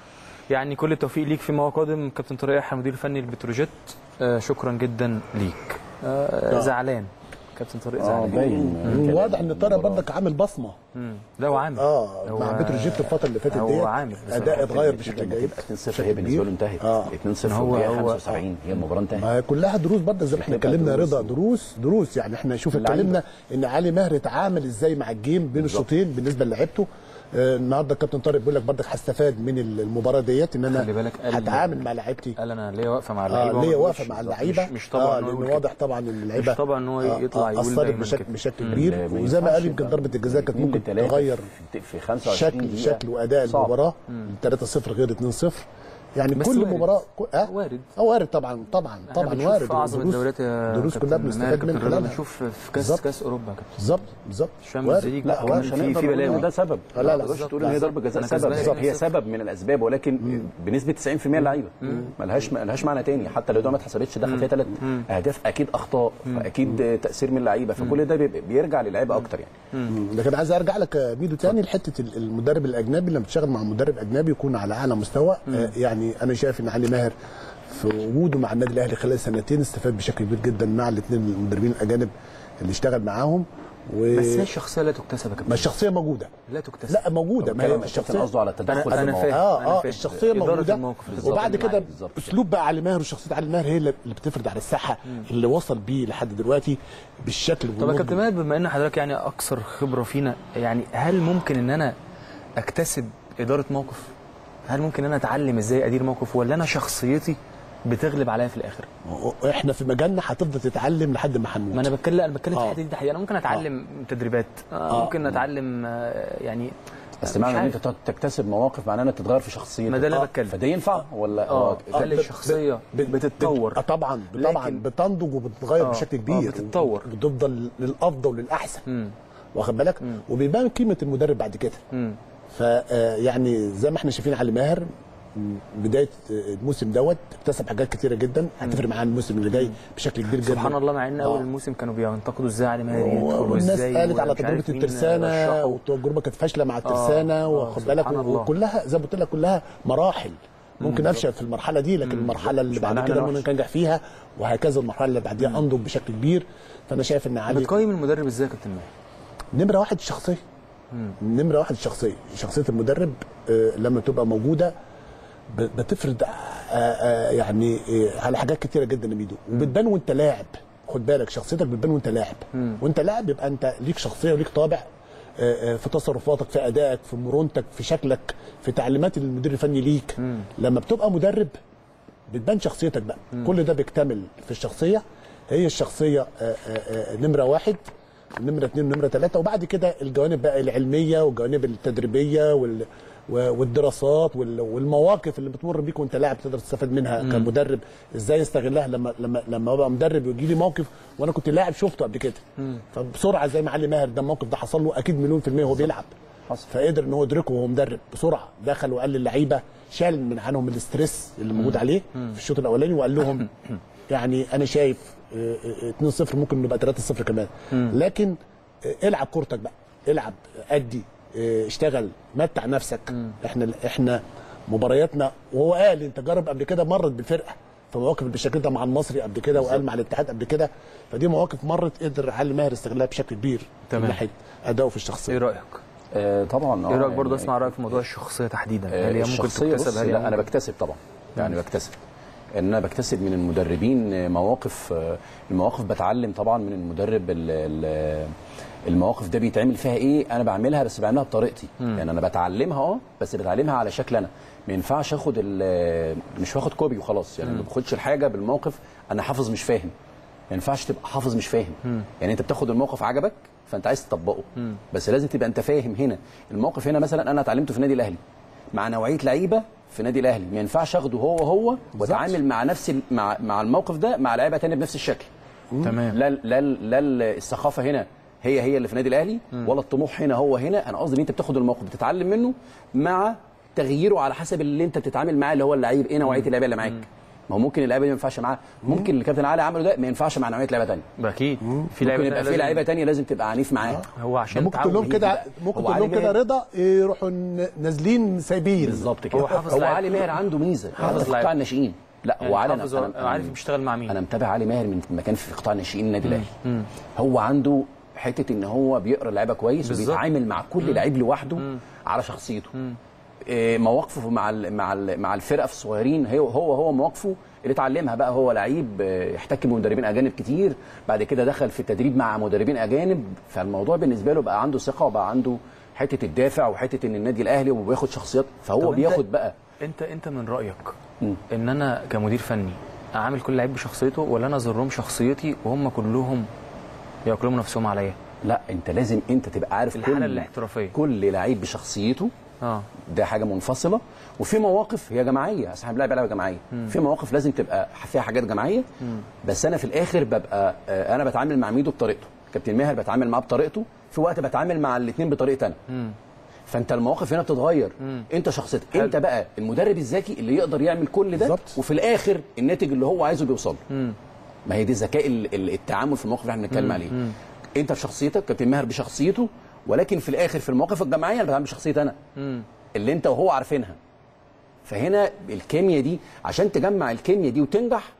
Speaker 1: يعني كل التوفيق ليك فيما هو قادم كابتن طارق يحيى مدير فني لبتروجيت آه شكرا جدا ليك آه زعلان كابتن طارق
Speaker 4: اه
Speaker 1: زعلان
Speaker 4: باين
Speaker 3: واضح ان طارق برضك عامل بصمه
Speaker 1: مم. لا هو عامل
Speaker 3: اه
Speaker 1: هو-
Speaker 3: مع بتروجيت الفتره اللي فاتت
Speaker 1: هو
Speaker 3: ديت
Speaker 1: عامل بصراحة.
Speaker 3: اداء اتغير بشكل
Speaker 4: لما
Speaker 3: جيد
Speaker 4: تبقى 2-0 هي بالنسبه له انتهت
Speaker 3: آه.
Speaker 4: 2-0
Speaker 1: هو-
Speaker 4: هو
Speaker 1: هو-
Speaker 4: 75 هي المباراه انتهت
Speaker 3: ما هي كلها دروس برضه زي ما احنا
Speaker 4: بتبقى
Speaker 3: اتكلمنا يا
Speaker 4: دروس.
Speaker 3: رضا دروس دروس يعني احنا شوف
Speaker 4: اللعيبة.
Speaker 3: اتكلمنا ان علي ماهر اتعامل ازاي مع الجيم بين الشوطين بالنسبه للعيبته آه، النهارده الكابتن طارق بيقول لك برضك هستفاد من المباراه ديت ان انا
Speaker 1: خلي بالك قال-
Speaker 3: هتعامل مع لعيبتي
Speaker 1: قال انا ليا واقفه مع
Speaker 3: اه
Speaker 1: اللعيبه
Speaker 3: ليا
Speaker 1: هو
Speaker 3: واقفه
Speaker 1: مش-
Speaker 3: مع
Speaker 1: مش-
Speaker 3: اللعيبه
Speaker 1: مش طبعا
Speaker 3: آه
Speaker 1: إنه يقول
Speaker 3: لان
Speaker 1: كده.
Speaker 3: واضح طبعا ان اللعيبه
Speaker 1: مش طبعا إن هو يطلع يقول
Speaker 3: اثرت
Speaker 1: دايماً
Speaker 3: بشكل
Speaker 1: كده.
Speaker 3: بشكل كبير
Speaker 4: ما
Speaker 3: وزي ما
Speaker 4: ينفعش
Speaker 3: قال يمكن
Speaker 4: يبقى
Speaker 3: ضربه الجزاء كانت
Speaker 4: اتنين
Speaker 3: ممكن
Speaker 4: لتلاتة
Speaker 3: تغير
Speaker 4: في- في 25
Speaker 3: شكل
Speaker 4: دقيقة.
Speaker 3: شكل واداء
Speaker 4: صعب.
Speaker 3: المباراه 3-0 غير 2-0 يعني
Speaker 1: بس
Speaker 3: كل
Speaker 1: وارد.
Speaker 3: مباراه كو- اه
Speaker 1: وارد.
Speaker 3: اه وارد طبعا طبعا
Speaker 1: احنا
Speaker 3: طبعا
Speaker 1: بنشوف
Speaker 3: وارد
Speaker 1: في اعظم
Speaker 3: دروس-
Speaker 1: الدوريات يا
Speaker 3: دروس
Speaker 1: كابتن
Speaker 3: كلها
Speaker 1: ماهر،
Speaker 3: بنستفاد
Speaker 1: كابتن
Speaker 3: من
Speaker 1: رضا،
Speaker 3: خلالها
Speaker 1: بنشوف في كاس
Speaker 3: بالظبط.
Speaker 1: كاس اوروبا يا كابتن
Speaker 3: بالظبط بالظبط
Speaker 1: الشامبيونز
Speaker 3: وارد.
Speaker 1: ليج
Speaker 3: لا
Speaker 1: بقى
Speaker 3: وارد.
Speaker 1: كمان
Speaker 4: مش
Speaker 1: في
Speaker 4: هنقدر
Speaker 1: في
Speaker 4: نقول
Speaker 1: بلاوي
Speaker 4: ان ده سبب
Speaker 3: لا، لا،
Speaker 4: ما تقدرش
Speaker 3: بالظبط.
Speaker 4: تقول ان هي
Speaker 3: لا،
Speaker 4: ضربه جزاء
Speaker 1: أنا
Speaker 4: سبب
Speaker 1: كسبان
Speaker 4: بالظبط. هي
Speaker 1: 2-0.
Speaker 4: سبب من الاسباب ولكن بنسبه 90% اللعيبه ملهاش ملهاش معنى تاني حتى لو ده ما اتحسبتش دخل فيها ثلاث اهداف اكيد اخطاء فاكيد تاثير من اللعيبه فكل ده بيبقى- بيرجع للعيبه اكتر يعني
Speaker 3: مم. لكن عايز ارجع لك يا ميدو تاني لحته ال- المدرب الاجنبي لما تشتغل مع مدرب اجنبي يكون على اعلى مستوى آه يعني انا شايف ان علي ماهر في وجوده مع النادي الاهلي خلال سنتين استفاد بشكل كبير جدا مع الاثنين المدربين الاجانب اللي اشتغل معاهم و...
Speaker 1: بس هي الشخصيه لا تكتسب يا كابتن
Speaker 3: ما الشخصيه موجوده
Speaker 1: لا تكتسب
Speaker 3: لا موجوده ما هي
Speaker 4: الكابتن
Speaker 3: الشخصيه
Speaker 4: قصده على التدخل
Speaker 1: أنا-
Speaker 4: في
Speaker 1: أنا
Speaker 4: المواقف.
Speaker 1: فاهم.
Speaker 3: اه
Speaker 1: أنا
Speaker 3: اه
Speaker 1: فاهم.
Speaker 3: الشخصيه
Speaker 1: إدارة
Speaker 3: موجوده
Speaker 1: الموقف بالظبط.
Speaker 3: وبعد كده
Speaker 4: بالظبط.
Speaker 3: اسلوب بقى علي ماهر وشخصيه علي ماهر هي اللي اللي بتفرض على الساحه اللي وصل بيه لحد دلوقتي بالشكل
Speaker 1: طب يا
Speaker 3: والنضج.
Speaker 1: كابتن ماهر بما ان حضرتك يعني اكثر خبره فينا يعني هل ممكن ان انا اكتسب اداره موقف؟ هل ممكن ان انا اتعلم ازاي ادير موقف ولا انا شخصيتي بتغلب عليا في الاخر؟
Speaker 3: احنا في مجالنا هتفضل تتعلم لحد ما هنموت
Speaker 1: ما انا بتكلم لا، انا بتكلم في
Speaker 3: آه.
Speaker 1: الحته دي تحديدا انا ممكن اتعلم تدريبات آه.
Speaker 3: آه.
Speaker 1: ممكن اتعلم آه، يعني
Speaker 4: بس
Speaker 1: مش
Speaker 4: معنى ان
Speaker 1: عارف.
Speaker 4: انت تكتسب مواقف معناه انك تتغير في شخصيتك
Speaker 1: ما ده اللي
Speaker 4: آه،
Speaker 1: بتكلم.
Speaker 4: فده ينفع ولا
Speaker 1: اه
Speaker 4: هو
Speaker 1: هل الشخصيه بتتطور
Speaker 3: اه طبعا طبعا
Speaker 1: لكن-
Speaker 3: بتنضج وبتتغير
Speaker 1: آه،
Speaker 3: بشكل
Speaker 1: آه،
Speaker 3: كبير
Speaker 1: بتتطور.
Speaker 3: بتفضل للافضل وللاحسن
Speaker 1: مم.
Speaker 3: واخد بالك وبيبان قيمه المدرب بعد كده
Speaker 1: مم.
Speaker 3: فيعني زي ما احنا شايفين علي ماهر م، بدايه الموسم دوت اكتسب حاجات كتيره جدا هتفرق معاه الموسم اللي جاي بشكل كبير جدا
Speaker 1: سبحان الله مع ان اول
Speaker 3: آه.
Speaker 1: الموسم كانوا بينتقدوا ازاي علي ماهر يدخل
Speaker 3: والناس
Speaker 1: وازاي
Speaker 3: قالت على
Speaker 1: ومش
Speaker 3: تجربه
Speaker 1: عارف مين
Speaker 3: الترسانه
Speaker 1: رشحه.
Speaker 3: والتجربه كانت فاشله مع الترسانه
Speaker 1: آه،
Speaker 3: واخد بالك
Speaker 1: سبحان الله.
Speaker 3: وكلها زي ما قلت لك كلها مراحل ممكن افشل في المرحله دي لكن المرحله اللي بعد
Speaker 4: معناها
Speaker 3: كده
Speaker 4: أنا
Speaker 3: ممكن
Speaker 4: وحش.
Speaker 3: انجح فيها وهكذا المرحله اللي بعديها انضج بشكل كبير فانا شايف ان علي
Speaker 1: بتقيم المدرب ازاي يا كابتن ماهر؟
Speaker 3: نمره واحد الشخصيه نمره واحد الشخصيه شخصيه المدرب آه، لما تبقى موجوده ب- بتفرض آه، آه، يعني آه، على حاجات كتيره جدا يا ميدو وبتبان وانت لاعب خد بالك شخصيتك بتبان وانت لاعب وانت لاعب يبقى انت ليك شخصيه وليك طابع آه، آه، في تصرفاتك في ادائك في مرونتك في شكلك في تعليمات المدير الفني ليك لما بتبقى مدرب بتبان شخصيتك بقى كل ده بيكتمل في الشخصيه هي الشخصيه آه، آه، آه، نمره واحد نمره اثنين ونمره ثلاثه وبعد كده الجوانب بقى العلميه والجوانب التدريبيه وال و- والدراسات وال- والمواقف اللي بتمر بيك وانت لاعب تقدر تستفاد منها كمدرب ازاي استغلها لما لما لما ابقى مدرب ويجي لي موقف وانا كنت لاعب شفته قبل كده فبسرعه زي ما علي ماهر ده الموقف ده حصل له اكيد مليون في الميه وهو بيلعب
Speaker 4: حصل.
Speaker 3: فقدر ان هو يدركه وهو مدرب بسرعه دخل وقال للعيبه شال من عنهم الاستريس اللي موجود عليه في الشوط الاولاني وقال لهم يعني انا شايف آه، آه، 2-0 ممكن نبقى 3-0 كمان لكن آه، العب كورتك بقى العب ادي آه، اشتغل متع نفسك احنا احنا مبارياتنا وهو قال انت جرب قبل كده مرت بالفرقه في مواقف بالشكل ده مع المصري قبل كده وقال مع الاتحاد قبل كده فدي مواقف مرت قدر علي ماهر استغلها بشكل كبير
Speaker 1: تمام.
Speaker 3: من ناحيه ادائه في
Speaker 1: ايه
Speaker 3: الشخصيه
Speaker 1: رايك؟
Speaker 4: آه طبعا
Speaker 1: ايه
Speaker 4: آه،
Speaker 1: رايك برضه
Speaker 4: يعني-
Speaker 1: اسمع رايك في موضوع الشخصيه تحديدا هل
Speaker 4: آه،
Speaker 1: هي ممكن
Speaker 4: الشخصية
Speaker 1: تكتسب
Speaker 4: بص
Speaker 1: هل هي
Speaker 4: لا انا
Speaker 1: ممكن-
Speaker 4: بكتسب طبعا يعني بكتسب ان انا بكتسب من المدربين آه، مواقف آه، المواقف بتعلم طبعا من المدرب ال- ال- المواقف ده بيتعمل فيها ايه انا بعملها بس بعملها بطريقتي يعني انا بتعلمها اه بس بتعلمها على شكل انا ما ينفعش اخد ال- مش واخد كوبي وخلاص يعني ما باخدش الحاجه بالموقف انا حافظ مش فاهم ما ينفعش تبقى حافظ مش فاهم يعني انت بتاخد الموقف عجبك فانت عايز تطبقه بس لازم تبقى انت فاهم هنا الموقف هنا مثلا انا اتعلمته في النادي الاهلي مع نوعيه لعيبه في النادي الاهلي ما ينفعش اخده هو هو واتعامل مع نفس ال- مع مع الموقف ده مع لعيبه تانية بنفس الشكل
Speaker 1: تمام
Speaker 4: لا لا لا الثقافه هنا هي هي اللي في النادي الاهلي ولا الطموح هنا هو هنا انا قصدي ان انت بتاخد الموقف بتتعلم منه مع تغييره على حسب اللي انت بتتعامل معاه اللي هو اللعيب ايه نوعيه اللعيبه اللي معاك ما هو ممكن اللعيبه دي ما ينفعش معاه ممكن اللي كابتن علي عمله ده ما ينفعش مع نوعيه لعيبه ثانيه
Speaker 1: اكيد في
Speaker 4: ممكن
Speaker 1: لعيبه
Speaker 4: يبقى في
Speaker 1: لازم-
Speaker 4: لعيبه ثانيه لازم تبقى عنيف معاه
Speaker 1: هو عشان
Speaker 3: ممكن تقول لهم
Speaker 1: تعود.
Speaker 3: كده
Speaker 4: لا،
Speaker 3: ممكن
Speaker 4: هو
Speaker 3: تقول لهم
Speaker 4: علي
Speaker 3: كده
Speaker 4: ماهر-
Speaker 3: رضا يروحوا ن- نازلين سايبين
Speaker 4: بالظبط كده
Speaker 1: هو حافظ
Speaker 4: هو
Speaker 1: لعيب.
Speaker 4: علي ماهر عنده ميزه
Speaker 1: حافظ
Speaker 4: حافظ
Speaker 1: لعيب.
Speaker 4: قطاع الناشئين لا
Speaker 1: يعني
Speaker 4: هو علي
Speaker 1: حافظ
Speaker 4: أنا- أنا-
Speaker 1: عارف بيشتغل مع مين
Speaker 4: انا متابع علي ماهر من ما كان في قطاع الناشئين النادي الاهلي هو عنده حته ان هو بيقرا اللعيبه كويس
Speaker 1: بالظبط.
Speaker 4: وبيتعامل مع كل لعيب لوحده على شخصيته إيه، مواقفه مع ال مع ال مع الفرقه في الصغيرين هو هو هو مواقفه اللي اتعلمها بقى هو لعيب آه، احتك بمدربين اجانب كتير بعد كده دخل في التدريب مع مدربين اجانب فالموضوع بالنسبه له بقى عنده ثقه وبقى عنده حته الدافع وحته ان النادي الاهلي وبياخد شخصيات فهو
Speaker 1: طب أنت-
Speaker 4: بياخد بقى
Speaker 1: انت انت من رايك
Speaker 4: مم.
Speaker 1: ان انا كمدير فني اعامل كل لعيب بشخصيته ولا انا اظهرهم شخصيتي وهم كلهم ياكلوا نفسهم عليا
Speaker 4: لا انت لازم انت تبقى عارف
Speaker 1: الحالة
Speaker 4: كل
Speaker 1: الاحترافية.
Speaker 4: كل لعيب بشخصيته
Speaker 1: اه
Speaker 4: ده حاجه منفصله وفي مواقف هي جماعيه اصل احنا بنلعب لعبه جماعيه في مواقف لازم تبقى فيها حاجات جماعيه بس انا في الاخر ببقى آه، انا بتعامل مع ميدو بطريقته كابتن ماهر بتعامل معاه بطريقته في وقت بتعامل مع الاثنين بطريقه انا فانت المواقف هنا بتتغير انت شخصيتك انت بقى المدرب الذكي اللي يقدر يعمل كل ده
Speaker 3: بالظبط.
Speaker 4: وفي الاخر الناتج اللي هو عايزه بيوصل له ما هي دي ذكاء ال- ال- التعامل في المواقف اللي احنا بنتكلم عليه انت بشخصيتك كابتن ماهر بشخصيته ولكن في الاخر في المواقف الجماعيه انا بتعامل بشخصيتي انا اللي انت وهو عارفينها فهنا الكيمياء دي عشان تجمع الكيمياء دي وتنجح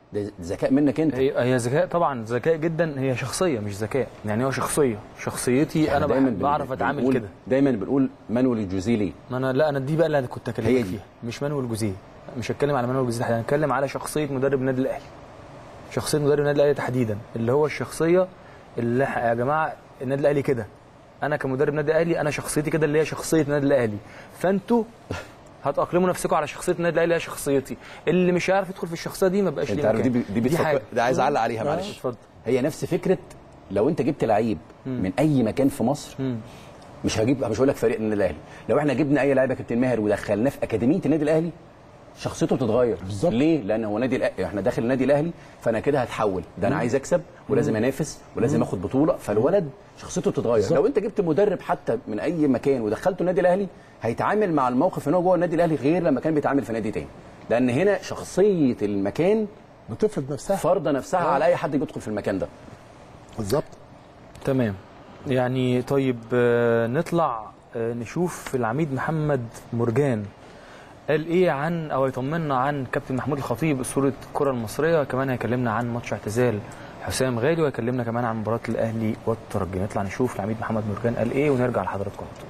Speaker 4: ده ذكاء منك انت
Speaker 1: هي هي ذكاء طبعا ذكاء جدا هي شخصيه مش ذكاء يعني هو شخصيه شخصيتي انا
Speaker 4: إحنا دايما
Speaker 1: بح-
Speaker 4: بن-
Speaker 1: بعرف اتعامل
Speaker 4: بنقول-
Speaker 1: كده
Speaker 4: دايما بنقول مانويل جوزيلي
Speaker 1: ما انا لا انا دي بقى اللي أنا كنت
Speaker 4: هي
Speaker 1: اكلمك
Speaker 4: دي.
Speaker 1: فيها مش مانويل جوزيه مش هتكلم على مانويل جوزيه تحديدا هنتكلم على شخصيه مدرب النادي الاهلي شخصيه مدرب النادي الاهلي تحديدا اللي هو الشخصيه اللي إح- يا جماعه النادي الاهلي كده انا كمدرب نادي الاهلي انا شخصيتي كده اللي هي شخصيه النادي الاهلي فانتوا هتأقلموا نفسكم على شخصيه النادي الاهلي اللي هي شخصيتي اللي مش هيعرف يدخل في الشخصيه دي ما بقاش
Speaker 4: انت
Speaker 1: ليه
Speaker 4: عارف دي
Speaker 1: مكان.
Speaker 4: ب- دي بتفكر
Speaker 1: حاجة.
Speaker 4: ده عايز اعلق عليها معلش
Speaker 1: اتفضل
Speaker 4: هي نفس فكره لو انت جبت لعيب من اي مكان في مصر مش هجيب مش هقول لك فريق النادي الاهلي لو احنا جبنا اي لاعب يا كابتن ماهر ودخلناه في اكاديميه النادي الاهلي شخصيته بتتغير
Speaker 3: بالظبط.
Speaker 4: ليه لان هو نادي الأهلي احنا داخل النادي الاهلي فانا كده هتحول ده انا عايز اكسب ولازم انافس ولازم اخد بطوله فالولد شخصيته بتتغير
Speaker 3: بالظبط.
Speaker 4: لو انت جبت مدرب حتى من اي مكان ودخلته النادي الاهلي هيتعامل مع الموقف ان هو جوه النادي الاهلي غير لما كان بيتعامل في نادي تاني لان هنا شخصيه المكان
Speaker 3: بتفرض نفسها
Speaker 4: فرض نفسها على اي حد بيدخل في المكان ده
Speaker 3: بالظبط
Speaker 1: تمام يعني طيب آه، نطلع آه، نشوف العميد محمد مرجان قال ايه عن او يطمنا عن كابتن محمود الخطيب اسطوره الكره المصريه كمان هيكلمنا عن ماتش اعتزال حسام غالي وهيكلمنا كمان عن مباراه الاهلي والترجي نطلع نشوف العميد محمد مرجان قال ايه ونرجع لحضراتكم على طول.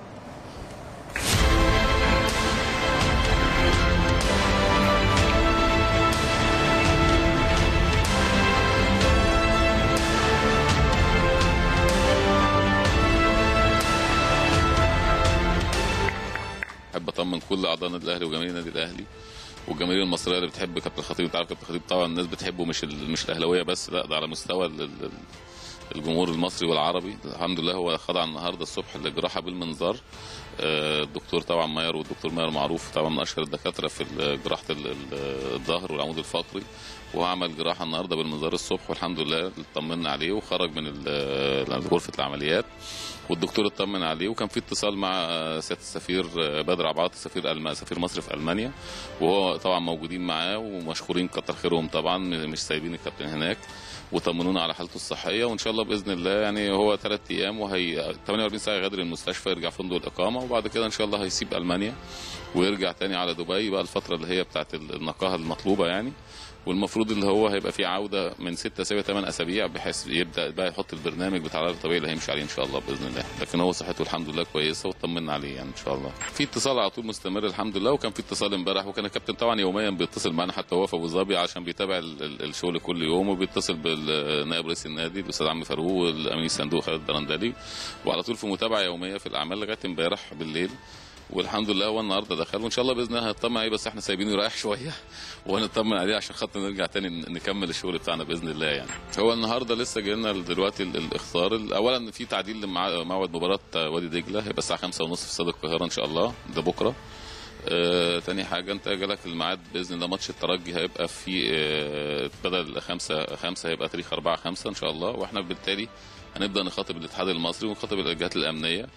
Speaker 7: احب اطمن كل اعضاء النادي الاهلي وجماهير النادي الاهلي والجماهير المصريه اللي بتحب كابتن الخطيب انت عارف كابتن الخطيب طبعا الناس بتحبه مش ال- مش الاهلاويه بس لا ده على مستوى ال- ال- الجمهور المصري والعربي الحمد لله هو خضع النهارده الصبح لجراحه بالمنظار آه، الدكتور طبعا ماير والدكتور ماير معروف طبعا من اشهر الدكاتره في ال- جراحه ال- ال- الظهر والعمود الفقري وهو عمل جراحه النهارده بالمنظار الصبح والحمد لله اطمنا عليه وخرج من ال- غرفه العمليات والدكتور اطمن عليه وكان في اتصال مع آه، سياده السفير آه، بدر عباط سفير ألم... سفير مصر في المانيا وهو طبعا موجودين معاه ومشكورين كتر خيرهم طبعا م- مش سايبين الكابتن هناك وطمنونا على حالته الصحيه وان شاء الله باذن الله يعني هو ثلاث ايام وهي 48 ساعه يغادر المستشفى يرجع فندق الاقامه وبعد كده ان شاء الله هيسيب المانيا ويرجع تاني على دبي بقى الفتره اللي هي بتاعت النقاهه المطلوبه يعني والمفروض اللي هو هيبقى في عوده من 6 7 8 اسابيع بحيث يبدا بقى يحط البرنامج بتاع العلاج الطبيعي اللي هيمشي عليه ان شاء الله باذن الله لكن هو صحته الحمد لله كويسه واطمنا عليه يعني ان شاء الله في اتصال على طول مستمر الحمد لله وكان في اتصال امبارح وكان الكابتن طبعا يوميا بيتصل معانا حتى هو في ابو ظبي عشان بيتابع ال- ال- الشغل كل يوم وبيتصل بالنائب رئيس النادي الاستاذ عمي فاروق والامين الصندوق خالد الدرندلي وعلى طول في متابعه يوميه في الاعمال لغايه امبارح بالليل والحمد لله هو النهارده دخل وان شاء الله باذن الله هنطمن عليه بس احنا سايبينه يريح شويه وهنطمن عليه عشان خاطر نرجع تاني ن- نكمل الشغل بتاعنا باذن الله يعني هو النهارده لسه جاي لنا دلوقتي ال- الاخطار ال- اولا في تعديل لمع- موعد مباراه وادي دجله هيبقى الساعه 5:30 في استاد القاهره ان شاء الله ده بكره آه، تاني حاجة انت جالك الميعاد بإذن الله ماتش الترجي هيبقى في آه، بدل خمسة خمسة هيبقى تاريخ أربعة خمسة إن شاء الله وإحنا بالتالي هنبدأ نخاطب الاتحاد المصري ونخاطب الجهات الأمنية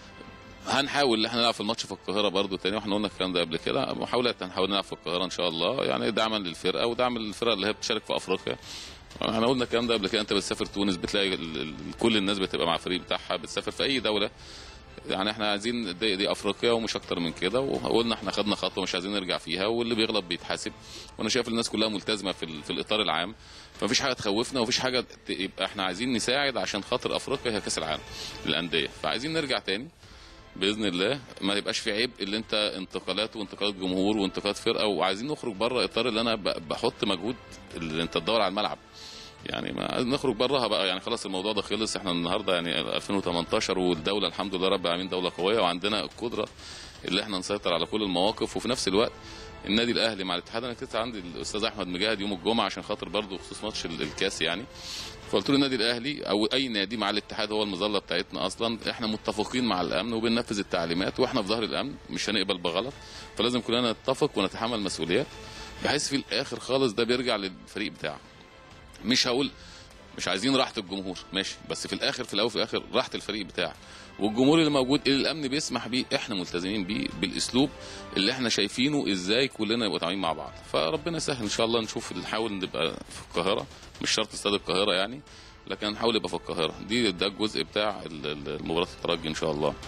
Speaker 7: هنحاول ان احنا نلعب في الماتش في القاهره برضو تاني واحنا قلنا الكلام ده قبل كده محاولات هنحاول نلعب في القاهره ان شاء الله يعني دعما للفرقه ودعما للفرقه اللي هي بتشارك في افريقيا احنا قلنا الكلام ده قبل كده انت بتسافر تونس بتلاقي ال- ال- كل الناس بتبقى مع الفريق بتاعها بتسافر في اي دوله يعني احنا عايزين دي, دي افريقيا ومش اكتر من كده وقلنا احنا خدنا خطوه مش عايزين نرجع فيها واللي بيغلط بيتحاسب وانا شايف الناس كلها ملتزمه في, ال- في الاطار العام فمفيش حاجه تخوفنا ومفيش حاجه ت- يبقى احنا عايزين نساعد عشان خاطر افريقيا هي كاس العالم للانديه فعايزين نرجع تاني باذن الله ما يبقاش في عيب اللي انت انتقالات وانتقالات جمهور وانتقالات فرقه وعايزين نخرج بره اطار اللي انا ب- بحط مجهود اللي انت تدور على الملعب يعني ما نخرج براها بقى يعني خلاص الموضوع ده خلص احنا النهارده يعني 2018 والدوله الحمد لله رب العالمين دوله قويه وعندنا القدره اللي احنا نسيطر على كل المواقف وفي نفس الوقت النادي الاهلي مع الاتحاد انا كنت عندي الاستاذ احمد مجاهد يوم الجمعه عشان خاطر برضه بخصوص ماتش ال- الكاس يعني فقلت له النادي الاهلي او اي نادي مع الاتحاد هو المظله بتاعتنا اصلا احنا متفقين مع الامن وبننفذ التعليمات واحنا في ظهر الامن مش هنقبل بغلط فلازم كلنا نتفق ونتحمل مسؤوليات بحيث في الاخر خالص ده بيرجع للفريق بتاعه مش هقول مش عايزين راحه الجمهور ماشي بس في الاخر في الاول وفي الاخر راحه الفريق بتاعك والجمهور اللي موجود اللي الامن بيسمح بيه احنا ملتزمين بيه بالاسلوب اللي احنا شايفينه ازاي كلنا نبقى متعاونين مع بعض فربنا يسهل ان شاء الله نشوف نحاول نبقى في القاهره مش شرط استاد القاهره يعني لكن نحاول يبقى في القاهره دي ده الجزء بتاع ال- ال- مباراه الترجي ان شاء الله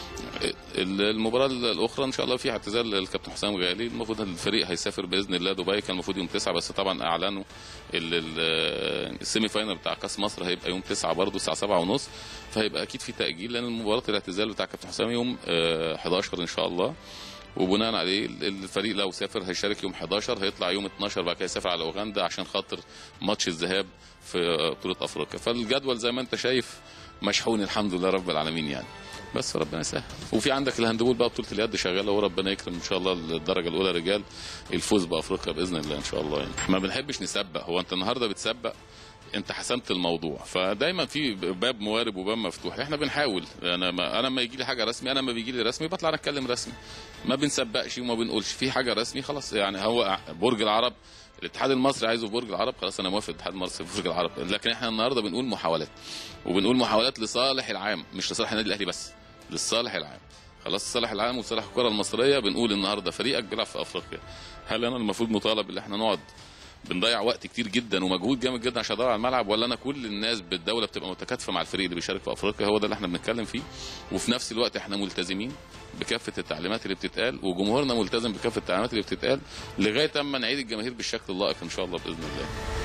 Speaker 7: المباراه الاخرى ان شاء الله في اعتزال الكابتن حسام غالي المفروض الفريق هيسافر باذن الله دبي كان المفروض يوم 9 بس طبعا اعلنوا ال- ال- السيمي فاينل بتاع كاس مصر هيبقى يوم 9 برضه الساعه 7 ونص فهيبقى اكيد في تاجيل لان مباراه الاعتزال بتاع كابتن حسام يوم آه، 11 ان شاء الله وبناء عليه الفريق لو سافر هيشارك يوم 11 هيطلع يوم 12 بعد كده يسافر على اوغندا عشان خاطر ماتش الذهاب في بطوله افريقيا فالجدول زي ما انت شايف مشحون الحمد لله رب العالمين يعني بس ربنا يسهل وفي عندك الهاندبول بقى بطوله اليد شغاله وربنا يكرم ان شاء الله الدرجه الاولى رجال الفوز بافريقيا باذن الله ان شاء الله يعني ما بنحبش نسبق هو انت النهارده بتسبق انت حسمت الموضوع فدايما في باب موارب وباب مفتوح احنا بنحاول انا ما انا لما يجي لي حاجه رسمي انا لما بيجي لي رسمي بطلع اتكلم رسمي ما بنسبقش وما بنقولش في حاجه رسمي خلاص يعني هو برج العرب الاتحاد المصري عايزه في برج العرب خلاص انا موافق الاتحاد المصري في برج العرب لكن احنا النهارده بنقول محاولات وبنقول محاولات لصالح العام مش لصالح النادي الاهلي بس للصالح العام خلاص الصالح العام وصالح الكره المصريه بنقول النهارده فريقك بيلعب في افريقيا هل انا المفروض مطالب ان احنا نقعد بنضيع وقت كتير جدا ومجهود جامد جدا عشان ادور على الملعب ولا انا كل الناس بالدوله بتبقى متكاتفه مع الفريق اللي بيشارك في افريقيا هو ده اللي احنا بنتكلم فيه وفي نفس الوقت احنا ملتزمين بكافه التعليمات اللي بتتقال وجمهورنا ملتزم بكافه التعليمات اللي بتتقال لغايه اما نعيد الجماهير بالشكل اللائق ان شاء الله باذن الله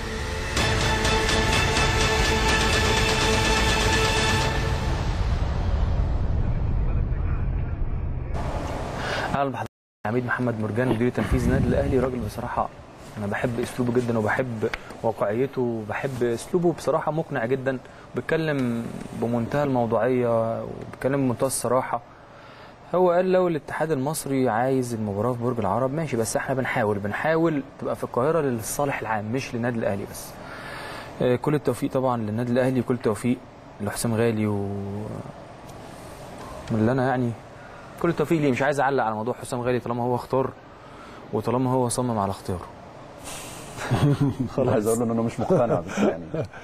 Speaker 1: اهلا بحضرتك عميد محمد مرجان مدير تنفيذي النادي الاهلي راجل بصراحه انا بحب اسلوبه جدا وبحب واقعيته وبحب اسلوبه بصراحه مقنع جدا بيتكلم بمنتهى الموضوعيه وبيتكلم بمنتهى الصراحه هو قال لو الاتحاد المصري عايز المباراه في برج العرب ماشي بس احنا بنحاول بنحاول تبقى في القاهره للصالح العام مش للنادي الاهلي بس آه، كل التوفيق طبعا للنادي الاهلي وكل التوفيق لحسام غالي و من اللي انا يعني كل التوفيق ليه مش عايز اعلق على موضوع حسام غالي طالما هو اختار وطالما هو صمم على اختياره
Speaker 4: عايز اقول له ان انا مش مقتنع بس يعني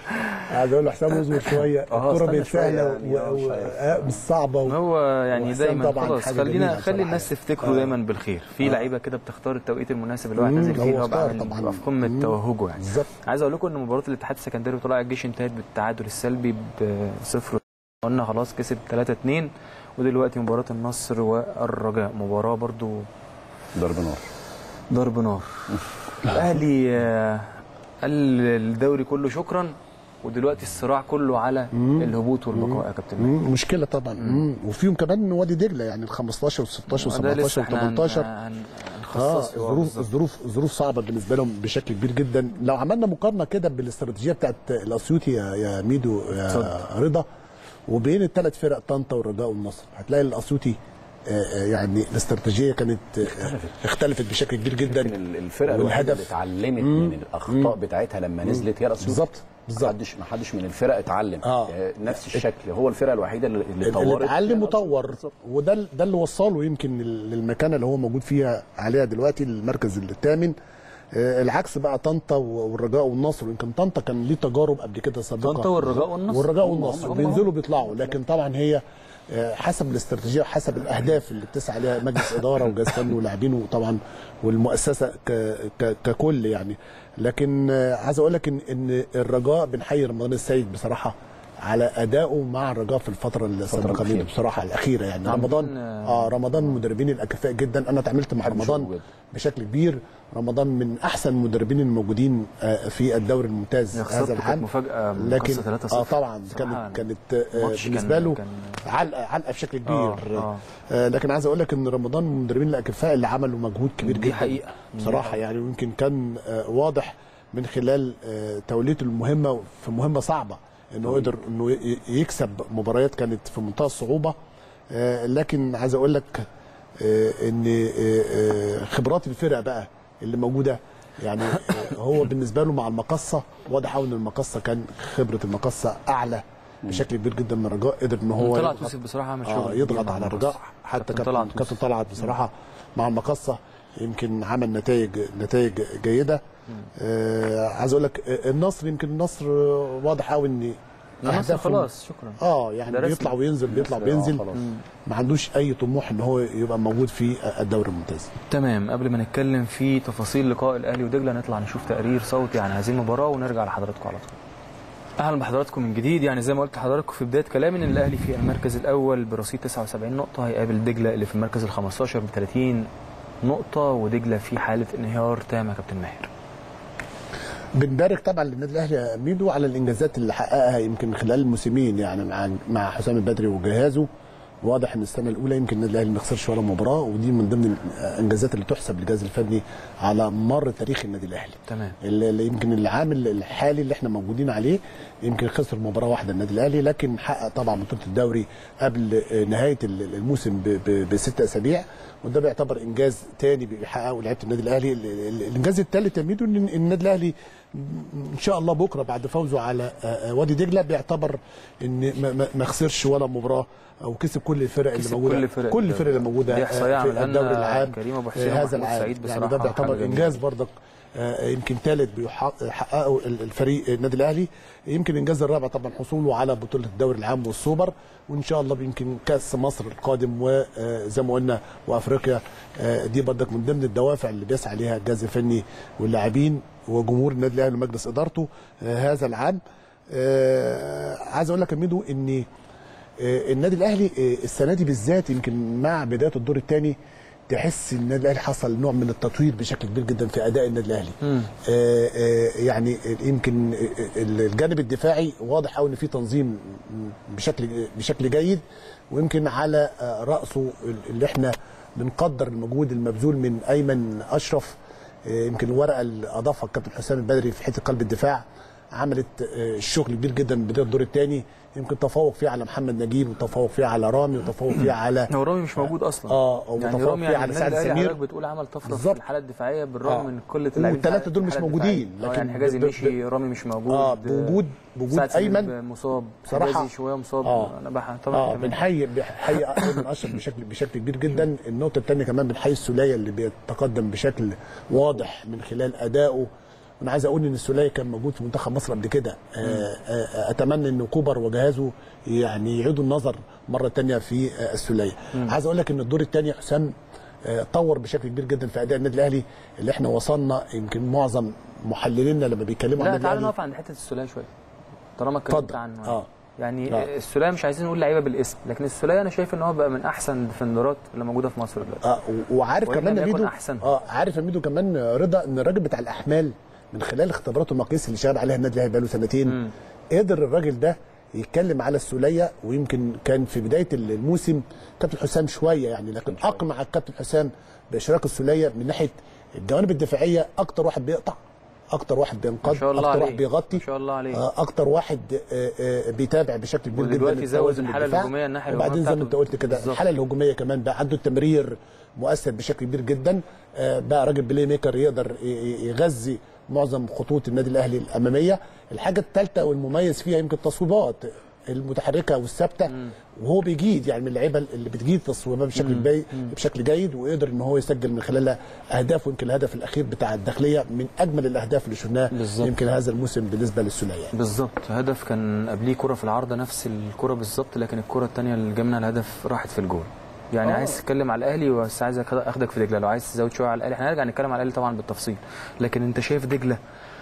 Speaker 3: عايز اقول له حسام اصبر شويه
Speaker 4: آه،
Speaker 3: الكوره
Speaker 4: استنى
Speaker 3: بقت سهله
Speaker 4: شوية يعني، آه، مش
Speaker 3: و-
Speaker 4: عارف.
Speaker 3: و- مش صعبه و-
Speaker 1: هو يعني
Speaker 3: وحسام
Speaker 1: دايما
Speaker 3: طبعاً
Speaker 1: خلاص
Speaker 3: حاجة
Speaker 1: خلينا
Speaker 3: جميلة
Speaker 1: خلي
Speaker 3: بصراحة.
Speaker 1: الناس تفتكره
Speaker 3: آه.
Speaker 1: دايما بالخير في
Speaker 3: آه.
Speaker 1: لعيبه كده بتختار التوقيت المناسب اللي هو
Speaker 3: مم،
Speaker 1: يعتزل
Speaker 3: هو
Speaker 1: فيه هو
Speaker 3: اختار
Speaker 1: بقى
Speaker 3: طبعاً.
Speaker 1: بيبقى في قمه
Speaker 3: مم.
Speaker 1: توهجه يعني
Speaker 3: بالظبط
Speaker 1: عايز اقول لكم ان مباراه الاتحاد السكندري وطلائع الجيش انتهت بالتعادل السلبي بصفر قلنا خلاص كسب 3 2 ودلوقتي مباراه النصر والرجاء مباراه برضو
Speaker 4: ضرب نار
Speaker 1: ضرب نار الاهلي آه، قال الدوري كله شكرا ودلوقتي الصراع كله على الهبوط والبقاء يا كابتن
Speaker 3: مم، مشكله طبعا مم. وفيهم كمان وادي دجله يعني ال 15 وال 16
Speaker 1: ده
Speaker 3: وال
Speaker 1: لسه
Speaker 3: 17
Speaker 1: احنا
Speaker 3: وال 18
Speaker 1: هن- هن-
Speaker 3: اه
Speaker 1: هنخصصه
Speaker 3: الظروف
Speaker 1: بالظبط.
Speaker 3: الظروف الظروف صعبه بالنسبه لهم بشكل كبير جدا لو عملنا مقارنه كده بالاستراتيجيه بتاعت الاسيوطي يا, يا ميدو يا رضا وبين الثلاث فرق طنطا والرجاء والنصر هتلاقي الاسيوطي آه، آه، يعني الاستراتيجيه كانت آه، اختلفت بشكل كبير جدا
Speaker 4: لكن ال- الفرقه الوحيده اللي
Speaker 3: والهدف
Speaker 4: اتعلمت من الاخطاء بتاعتها لما نزلت هي الاسيوط
Speaker 3: بالظبط بالظبط
Speaker 4: محدش محدش من الفرق اتعلم
Speaker 3: آه.
Speaker 4: يعني نفس الشكل هو الفرقه الوحيده اللي, اللي
Speaker 3: اللي
Speaker 4: طورت
Speaker 3: اتعلم وطور وده ال- ده اللي وصله يمكن لل- للمكانه اللي هو موجود فيها عليها دلوقتي المركز الثامن آه، العكس بقى طنطا والرجاء والنصر يمكن طنطا كان ليه تجارب قبل كده سابقه
Speaker 1: طنطا والرجاء والنصر
Speaker 3: والرجاء
Speaker 1: هم-
Speaker 3: والنصر
Speaker 1: هم-
Speaker 3: بينزلوا بيطلعوا لكن طبعا هي آه، حسب الاستراتيجيه وحسب الاهداف اللي بتسعى عليها مجلس اداره وجهاز فني ولاعبين وطبعا والمؤسسه ك- ك- ككل يعني لكن آه، عايز اقول لك ان ان الرجاء بنحيي رمضان السيد بصراحه على ادائه مع الرجاء في الفتره السابقه منه
Speaker 4: الأخيرة.
Speaker 3: بصراحه الاخيره يعني
Speaker 1: عامة،
Speaker 3: رمضان اه رمضان من المدربين الاكفاء جدا انا اتعاملت مع رمضان
Speaker 4: شغل.
Speaker 3: بشكل كبير رمضان من احسن المدربين الموجودين آه، في الدوري الممتاز
Speaker 1: يا
Speaker 3: هذا
Speaker 1: خسارته كانت
Speaker 3: العام
Speaker 1: مفاجاه
Speaker 3: لكن
Speaker 1: مقصة 3-0
Speaker 3: اه طبعا
Speaker 1: بصراحة
Speaker 3: كانت كانت آه،
Speaker 1: ماتش
Speaker 3: بالنسبه
Speaker 1: كان-
Speaker 3: له
Speaker 1: كان-
Speaker 3: علقه علقه بشكل كبير
Speaker 1: آه، آه.
Speaker 3: آه لكن عايز اقول لك ان رمضان من المدربين الاكفاء اللي عملوا مجهود كبير
Speaker 1: دي
Speaker 3: جدا
Speaker 1: حقيقة.
Speaker 3: بصراحه يعني ويمكن كان آه واضح من خلال آه توليته المهمه في مهمه صعبه انه قدر انه ي- يكسب مباريات كانت في منتهى الصعوبه آه لكن عايز اقول لك آه ان آه آه خبرات الفرق بقى اللي موجوده يعني آه هو بالنسبه له مع المقصه واضح قوي ان المقصه كان خبره المقصه اعلى بشكل كبير جدا من الرجاء قدر ان هو
Speaker 1: طلعت
Speaker 3: يضغط-
Speaker 1: يوسف بصراحه عمل
Speaker 3: آه
Speaker 1: شغل
Speaker 3: يضغط
Speaker 1: كبير مع
Speaker 3: على
Speaker 1: المقص.
Speaker 3: الرجاء حتى
Speaker 1: كابتن طلعت
Speaker 3: كابتن كابتن طلعت بصراحه مع المقصه يمكن عمل نتائج نتائج جيده آه عايز اقول لك آه، النصر يمكن النصر آه، واضح قوي ان
Speaker 1: النصر
Speaker 3: أهدافهم-
Speaker 1: خلاص شكرا
Speaker 3: اه
Speaker 1: ده
Speaker 3: يعني
Speaker 1: رسمي.
Speaker 3: بيطلع وينزل بيطلع
Speaker 4: النصر، آه،
Speaker 3: وينزل
Speaker 4: خلاص.
Speaker 3: ما عندوش اي طموح ان هو يبقى موجود في الدوري الممتاز
Speaker 1: تمام قبل ما نتكلم في تفاصيل لقاء الاهلي ودجله نطلع نشوف تقرير صوتي عن هذه المباراه ونرجع لحضراتكم على طول اهلا بحضراتكم من جديد يعني زي ما قلت لحضراتكم في بدايه كلامي ان الاهلي في المركز الاول برصيد 79 نقطه هيقابل دجله اللي في المركز ال 15 ب 30 نقطه ودجله في حاله انهيار تام يا كابتن ماهر
Speaker 3: بنبارك طبعا للنادي الاهلي يا ميدو على الانجازات اللي حققها يمكن خلال الموسمين يعني مع مع حسام البدري وجهازه واضح ان السنه الاولى يمكن النادي الاهلي ما خسرش ولا مباراه ودي من ضمن الانجازات اللي تحسب للجهاز الفني على مر تاريخ النادي الاهلي
Speaker 1: تمام
Speaker 3: اللي اللي يمكن العامل الحالي اللي احنا موجودين عليه يمكن خسر مباراه واحده النادي الاهلي لكن حقق طبعا بطوله الدوري قبل نهايه الموسم ب- ب- بست اسابيع وده بيعتبر انجاز تاني بيحققه لعيبه النادي الاهلي ال- ال- الانجاز الثالث يا ميدو ان النادي الاهلي ان شاء الله بكره بعد فوزه على آه، آه، وادي دجله بيعتبر ان ما- ما- ما خسرش ولا مباراه او كسب كل الفرق اللي
Speaker 1: كسب
Speaker 3: موجوده
Speaker 1: كل الفرق.
Speaker 3: كل الفرق اللي موجوده
Speaker 1: دي
Speaker 3: آه،
Speaker 1: إحصائية
Speaker 3: في
Speaker 1: عملها
Speaker 3: الدوري
Speaker 1: لنا
Speaker 3: العام
Speaker 1: كريم أبو حسين
Speaker 3: آه،
Speaker 1: ومحمود
Speaker 3: هذا العام
Speaker 1: سعيد
Speaker 3: يعني
Speaker 1: بصراحة
Speaker 3: ده
Speaker 1: حاجة
Speaker 3: بيعتبر
Speaker 1: جميلة.
Speaker 3: انجاز برضك آه، يمكن ثالث بيحققه الفريق النادي الاهلي يمكن الانجاز الرابع طبعا حصوله على بطوله الدوري العام والسوبر وان شاء الله يمكن كاس مصر القادم وزي ما قلنا وافريقيا آه، دي برضك من ضمن الدوافع اللي بيسعى ليها الجهاز الفني واللاعبين وجمهور النادي الاهلي ومجلس ادارته آه، هذا العام آه، عايز اقول لك يا ميدو ان آه، النادي الاهلي آه، السنه دي بالذات يمكن مع بدايه الدور الثاني تحس ان النادي الاهلي حصل نوع من التطوير بشكل كبير جدا في اداء النادي الاهلي آه، آه، يعني يمكن الجانب الدفاعي واضح قوي ان في تنظيم بشكل بشكل جيد ويمكن على آه، راسه اللي احنا بنقدر المجهود المبذول من ايمن اشرف آه، يمكن الورقه اللي اضافها الكابتن حسام البدري في حته قلب الدفاع عملت آه، الشغل كبير جدا من بدايه الدور الثاني يمكن تفوق فيه على محمد نجيب وتفوق فيه على رامي وتفوق فيه على
Speaker 1: هو رامي مش موجود اصلا
Speaker 3: اه او
Speaker 1: يعني
Speaker 3: متفوق
Speaker 1: رامي
Speaker 3: فيه
Speaker 1: يعني
Speaker 3: على
Speaker 1: النادي
Speaker 3: سعد
Speaker 1: الاهلي
Speaker 3: سمير
Speaker 1: حضرتك بتقول عمل طفره في
Speaker 3: بالظبط.
Speaker 1: الحاله الدفاعيه بالرغم
Speaker 3: آه.
Speaker 1: من قله اللاعبين
Speaker 3: والتلاتة
Speaker 1: في
Speaker 3: دول مش
Speaker 1: الحالة
Speaker 3: موجودين،
Speaker 1: الدفاعية. آه،
Speaker 3: لكن
Speaker 1: يعني حجازي
Speaker 3: ب- ب-
Speaker 1: مشي رامي مش موجود
Speaker 3: اه بوجود بوجود
Speaker 1: سعد سمير
Speaker 3: ايمن
Speaker 1: مصاب
Speaker 3: بصراحة.
Speaker 1: حجازي شويه مصاب
Speaker 3: آه.
Speaker 1: انا بح طبعا
Speaker 3: اه
Speaker 1: كمان.
Speaker 3: بنحيي بنحيي ايمن اشرف بشكل بشكل كبير جدا النقطه الثانيه كمان بنحيي السوليه اللي بيتقدم بشكل واضح من خلال ادائه انا عايز اقول ان السوليه كان موجود في منتخب مصر قبل كده آه، آه، اتمنى ان كوبر وجهازه يعني يعيدوا النظر مره ثانيه في آه، السوليه عايز اقول لك ان الدور الثاني حسام آه، طور بشكل كبير جدا في اداء النادي الاهلي اللي احنا وصلنا يمكن معظم محللينا لما بيتكلموا عن
Speaker 1: لا
Speaker 3: النادي
Speaker 1: تعالى
Speaker 3: الاهلي
Speaker 1: نقف عند حته السوليه شويه طالما اتكلمت
Speaker 3: اتفضل.
Speaker 1: عنه
Speaker 3: اه
Speaker 1: يعني
Speaker 3: آه.
Speaker 1: السوليه مش عايزين نقول لعيبه بالاسم لكن السوليه انا شايف ان هو بقى من احسن الديفندرات اللي موجوده في مصر دلوقتي
Speaker 3: اه و- وعارف
Speaker 1: وإن
Speaker 3: كمان
Speaker 1: لم
Speaker 3: يا
Speaker 1: يكن
Speaker 3: ميدو
Speaker 1: أحسن.
Speaker 3: اه عارف يا ميدو كمان رضا ان الراجل بتاع الاحمال من خلال اختباراته المقياس اللي شغال عليها النادي الاهلي بقاله سنتين قدر الراجل ده يتكلم على السوليه ويمكن كان في بدايه الموسم كابتن حسام شويه يعني لكن اقنع الكابتن حسام باشراك السوليه من ناحيه الجوانب الدفاعيه اكتر واحد بيقطع اكتر واحد بينقض
Speaker 1: ما شاء الله
Speaker 3: اكتر
Speaker 1: عليه.
Speaker 3: واحد بيغطي
Speaker 1: ما شاء الله عليه.
Speaker 3: آه، اكتر واحد آه، آه، بيتابع بشكل كبير جدا
Speaker 1: ودلوقتي زود
Speaker 3: التوازن
Speaker 1: الحالة
Speaker 3: الدفاع.
Speaker 1: الهجومية الناحية
Speaker 3: وبعدين
Speaker 1: الهجومية
Speaker 3: زي ما انت قلت كده
Speaker 1: بالظبط.
Speaker 3: الحاله الهجوميه كمان بقى عنده التمرير مؤثر بشكل كبير جدا آه، بقى راجل بلاي ميكر يقدر ي- ي- يغذي معظم خطوط النادي الاهلي الاماميه الحاجه الثالثه والمميز فيها يمكن التصويبات المتحركه والثابته وهو بيجيد يعني من اللعيبه اللي بتجيد تصويبات بشكل بي بشكل جيد ويقدر ان هو يسجل من خلالها اهداف ويمكن الهدف الاخير بتاع الداخليه من اجمل الاهداف اللي شفناها
Speaker 1: بالظبط.
Speaker 3: يمكن هذا الموسم بالنسبه للسوليه يعني.
Speaker 1: بالظبط هدف كان قبليه كرة في العارضة نفس الكرة بالظبط لكن الكرة الثانية اللي جابنا الهدف راحت في الجول يعني
Speaker 3: آه.
Speaker 1: عايز تتكلم على الاهلي بس عايز أخد- اخدك في دجله لو عايز تزود شويه على الاهلي احنا هنرجع نتكلم على الاهلي طبعا بالتفصيل لكن انت شايف دجله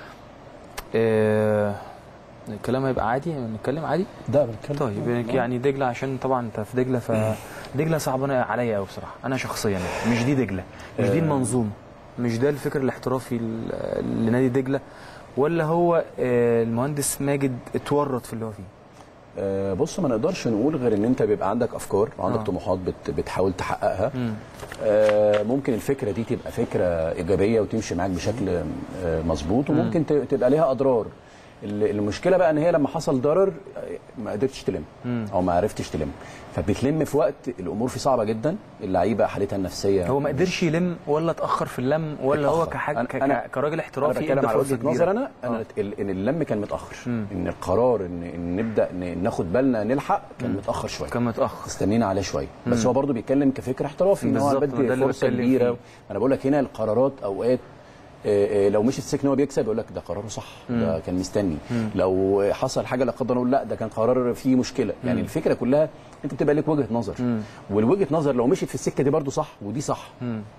Speaker 1: آه الكلام هيبقى عادي نتكلم عادي
Speaker 4: ده بنتكلم
Speaker 1: طيب يعني دجله عشان طبعا انت في دجله فدجله صعبانه عليا قوي بصراحه انا شخصيا يعني. مش دي دجله مش دي المنظومه مش ده الفكر الاحترافي ل- لنادي دجله ولا هو آه، المهندس ماجد اتورط في اللي هو فيه
Speaker 4: آه، بص ما نقدرش نقول غير ان انت بيبقى عندك افكار وعندك
Speaker 1: آه.
Speaker 4: طموحات بت بتحاول تحققها آه، ممكن الفكره دي تبقى فكره ايجابيه وتمشي معاك بشكل آه، مظبوط وممكن ت- تبقى ليها اضرار ال- المشكله بقى ان هي لما حصل ضرر آه، ما قدرتش تلم او ما عرفتش تلم فبتلم في وقت الامور فيه صعبه جدا اللعيبه حالتها النفسيه
Speaker 1: هو ما قدرش يلم ولا اتاخر في اللم ولا هو
Speaker 4: اتأخر.
Speaker 1: كحاج
Speaker 4: أنا-
Speaker 1: ك-
Speaker 4: أنا-
Speaker 1: كراجل
Speaker 4: انا
Speaker 1: احترافي
Speaker 4: بتكلم
Speaker 1: ادى
Speaker 4: على
Speaker 1: فرصه
Speaker 4: وجهه
Speaker 1: كبيره
Speaker 4: نظر انا
Speaker 1: آه.
Speaker 4: انا ال- ان اللم كان متاخر ان القرار ان, إن نبدا ن- ناخد بالنا نلحق كان متاخر شويه
Speaker 1: كان متاخر
Speaker 4: استنينا عليه شويه بس هو برضه بيتكلم كفكر احترافي ان هو
Speaker 1: بالظبط، ما ده
Speaker 4: بدي
Speaker 1: اللي
Speaker 4: فرصه
Speaker 1: بتكلم
Speaker 4: كبيره
Speaker 1: فيه.
Speaker 4: انا بقول لك هنا القرارات اوقات آه، آه، لو مشي السكن هو بيكسب يقول لك ده قراره صح ده كان مستني لو حصل حاجه لا قدر الله لا ده كان قرار فيه مشكله يعني الفكره كلها انت بتبقى لك وجهه نظر والوجهه نظر لو مشيت في السكه دي برضه صح ودي صح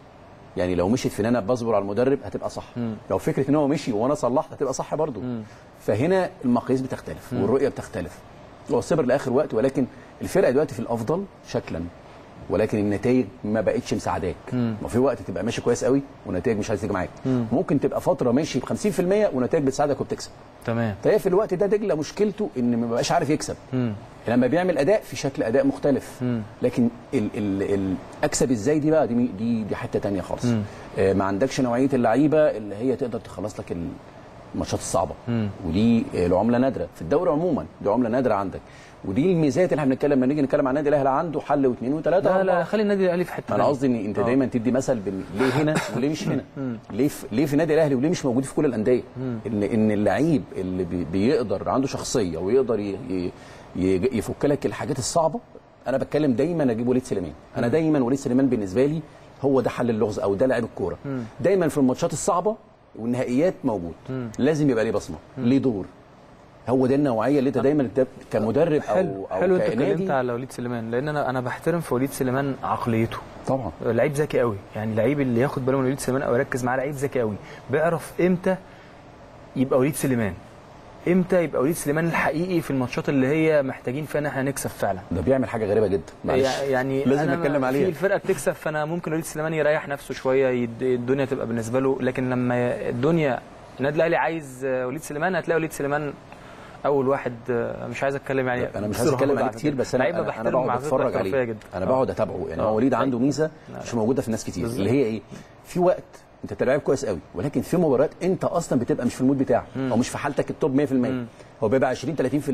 Speaker 4: يعني لو مشيت في ان انا بصبر على المدرب هتبقى صح لو فكره ان هو مشي وانا صلحت هتبقى صح برضو فهنا المقاييس بتختلف والرؤيه بتختلف هو صبر لاخر وقت ولكن الفرقه دلوقتي في الافضل شكلا ولكن النتائج ما بقتش مساعداك ما في وقت تبقى ماشي كويس قوي ونتائج مش عايز تيجي معاك ممكن تبقى فتره ماشي ب 50% ونتائج بتساعدك وبتكسب
Speaker 1: تمام
Speaker 4: فهي في الوقت ده دجله مشكلته ان ما بقاش عارف يكسب لما بيعمل اداء في شكل اداء مختلف لكن ال ال ال اكسب ازاي دي بقى دي دي, دي حته تانية خالص آه ما عندكش نوعيه اللعيبه اللي هي تقدر تخلص لك الماتشات الصعبه ودي آه، العمله نادره في الدوري عموما دي عمله نادره عندك ودي الميزات اللي احنا بنتكلم لما نيجي نتكلم عن النادي الاهلي عنده حل واثنين وثلاثه
Speaker 1: لا لا
Speaker 4: وأربعة.
Speaker 1: خلي النادي الاهلي في حته
Speaker 4: انا
Speaker 1: تانية.
Speaker 4: قصدي ان انت
Speaker 1: آه.
Speaker 4: دايما تدي مثل بين ليه هنا وليه مش هنا ليه في ليه في النادي الاهلي وليه مش موجود في كل الانديه ان ان اللعيب اللي بي بيقدر عنده شخصيه ويقدر ي- ي- ي- يفك لك الحاجات الصعبه انا بتكلم دايما اجيب وليد سليمان انا دايما وليد سليمان بالنسبه لي هو ده حل اللغز او ده لاعب الكوره دايما في الماتشات الصعبه والنهائيات موجود لازم يبقى ليه بصمه ليه دور هو ده النوعيه اللي انت دايما انت كمدرب او
Speaker 1: حلو
Speaker 4: او
Speaker 1: حلو انت
Speaker 4: كنادي
Speaker 1: اتكلمت على وليد سليمان لان انا انا بحترم في وليد سليمان عقليته
Speaker 4: طبعا
Speaker 1: لعيب ذكي قوي يعني لعيب اللي ياخد باله من وليد سليمان او يركز معاه لعيب ذكي قوي بيعرف امتى يبقى وليد سليمان امتى يبقى وليد سليمان الحقيقي في الماتشات اللي هي محتاجين فيها ان احنا نكسب فعلا
Speaker 4: ده بيعمل حاجه غريبه جدا معلش
Speaker 1: يعني
Speaker 4: لازم
Speaker 1: أنا
Speaker 4: نتكلم
Speaker 1: في
Speaker 4: عليها
Speaker 1: الفرقه بتكسب فانا ممكن وليد سليمان يريح نفسه شويه يد- الدنيا تبقى بالنسبه له لكن لما الدنيا النادي الاهلي عايز آه، وليد سليمان هتلاقي وليد سليمان اول واحد آه، مش عايز اتكلم يعني
Speaker 4: انا مش عايز اتكلم عليه كتير بس انا
Speaker 1: لعيبة
Speaker 4: انا, أنا
Speaker 1: بحترم
Speaker 4: بقعد
Speaker 1: معرفته
Speaker 4: اتفرج
Speaker 1: احترافية
Speaker 4: عليه
Speaker 1: جدا
Speaker 4: انا
Speaker 1: آه.
Speaker 4: بقعد اتابعه يعني
Speaker 1: آه.
Speaker 4: هو وليد عنده ميزه مش موجوده في ناس كتير اللي هي ايه في وقت انت بتبقى لعيب كويس قوي ولكن في مباريات انت اصلا بتبقى مش في المود بتاعك او مش في حالتك التوب 100% هو بيبقى 20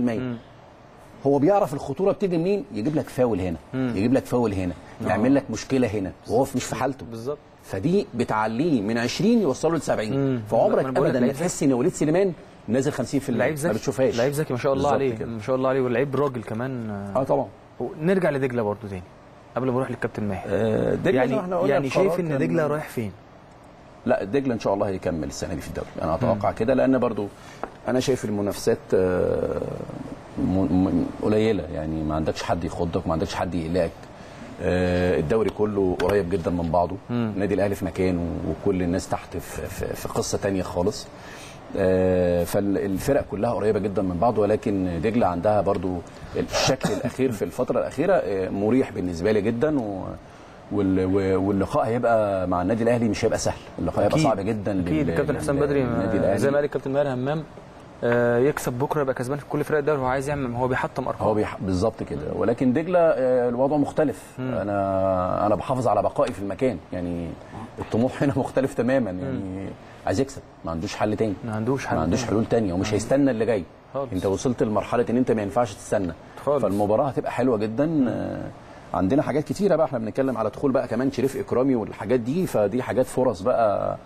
Speaker 4: 30% هو بيعرف الخطوره بتيجي منين يجيب لك فاول هنا يجيب لك فاول هنا يعمل لك مشكله هنا وهو في- مش في حالته
Speaker 1: بالظبط
Speaker 4: فدي بتعليه من 20 يوصله ل 70 فعمرك
Speaker 1: ما أنا بقول لك
Speaker 4: ابدا ما
Speaker 1: لعيب
Speaker 4: تحس ان وليد سليمان نازل 50%
Speaker 1: لعيب
Speaker 4: ما
Speaker 1: ذكي
Speaker 4: بتشوفهاش
Speaker 1: لعيب ذكي ما شاء الله
Speaker 4: بالظبط
Speaker 1: عليه
Speaker 4: كده.
Speaker 1: ما شاء الله عليه واللعيب راجل كمان
Speaker 4: اه طبعا
Speaker 1: آه. نرجع لدجله برضو تاني قبل ما نروح للكابتن ماهر
Speaker 4: آه، دجلة زي ما احنا
Speaker 1: يعني
Speaker 4: قلنا
Speaker 1: يعني
Speaker 4: القرار
Speaker 1: شايف ان
Speaker 4: كان-
Speaker 1: دجله رايح فين
Speaker 4: لا دجله ان شاء الله هيكمل السنه دي في الدوري انا اتوقع كده لان برضو انا شايف المنافسات آه، م- م- قليله يعني ما عندكش حد يخضك ما عندكش حد يقلقك آه، الدوري كله قريب جدا من بعضه النادي الاهلي في مكان وكل الناس تحت في, في, في قصه تانية خالص آه، فالفرق كلها قريبه جدا من بعض ولكن دجله عندها برضو الشكل الاخير في الفتره الاخيره آه، مريح بالنسبه لي جدا و وال- و- واللقاء هيبقى مع النادي الاهلي مش هيبقى سهل اللقاء هيبقى
Speaker 1: أكيد.
Speaker 4: صعب جدا
Speaker 1: اكيد
Speaker 4: لل-
Speaker 1: الكابتن حسام
Speaker 4: لل-
Speaker 1: بدري
Speaker 4: للنادي
Speaker 1: آه،
Speaker 4: الاهلي
Speaker 1: زي ما قال الكابتن ماهر همام آه، يكسب بكره يبقى كسبان في كل فرق الدوري هو عايز يعمل هو بيحطم ارقام
Speaker 4: هو بيح... بالظبط كده ولكن دجله آه، الوضع مختلف انا انا بحافظ على بقائي في المكان يعني الطموح هنا مختلف تماما يعني عايز يكسب ما عندوش حل تاني
Speaker 1: ما عندوش حل
Speaker 4: ما عندوش
Speaker 1: تاني.
Speaker 4: حلول تانية ومش هيستنى اللي جاي
Speaker 1: خالص.
Speaker 4: انت وصلت لمرحله ان انت ما ينفعش تستنى
Speaker 1: خالص.
Speaker 4: فالمباراه هتبقى حلوه جدا آه، عندنا حاجات كتيره بقى احنا بنتكلم على دخول بقى كمان شريف اكرامي والحاجات دي فدي حاجات فرص بقى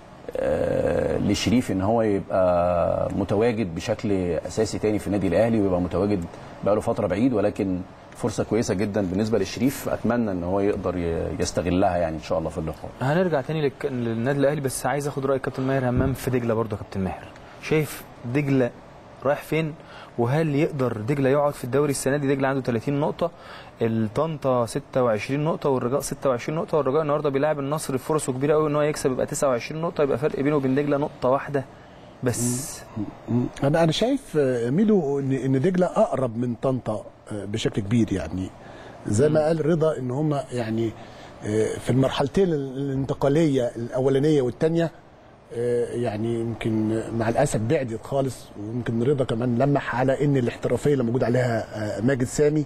Speaker 4: آه، لشريف ان هو يبقى متواجد بشكل اساسي تاني في النادي الاهلي ويبقى متواجد بقى له فتره بعيد ولكن فرصه كويسه جدا بالنسبه لشريف اتمنى ان هو يقدر ي- يستغلها يعني ان شاء الله في اللقاء
Speaker 1: هنرجع تاني للك- للنادي الاهلي بس عايز اخد راي كابتن ماهر همام في دجله برضه يا كابتن ماهر شايف دجله رايح فين وهل يقدر دجله يقعد في الدوري السنه دي دجله عنده 30 نقطه الطنطا 26 نقطه والرجاء 26 نقطه والرجاء النهارده بيلاعب النصر فرصه كبيره قوي ان هو يكسب يبقى 29 نقطه يبقى فرق بينه وبين دجله نقطه واحده بس
Speaker 3: انا انا شايف آه، ميدو ان ان دجله اقرب من طنطا آه، بشكل كبير يعني زي ما قال رضا ان هم يعني آه، في المرحلتين الانتقاليه الاولانيه والثانيه يعني يمكن مع الاسف بعدت خالص ويمكن رضا كمان لمح على ان الاحترافيه اللي موجود عليها آه، ماجد سامي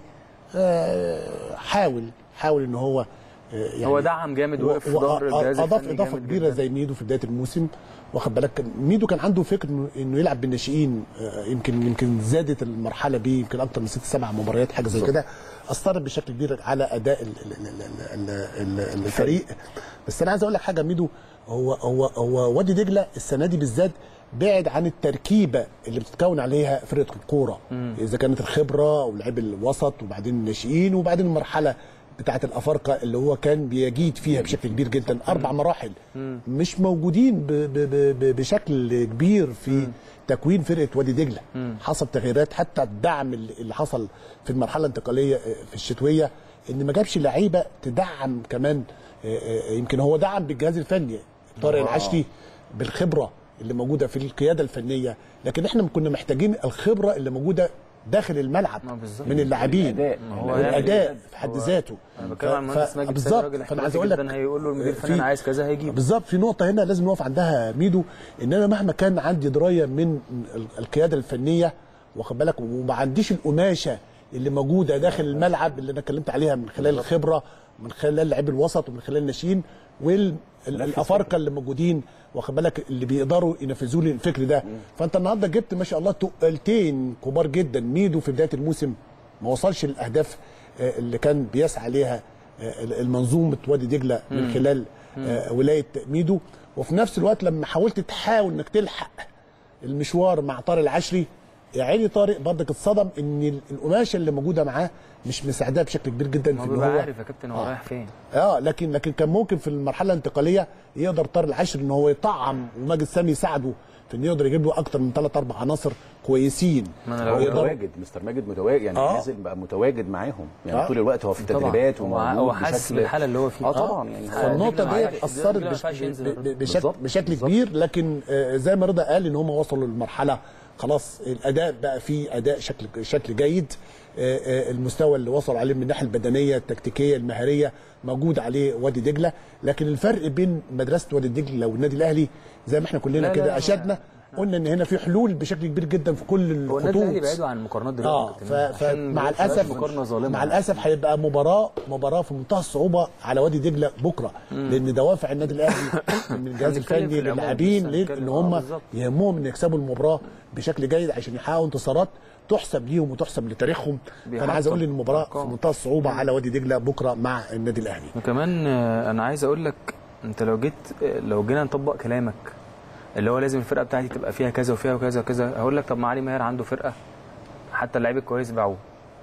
Speaker 3: آه، حاول حاول ان هو آه، يعني
Speaker 1: هو دعم جامد وقف في
Speaker 3: و-
Speaker 1: ظهر
Speaker 3: و-
Speaker 1: الجهاز
Speaker 3: اضاف
Speaker 1: الفني
Speaker 3: اضافه
Speaker 1: جامد
Speaker 3: كبيره
Speaker 1: جداً.
Speaker 3: زي ميدو في بدايه الموسم واخد بالك ميدو كان عنده فكر انه انه يلعب بالناشئين آه، يمكن يمكن زادت المرحله بيه يمكن اكتر من ست سبع مباريات حاجه زي كده اثرت بشكل كبير على اداء ال- ال- ال- ال- ال- ال- الفريق بس انا عايز اقول لك حاجه ميدو هو هو هو وادي دجله السنه دي بالذات بعد عن التركيبه اللي بتتكون عليها فرقه الكوره اذا كانت الخبره او لعيب الوسط وبعدين الناشئين وبعدين المرحله بتاعه الافارقه اللي هو كان بيجيد فيها بشكل كبير جدا اربع مراحل مش موجودين ب ب ب بشكل كبير في تكوين فرقه وادي دجله حصل تغييرات حتى الدعم اللي اللي حصل في المرحله الانتقاليه في الشتويه ان ما جابش لعيبه تدعم كمان آه، آه، يمكن هو دعم بالجهاز الفني طارق
Speaker 4: آه.
Speaker 3: العشري بالخبره اللي موجوده في القياده الفنيه لكن احنا كنا محتاجين الخبره اللي موجوده داخل الملعب
Speaker 1: ما بالظبط.
Speaker 3: من اللاعبين
Speaker 4: الأداء.
Speaker 1: هو
Speaker 3: والاداء
Speaker 1: يعني
Speaker 3: في حد
Speaker 1: هو-
Speaker 3: ذاته
Speaker 1: انا بتكلم عن المهندس ماجد سيد
Speaker 3: بالظبط
Speaker 1: راجل
Speaker 3: فانا عايز اقول لك
Speaker 1: جدا هيقول له المدير
Speaker 3: في-
Speaker 1: الفني انا عايز كذا هيجيب
Speaker 3: بالظبط في نقطه هنا لازم نقف عندها ميدو ان انا مهما كان عندي درايه من ال- القياده الفنيه واخد بالك وما عنديش القماشه اللي موجوده داخل الملعب اللي انا اتكلمت عليها من خلال الخبره من خلال لاعبي الوسط ومن خلال الناشئين والافارقه اللي موجودين واخد بالك اللي بيقدروا ينفذوا لي الفكر ده فانت النهارده جبت ما شاء الله تقلتين كبار جدا ميدو في بدايه الموسم ما وصلش للاهداف آه، اللي كان بيسعى ليها آه، المنظومه وادي دجله من خلال آه، ولايه ميدو وفي نفس الوقت لما حاولت تحاول انك تلحق المشوار مع طارق العشري يا عيني طارق برضك اتصدم ان القماشه اللي موجوده معاه مش مساعداه بشكل كبير جدا
Speaker 1: هو
Speaker 3: في ان
Speaker 1: بيبقى
Speaker 3: هو
Speaker 1: عارف يا كابتن هو رايح فين
Speaker 3: اه لكن لكن كان ممكن في المرحله الانتقاليه يقدر طارق العشري ان هو يطعم وماجد سامي يساعده في انه يقدر يجيب له اكتر من ثلاث اربع عناصر كويسين
Speaker 1: ما أنا
Speaker 4: هو
Speaker 1: لو يقدر-
Speaker 4: متواجد مستر ماجد متواجد يعني
Speaker 3: آه.
Speaker 4: نازل بقى متواجد معاهم يعني
Speaker 3: آه.
Speaker 4: طول الوقت هو في
Speaker 1: طبعاً.
Speaker 4: التدريبات
Speaker 1: هو
Speaker 4: وموجود
Speaker 1: هو حاسس
Speaker 4: بشكل-
Speaker 1: بالحاله اللي هو فيها
Speaker 4: اه طبعا يعني
Speaker 3: فالنقطة
Speaker 1: دجلة
Speaker 3: دي
Speaker 1: معاه-
Speaker 3: أثرت
Speaker 1: دجلة ما
Speaker 3: بش...
Speaker 1: ينفعش ينزل
Speaker 3: ب- ب- بشكل
Speaker 4: بالظبط.
Speaker 3: بشكل
Speaker 4: بالظبط.
Speaker 3: كبير لكن آه، زي ما رضا قال ان هم وصلوا للمرحلة خلاص الأداء بقى فيه أداء شكل شكل جيد آه، آه، المستوى اللي وصل عليه من الناحية البدنية التكتيكية المهارية موجود عليه وادي دجلة لكن الفرق بين مدرسة وادي دجلة والنادي الأهلي زي ما احنا
Speaker 1: لا،
Speaker 3: كلنا
Speaker 1: لا،
Speaker 3: كده
Speaker 1: لا.
Speaker 3: أشدنا قلنا ان هنا في حلول بشكل كبير جدا في كل
Speaker 1: هو النادي الاهلي
Speaker 3: الخطوط
Speaker 1: بعيدوا عن المقارنات دلوقتي
Speaker 3: اه
Speaker 1: يا كابتن.
Speaker 3: ف...
Speaker 1: عشان
Speaker 3: فمع
Speaker 1: ما يبقاش
Speaker 3: الاسف
Speaker 1: مقارنه ظالمه
Speaker 3: مع الاسف هيبقى مباراه مباراه في منتهى الصعوبه على وادي دجله بكره لان دوافع النادي الاهلي من الجهاز
Speaker 1: هنتكلم في
Speaker 3: الفني
Speaker 1: العموم،
Speaker 3: للاعبين
Speaker 1: بس
Speaker 3: ليه؟
Speaker 1: هنتكلم-
Speaker 3: ان
Speaker 1: آه،
Speaker 3: هم
Speaker 1: بالظبط.
Speaker 3: يهمهم ان يكسبوا المباراه بشكل جيد عشان يحققوا انتصارات تحسب ليهم وتحسب لتاريخهم فانا عايز اقول ان المباراه في
Speaker 1: أرقام.
Speaker 3: منتهى الصعوبه على وادي دجله بكره مع النادي الاهلي
Speaker 1: وكمان آه، انا عايز اقول لك انت لو جيت آه، لو جينا نطبق كلامك اللي هو لازم الفرقه بتاعتي تبقى فيها كذا وفيها وكذا وكذا هقول لك طب ما علي ماهر عنده فرقه حتى اللعيب الكويس باعوه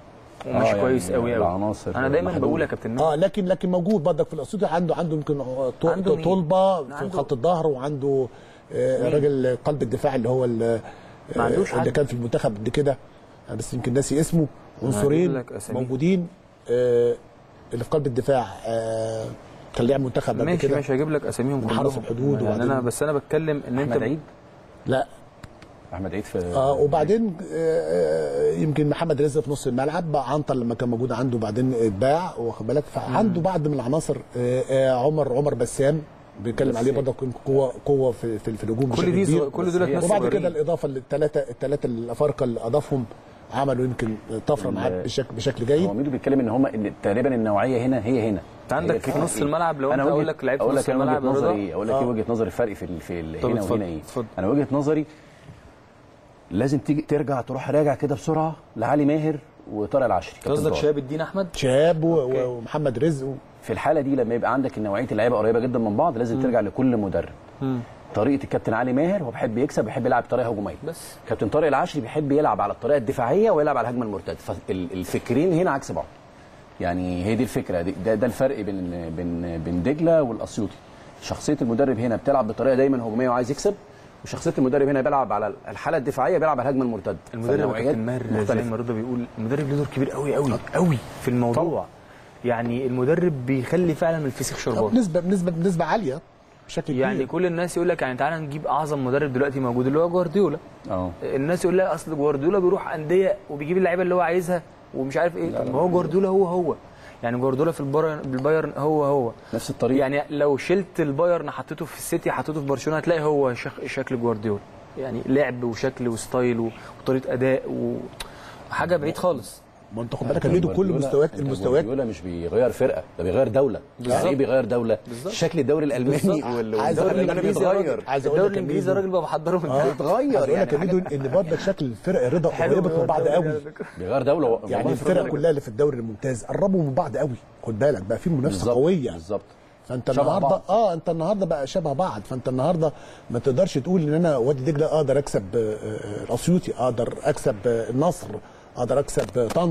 Speaker 1: ومش
Speaker 4: آه، يعني
Speaker 1: كويس قوي قوي
Speaker 4: العناصر
Speaker 1: انا دايما
Speaker 4: محدودة.
Speaker 1: بقول يا كابتن
Speaker 3: اه لكن لكن موجود برضك في الاسيوطي عنده عنده يمكن ط-
Speaker 1: عنده مين؟
Speaker 3: طلبه في
Speaker 1: عنده-
Speaker 3: خط الظهر وعنده آه،
Speaker 1: مين؟
Speaker 3: راجل قلب الدفاع اللي هو ال-
Speaker 1: ما عندوش
Speaker 3: آه، اللي
Speaker 1: حد.
Speaker 3: كان في المنتخب قبل كده أنا بس يمكن ناسي اسمه
Speaker 1: هجيب
Speaker 3: عنصرين
Speaker 1: لك أساميهم.
Speaker 3: موجودين آه، اللي في قلب الدفاع آه، كان لاعب منتخب قبل
Speaker 1: ماشي
Speaker 3: كده
Speaker 1: ماشي هجيب لك اساميهم
Speaker 3: وحرس
Speaker 1: كلهم.
Speaker 3: الحدود
Speaker 1: يعني انا
Speaker 3: وبعدين-
Speaker 1: بس انا بتكلم ان انت
Speaker 4: احمد عيد
Speaker 3: لا
Speaker 4: احمد عيد في
Speaker 3: اه وبعدين آه، آه، يمكن محمد رزق في نص الملعب عنتر لما كان موجود عنده بعدين اتباع واخد بالك فعنده بعض من العناصر آه، آه، عمر عمر بسام بيتكلم عليه برضه قوه قوه في في في الهجوم
Speaker 1: كل
Speaker 3: بشكل
Speaker 1: دي
Speaker 3: كبير.
Speaker 1: زو- كل دول ناس
Speaker 3: وبعد
Speaker 1: صغيرين.
Speaker 3: كده الاضافه للثلاثه الثلاثه الافارقه اللي اضافهم عملوا يمكن طفره معاه
Speaker 4: ال-
Speaker 3: بشكل بشكل
Speaker 4: هو
Speaker 3: جيد
Speaker 4: ميدو بيتكلم ان هم ان تقريبا النوعيه هنا هي هنا
Speaker 1: انت عندك
Speaker 4: هي الفكرة
Speaker 1: في نص
Speaker 4: إيه؟
Speaker 1: الملعب لو
Speaker 4: أنا
Speaker 1: انت
Speaker 4: وجهة-
Speaker 1: اقول لك لعيب في
Speaker 4: اقول
Speaker 1: نص
Speaker 4: لك انا
Speaker 1: الملعب
Speaker 4: وجهه
Speaker 1: يا
Speaker 4: نظري
Speaker 1: رضا
Speaker 4: ايه اقول لك
Speaker 3: آه.
Speaker 4: ايه وجهه نظري الفرق في ال- في ال-
Speaker 1: طب
Speaker 4: هنا
Speaker 1: اتفضل،
Speaker 4: وهنا ايه
Speaker 1: اتفضل.
Speaker 4: انا وجهه نظري لازم تيجي ترجع تروح راجع كده بسرعه لعلي ماهر وطارق العشري كابتن
Speaker 1: قصدك
Speaker 4: طارق.
Speaker 1: شهاب الدين احمد
Speaker 3: شاب و-
Speaker 1: أوكي.
Speaker 3: ومحمد رزق و-
Speaker 4: في الحاله دي لما يبقى عندك نوعيه اللعيبه قريبه جدا من بعض لازم ترجع لكل مدرب طريقه الكابتن علي ماهر هو بيحب يكسب بيحب يلعب بطريقه هجوميه
Speaker 1: بس
Speaker 4: كابتن طارق العشري بيحب يلعب على الطريقه الدفاعيه ويلعب على الهجمه المرتده فالفكرين هنا عكس بعض يعني هي دي الفكره دي ده, ده الفرق بين بين بين دجله والاسيوطي شخصيه المدرب هنا بتلعب بطريقه دايما هجوميه وعايز يكسب وشخصيه المدرب هنا بيلعب على الحاله الدفاعيه بيلعب على الهجمه المرتده
Speaker 1: المدرب يا
Speaker 4: فالنوعيات
Speaker 1: كابتن ماهر زي
Speaker 4: مختلفة.
Speaker 1: ما رضا بيقول المدرب له دور كبير قوي قوي قوي في الموضوع يعني المدرب بيخلي فعلا من الفسيخ شربات
Speaker 3: بنسبه بنسبه بنسبه عاليه بشكل كبير
Speaker 1: يعني كل الناس يقول لك يعني تعالى نجيب اعظم مدرب دلوقتي موجود اللي هو جوارديولا
Speaker 4: اه
Speaker 1: الناس يقول لك اصل جوارديولا بيروح انديه وبيجيب اللعيبه اللي هو عايزها ومش عارف ايه طب ما هو جوارديولا هو هو يعني جوارديولا في البايرن بالبايرن هو هو
Speaker 4: نفس الطريقه
Speaker 1: يعني لو شلت البايرن حطيته في السيتي حطيته في برشلونه هتلاقي هو شك شكل جوارديولا يعني لعب وشكل وستايل و- وطريقه اداء وحاجه بعيد خالص
Speaker 3: ما انت خد بالك يا ميدو كل
Speaker 4: جوارديولا-
Speaker 3: مستويات
Speaker 4: أنت
Speaker 3: المستويات
Speaker 4: جوارديولا مش بيغير فرقه ده بيغير دوله
Speaker 1: بالظبط.
Speaker 4: يعني ايه بيغير دوله
Speaker 1: بالظبط.
Speaker 4: شكل الدوري الالماني
Speaker 1: بالظبط.
Speaker 4: وال-
Speaker 3: عايز
Speaker 4: والدوري
Speaker 3: أقول لك
Speaker 4: الالماني
Speaker 1: الانجليزي يا
Speaker 4: بيتغير
Speaker 1: راجل
Speaker 3: عايز أقول لك
Speaker 1: الدوري
Speaker 3: يا
Speaker 1: الانجليزي
Speaker 3: ميدو.
Speaker 1: يا راجل بقى بحضره من
Speaker 3: اه
Speaker 1: دلوقتي.
Speaker 3: عايز اقول
Speaker 4: يعني
Speaker 3: لك يا ميدو ان برضك شكل الفرق رضا قريبه من بعض قوي
Speaker 4: بيغير دوله
Speaker 3: يعني
Speaker 4: والله
Speaker 3: الفرق كلها اللي في الدوري الممتاز قربوا من بعض قوي خد بالك بقى في منافسه
Speaker 4: بالظبط،
Speaker 3: قويه
Speaker 4: بالظبط
Speaker 3: فانت
Speaker 4: شبه
Speaker 3: النهارده
Speaker 4: بعض.
Speaker 3: اه انت النهارده بقى شبه بعض فانت النهارده ما تقدرش تقول ان انا وادي دجله اقدر اكسب آه، آه، الاسيوطي اقدر اكسب آه، النصر اقدر اكسب آه، طنطا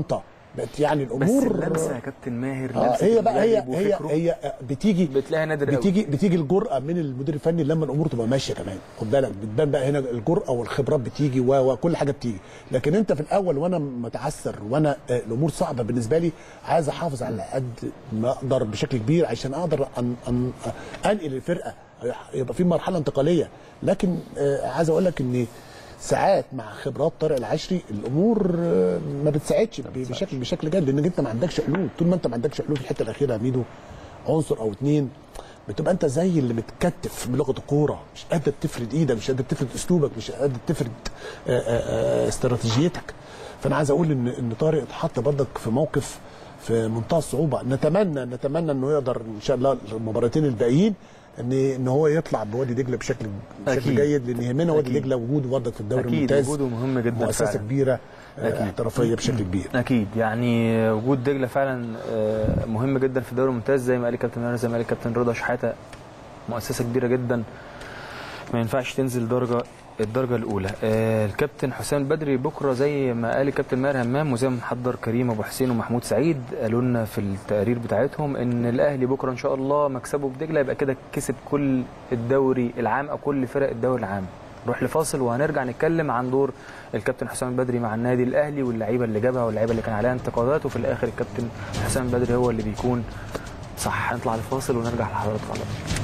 Speaker 3: بقت يعني
Speaker 1: بس
Speaker 3: الامور
Speaker 1: اللمسه يا كابتن ماهر
Speaker 3: آه
Speaker 1: لمسة
Speaker 3: هي بقى هي
Speaker 1: المدرب
Speaker 3: هي
Speaker 1: وفكره
Speaker 3: هي بتيجي
Speaker 1: بتلاقيها نادر قوي.
Speaker 3: بتيجي بتيجي الجرأه من المدير الفني لما الامور تبقى ماشيه كمان خد بالك بتبان بقى هنا الجرأه والخبرات بتيجي و- وكل حاجه بتيجي لكن انت في الاول وانا متعثر وانا آه، الامور صعبه بالنسبه لي عايز احافظ على قد ما اقدر بشكل كبير عشان اقدر أن أن انقل الفرقه يبقى في مرحله انتقاليه لكن آه، عايز اقول لك ان ساعات مع خبرات طارق العشري الامور آه، ما بتساعدش ب- بشكل بشكل جاد لانك انت ما عندكش حلول طول ما انت ما عندكش حلول في الحته الاخيره يا ميدو عنصر او اتنين بتبقى انت زي اللي متكتف بلغه الكوره مش قادر تفرد ايدك مش قادر تفرد اسلوبك مش قادر تفرد آه، آه، آه، استراتيجيتك فانا عايز اقول ان ان طارق اتحط برضك في موقف في منتهى الصعوبه نتمنى نتمنى انه يقدر ان شاء الله المباراتين الباقيين ان ان هو يطلع بوادي دجله بشكل بشكل
Speaker 1: أكيد.
Speaker 3: جيد لان يهمنا وادي
Speaker 1: أكيد.
Speaker 3: دجله وجوده برضك في الدوري
Speaker 1: أكيد،
Speaker 3: الممتاز
Speaker 1: وجوده مهم جدا
Speaker 3: مؤسسه
Speaker 1: فعلا.
Speaker 3: كبيره آه،
Speaker 1: أكيد.
Speaker 3: احترافيه بشكل كبير
Speaker 1: اكيد يعني وجود دجله فعلا آه، مهم جدا في الدوري الممتاز زي ما قال الكابتن ماهر زي ما قال الكابتن رضا شحاته مؤسسه كبيره جدا ما ينفعش تنزل درجه الدرجه الاولى آه، الكابتن حسام البدري بكره زي ما قال الكابتن ماهر همام وزي ما محضر كريم ابو حسين ومحمود سعيد قالوا لنا في التقارير بتاعتهم ان الاهلي بكره ان شاء الله مكسبه بدجله يبقى كده كسب كل الدوري العام او كل فرق الدوري العام نروح لفاصل وهنرجع نتكلم عن دور الكابتن حسام البدري مع النادي الاهلي واللعيبه اللي جابها واللعيبه اللي كان عليها انتقادات وفي الاخر الكابتن حسام البدري هو اللي بيكون صح هنطلع لفاصل ونرجع لحضراتكم على طول.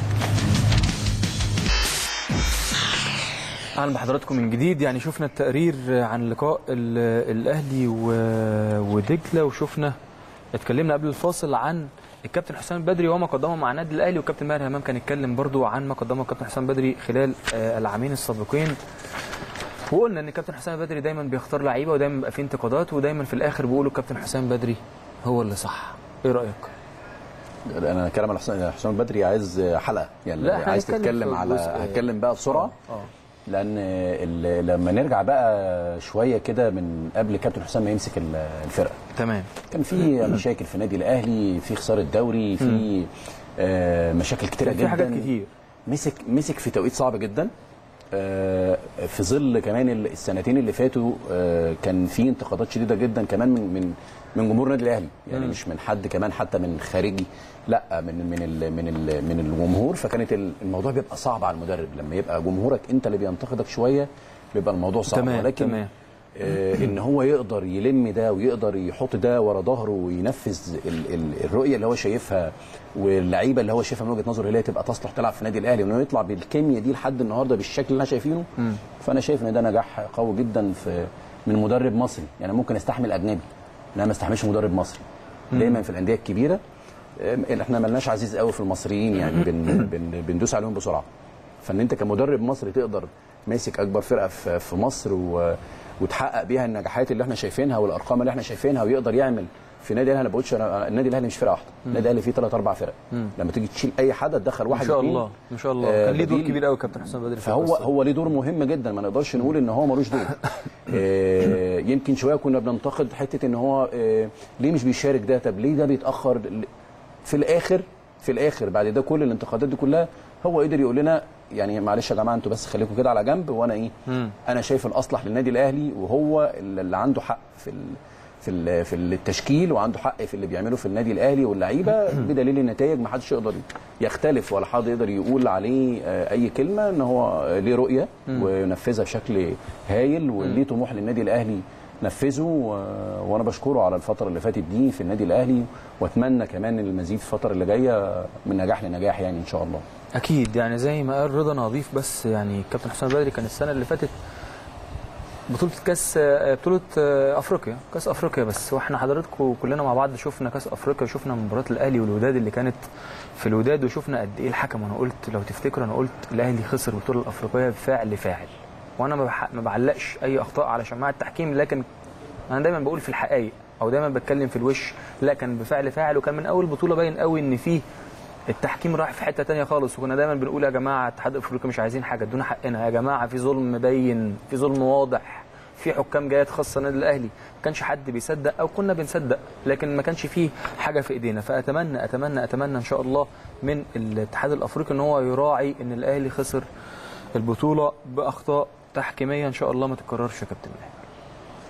Speaker 1: اهلا بحضراتكم من جديد يعني شفنا التقرير عن لقاء ال- الاهلي و- ودجله وشفنا اتكلمنا قبل الفاصل عن الكابتن حسام البدري وما قدمه مع النادي الاهلي والكابتن ماهر همام كان اتكلم برضو عن ما قدمه الكابتن حسام البدري خلال آه، العامين السابقين وقلنا ان الكابتن حسام البدري دايما بيختار لعيبه ودايما بيبقى فيه انتقادات ودايما في الاخر بيقولوا الكابتن حسام البدري هو اللي صح ايه رايك
Speaker 4: انا هتكلم على حسام حسام البدري عايز حلقه يعني
Speaker 1: لا، إحنا
Speaker 4: عايز
Speaker 1: هنتكلم
Speaker 4: تتكلم
Speaker 1: في
Speaker 4: على
Speaker 1: الجزء-
Speaker 4: هتكلم بقى بسرعه
Speaker 1: اه
Speaker 4: لان ال- لما نرجع بقى شويه كده من قبل كابتن حسام ما يمسك ال- الفرقه
Speaker 1: تمام
Speaker 4: كان في مشاكل في النادي الاهلي في خساره دوري في آه، مشاكل كتيره
Speaker 1: كان
Speaker 4: جدا
Speaker 1: في حاجات كتير
Speaker 4: مسك مسك في توقيت صعب جدا آه، في ظل كمان ال- السنتين اللي فاتوا آه، كان في انتقادات شديده جدا كمان من من من جمهور النادي الاهلي يعني
Speaker 1: مم.
Speaker 4: مش من حد كمان حتى من خارجي لا من من ال من ال من الجمهور فكانت ال- الموضوع بيبقى صعب على المدرب لما يبقى جمهورك انت اللي بينتقدك شويه بيبقى الموضوع صعب
Speaker 1: تمام،
Speaker 4: ولكن
Speaker 1: تمام.
Speaker 4: آه، ان هو يقدر يلم ده ويقدر يحط ده ورا ظهره وينفذ ال ال الرؤيه اللي هو شايفها واللعيبه اللي هو شايفها من وجهه نظره اللي هي تبقى تصلح تلعب في النادي الاهلي وانه يطلع بالكيمياء دي لحد النهارده بالشكل اللي احنا شايفينه
Speaker 1: مم.
Speaker 4: فانا شايف ان ده نجاح قوي جدا في من مدرب مصري يعني ممكن استحمل اجنبي انما ما استحملش مدرب مصري دايما في الانديه الكبيره آم، احنا ملناش عزيز قوي في المصريين يعني بن بن بندوس عليهم بسرعه فان انت كمدرب مصري تقدر ماسك اكبر فرقه في في مصر و وتحقق بيها النجاحات اللي احنا شايفينها والارقام اللي احنا شايفينها ويقدر يعمل في النادي الاهلي انا ما بقولش أنا- النادي الاهلي مش فرقه واحده النادي الاهلي فيه ثلاث اربع فرق
Speaker 1: مم.
Speaker 4: لما تيجي تشيل اي حد تدخل واحد
Speaker 1: ما شاء
Speaker 4: اتنين،
Speaker 1: الله ما شاء الله
Speaker 4: آه،
Speaker 1: كان ليه دور
Speaker 4: بديل.
Speaker 1: كبير قوي كابتن حسام بدري في
Speaker 4: فهو
Speaker 1: القصة.
Speaker 4: هو ليه دور مهم جدا ما نقدرش نقول ان هو ملوش دور آه، يمكن شويه كنا بننتقد حته ان هو آه، ليه مش بيشارك ده طب ليه ده بيتاخر في الاخر في الاخر بعد ده كل الانتقادات دي كلها هو قدر يقول لنا يعني معلش يا جماعه انتوا بس خليكم كده على جنب وانا ايه
Speaker 1: مم.
Speaker 4: انا شايف الاصلح للنادي الاهلي وهو اللي عنده حق في ال في ال في التشكيل وعنده حق في اللي بيعمله في النادي الاهلي واللعيبه بدليل النتائج ما حدش يقدر يختلف ولا حد يقدر يقول عليه آه، اي كلمه ان هو ليه رؤيه وينفذها بشكل هايل وليه طموح للنادي الاهلي نفذه و- وانا بشكره على الفتره اللي فاتت دي في النادي الاهلي واتمنى كمان المزيد في الفتره اللي جايه من نجاح لنجاح يعني ان شاء الله
Speaker 1: اكيد يعني زي ما قال رضا انا هضيف بس يعني كابتن حسام بدري كان السنه اللي فاتت بطولة كاس بطولة افريقيا كاس افريقيا بس واحنا حضراتكم كلنا مع بعض شفنا كاس افريقيا شفنا مباراة الاهلي والوداد اللي كانت في الوداد وشفنا قد ايه الحكم وانا قلت لو تفتكروا انا قلت الاهلي خسر البطولة الافريقية بفعل فاعل وانا ما بح- ما بعلقش اي اخطاء على شماعة التحكيم لكن انا دايما بقول في الحقائق او دايما بتكلم في الوش لا كان بفعل فاعل وكان من اول بطولة باين قوي ان فيه التحكيم راح في حته تانية خالص وكنا دايما بنقول يا جماعه اتحاد افريقيا مش عايزين حاجه ادونا حقنا يا جماعه في ظلم باين في ظلم واضح في حكام جايه تخص النادي الاهلي ما كانش حد بيصدق او كنا بنصدق لكن ما كانش فيه حاجه في ايدينا فاتمنى اتمنى اتمنى ان شاء الله من الاتحاد الافريقي ان هو يراعي ان الاهلي خسر البطوله باخطاء تحكيميه ان شاء الله ما تتكررش يا كابتن ماهر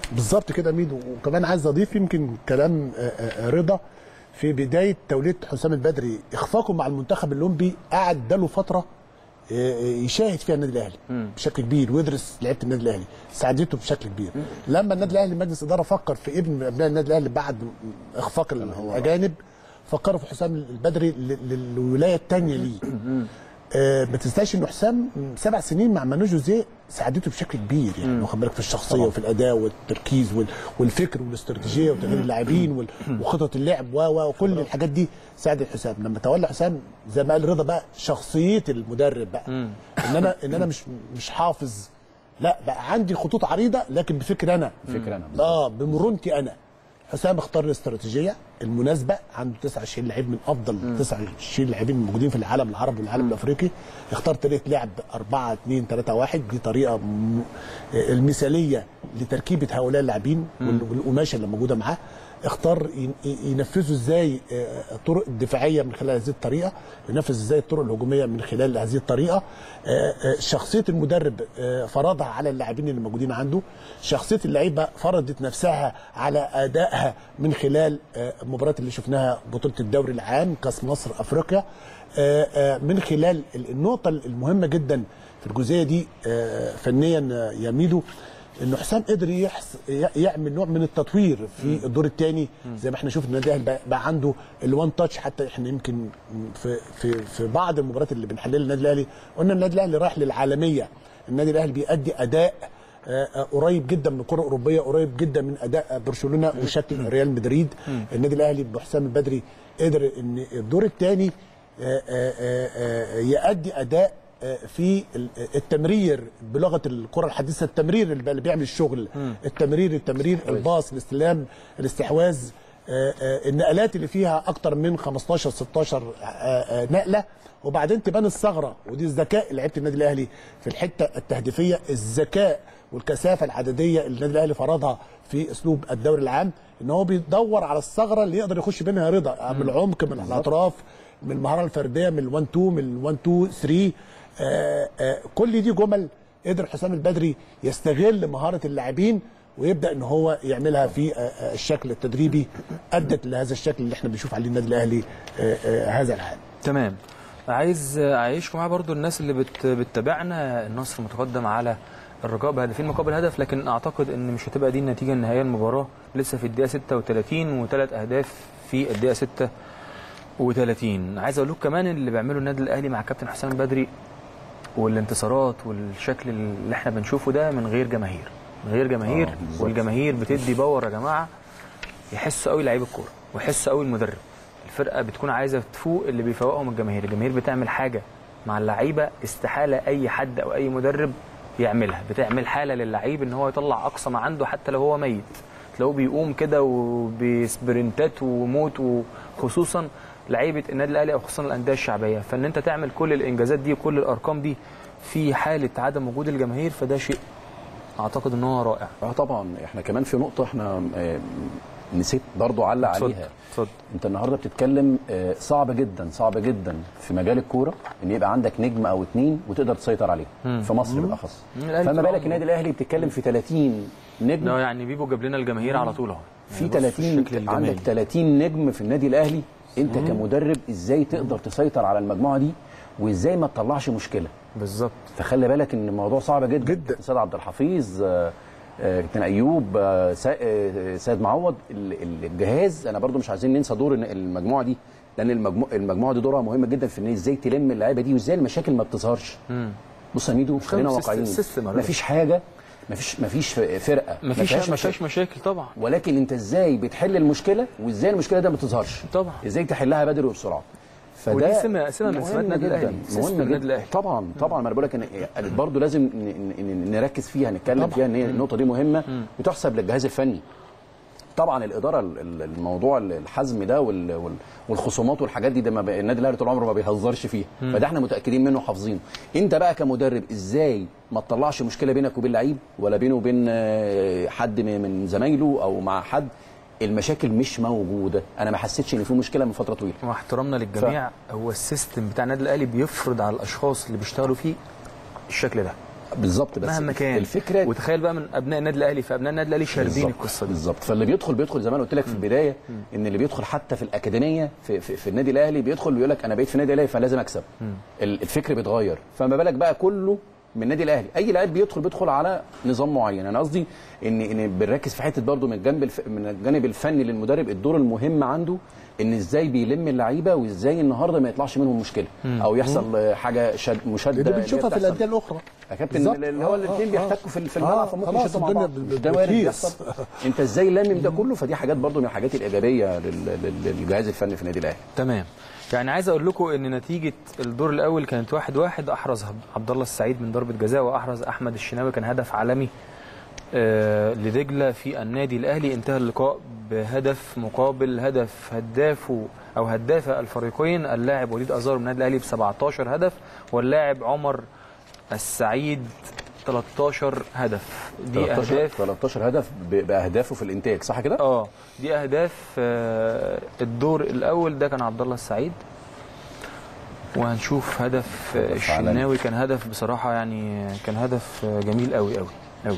Speaker 3: بالظبط كده ميدو وكمان عايز اضيف يمكن كلام آه، آه، رضا في بدايه توليه حسام البدري اخفاقه مع المنتخب الاولمبي قعد له فتره آه، يشاهد فيها النادي الاهلي بشكل كبير ويدرس لعيبه النادي الاهلي ساعدته بشكل كبير لما النادي الاهلي مجلس اداره فكر في ابن من ابناء النادي الاهلي بعد اخفاق الاجانب فكروا في حسام البدري ل- للولايه الثانيه ليه آه، ما تنساش ان حسام سبع سنين مع مانو جوزيه ساعدته بشكل كبير يعني واخد بالك في الشخصيه وفي الاداء والتركيز وال- والفكر والاستراتيجيه وتغيير اللاعبين وال- وخطط اللعب و و وكل الحاجات دي ساعدت حسام لما تولى حسام زي ما قال رضا بقى شخصيه المدرب بقى ان انا ان انا مش مش حافظ لا بقى عندي خطوط عريضه لكن بفكر انا
Speaker 4: فكر أنا.
Speaker 3: اه بمرونتي انا حسام اختار الاستراتيجيه المناسبه عنده 29 لعيب من افضل 29 لاعبين موجودين في العالم العربي والعالم الافريقي اختار طريقه لعب 4 2 3 1 دي طريقه م... المثاليه لتركيبه هؤلاء اللاعبين وال- والقماشه اللي موجوده معاه اختار ين- ينفذوا ازاي آه، الطرق الدفاعيه من خلال هذه الطريقه ينفذ ازاي الطرق الهجوميه من خلال هذه الطريقه آه، آه، شخصيه المدرب آه، فرضها على اللاعبين اللي موجودين عنده شخصيه اللعيبه فرضت نفسها على ادائها من خلال آه، المباريات اللي شفناها بطوله الدوري العام كاس مصر افريقيا آه، آه، من خلال النقطه المهمه جدا في الجزئيه دي آه، فنيا آه، يا ميدو انه حسام قدر يحس ي- يعمل نوع من التطوير في الدور الثاني زي ما احنا شفنا النادي الاهلي بقى- بقى عنده الوان تاتش حتى احنا يمكن في في في بعض المباريات اللي بنحللها النادي الاهلي قلنا النادي الاهلي رايح للعالميه النادي الاهلي بيأدي اداء آه، آه، قريب جدا من الكره الاوروبيه قريب جدا من اداء برشلونه وشكل ريال مدريد النادي الاهلي بحسام البدري قدر ان الدور الثاني يأدي اداء آه، في ال- التمرير بلغه الكره الحديثه التمرير اللي بقى- اللي بيعمل الشغل التمرير التمرير الباص الاستلام الاستحواذ آه، آه، النقلات اللي فيها اكتر من 15 16 آه، آه، نقله وبعدين تبان الثغره ودي الذكاء لعيبه النادي الاهلي في الحته التهديفيه الذكاء والكثافه العدديه اللي النادي الاهلي فرضها في اسلوب الدوري العام ان هو بيدور على الثغره اللي يقدر يخش بينها رضا من العمق من الاطراف من المهاره الفرديه من ال1 2 من ال1 2 3 آه، آه، كل دي جمل قدر حسام البدري يستغل مهاره اللاعبين ويبدا ان هو يعملها في آه، آه، الشكل التدريبي ادت لهذا الشكل اللي احنا بنشوف عليه النادي الاهلي آه، آه، هذا العام
Speaker 1: تمام عايز اعيشكم معايا برضو الناس اللي بت... بتتابعنا النصر متقدم على الرجاء بهدفين مقابل هدف لكن اعتقد ان مش هتبقى دي النتيجه النهائيه المباراه لسه في الدقيقه 36 وثلاث اهداف في الدقيقه 36 عايز اقول لكم كمان اللي بيعمله النادي الاهلي مع كابتن حسام البدري والانتصارات والشكل اللي احنا بنشوفه ده من غير جماهير من غير جماهير
Speaker 4: آه، بالظبط.
Speaker 1: والجماهير بتدي باور يا جماعه يحسوا قوي لعيب الكوره ويحسوا قوي المدرب الفرقه بتكون عايزه تفوق اللي بيفوقهم الجماهير الجماهير بتعمل حاجه مع اللعيبه استحاله اي حد او اي مدرب يعملها بتعمل حاله للعيب ان هو يطلع اقصى ما عنده حتى لو هو ميت تلاقوه بيقوم كده وبسبرنتات وموت وخصوصا لعيبه النادي الاهلي او خصوصا الانديه الشعبيه فان انت تعمل كل الانجازات دي وكل الارقام دي في حاله عدم وجود الجماهير فده شيء اعتقد ان هو رائع
Speaker 4: اه طبعا احنا كمان في نقطه احنا آه، نسيت برضو اعلق
Speaker 1: اتفضل
Speaker 4: عليها
Speaker 1: اتفضل
Speaker 4: انت النهارده بتتكلم آه، صعب جدا صعب جدا في مجال الكوره ان يبقى عندك نجم او اتنين وتقدر تسيطر عليه في مصر بالاخص
Speaker 1: مم، الأهلي
Speaker 4: فما
Speaker 1: طبعاً.
Speaker 4: بالك النادي الاهلي بتتكلم في 30 نجم
Speaker 1: لا يعني بيبو جاب لنا الجماهير على طول اهو
Speaker 4: في
Speaker 1: يعني بص
Speaker 4: 30
Speaker 1: الشكل الجمالي.
Speaker 4: عندك 30 نجم في النادي الاهلي انت كمدرب ازاي تقدر تسيطر على المجموعه دي وازاي ما تطلعش مشكله
Speaker 1: بالظبط
Speaker 4: فخلي بالك ان الموضوع صعب جدا
Speaker 3: جدا.
Speaker 4: سيد عبد الحفيظ آه، آه، كابتن ايوب آه، سا- آه، سيد معوض ال- ال- الجهاز انا برضو مش عايزين ننسى دور إن المجموعه دي لان المجموعه المجموعه دي دورها مهم جدا في ان ازاي تلم اللعيبه دي وازاي المشاكل ما بتظهرش بص يا ميدو خلينا
Speaker 1: سيستم-
Speaker 4: واقعيين
Speaker 1: سيستم يا
Speaker 4: ما فيش حاجه ما فيش ما فيش فرقه
Speaker 1: ما فيش
Speaker 4: فيهاش
Speaker 1: ما فيش مشاكل طبعا
Speaker 4: ولكن انت ازاي بتحل المشكله وازاي المشكله ده ما تظهرش
Speaker 1: طبعا.
Speaker 4: ازاي تحلها بدري وبسرعه
Speaker 1: ودي سمة- سمة من
Speaker 4: مهم
Speaker 1: سمات النادي
Speaker 4: جداً،
Speaker 1: الأهلي، سيستم
Speaker 4: مهم
Speaker 1: النادي
Speaker 4: جدا
Speaker 1: الأهلي.
Speaker 4: طبعا طبعا ما انا بقول لك ان برضه لازم ن- ن- ن- نركز فيها نتكلم فيها ان هي النقطه دي مهمه وتحسب للجهاز الفني طبعا الاداره ال- ال- الموضوع الحزم ده وال- وال- والخصومات والحاجات دي ده ما بي- النادي الاهلي طول عمره ما بيهزرش فيها فده احنا متاكدين منه وحافظينه انت بقى كمدرب ازاي ما تطلعش مشكله بينك وبين لعيب ولا بينه وبين آه، حد من من زمايله او مع حد المشاكل مش موجوده انا ما حسيتش ان في مشكله من فتره طويله
Speaker 1: مع احترامنا للجميع هو السيستم بتاع النادي الاهلي بيفرض على الاشخاص اللي بيشتغلوا فيه الشكل ده
Speaker 4: بالظبط بس
Speaker 1: مهما كان
Speaker 4: الفكره
Speaker 1: وتخيل بقى من ابناء النادي الاهلي فابناء النادي الاهلي شاربين
Speaker 4: بالظبط
Speaker 1: القصه دي
Speaker 4: بالظبط فاللي بيدخل بيدخل زي ما انا قلت لك في البدايه ان اللي بيدخل حتى في الاكاديميه في, في, في النادي الاهلي بيدخل بيقول لك انا بقيت في النادي الاهلي فلازم اكسب ال- الفكر بيتغير فما بالك بقى كله من النادي الاهلي اي لاعب بيدخل بيدخل على نظام معين انا قصدي ان ان بنركز في حته برضو من الجانب الف... من الجانب الفني للمدرب الدور المهم عنده ان ازاي بيلم اللعيبه وازاي النهارده ما يطلعش منهم مشكله او يحصل آه، حاجه شد مشاده
Speaker 3: اللي
Speaker 4: اللي هي
Speaker 3: بنشوفها في
Speaker 4: بتحصل.
Speaker 3: الانديه الاخرى
Speaker 4: يا كابتن
Speaker 3: بالظبط.
Speaker 4: اللي هو
Speaker 3: آه،
Speaker 4: الاثنين
Speaker 3: آه،
Speaker 4: بيحتكوا في في
Speaker 3: آه،
Speaker 4: الملعب فممكن
Speaker 3: خلاص
Speaker 4: يشدوا مع
Speaker 3: الدنيا
Speaker 4: بعض
Speaker 3: ب- ب-
Speaker 4: ده وارد
Speaker 3: بتهيص.
Speaker 4: بيحصل انت ازاي لامم ده كله فدي حاجات برضو من الحاجات الايجابيه لل- لل- للجهاز الفني في النادي الاهلي
Speaker 1: تمام يعني عايز اقول لكم ان نتيجه الدور الاول كانت واحد واحد احرز عب- عبد الله السعيد من ضربه جزاء واحرز احمد الشناوي كان هدف عالمي آه، لدجله في النادي الاهلي انتهى اللقاء بهدف مقابل هدف هدافه او هداف الفريقين اللاعب وليد ازار من النادي الاهلي ب 17 هدف واللاعب عمر السعيد 13 هدف دي
Speaker 4: 13
Speaker 1: اهداف
Speaker 4: 13 هدف ب- باهدافه في الانتاج صح كده؟
Speaker 1: اه دي اهداف آه، الدور الاول ده كان عبد الله السعيد وهنشوف هدف آه،
Speaker 4: هدف عالمي.
Speaker 1: الشناوي كان هدف بصراحه يعني كان هدف آه، جميل قوي قوي قوي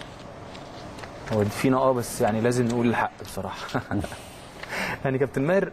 Speaker 1: هو فينا اه بس يعني لازم نقول الحق بصراحه يعني كابتن ماهر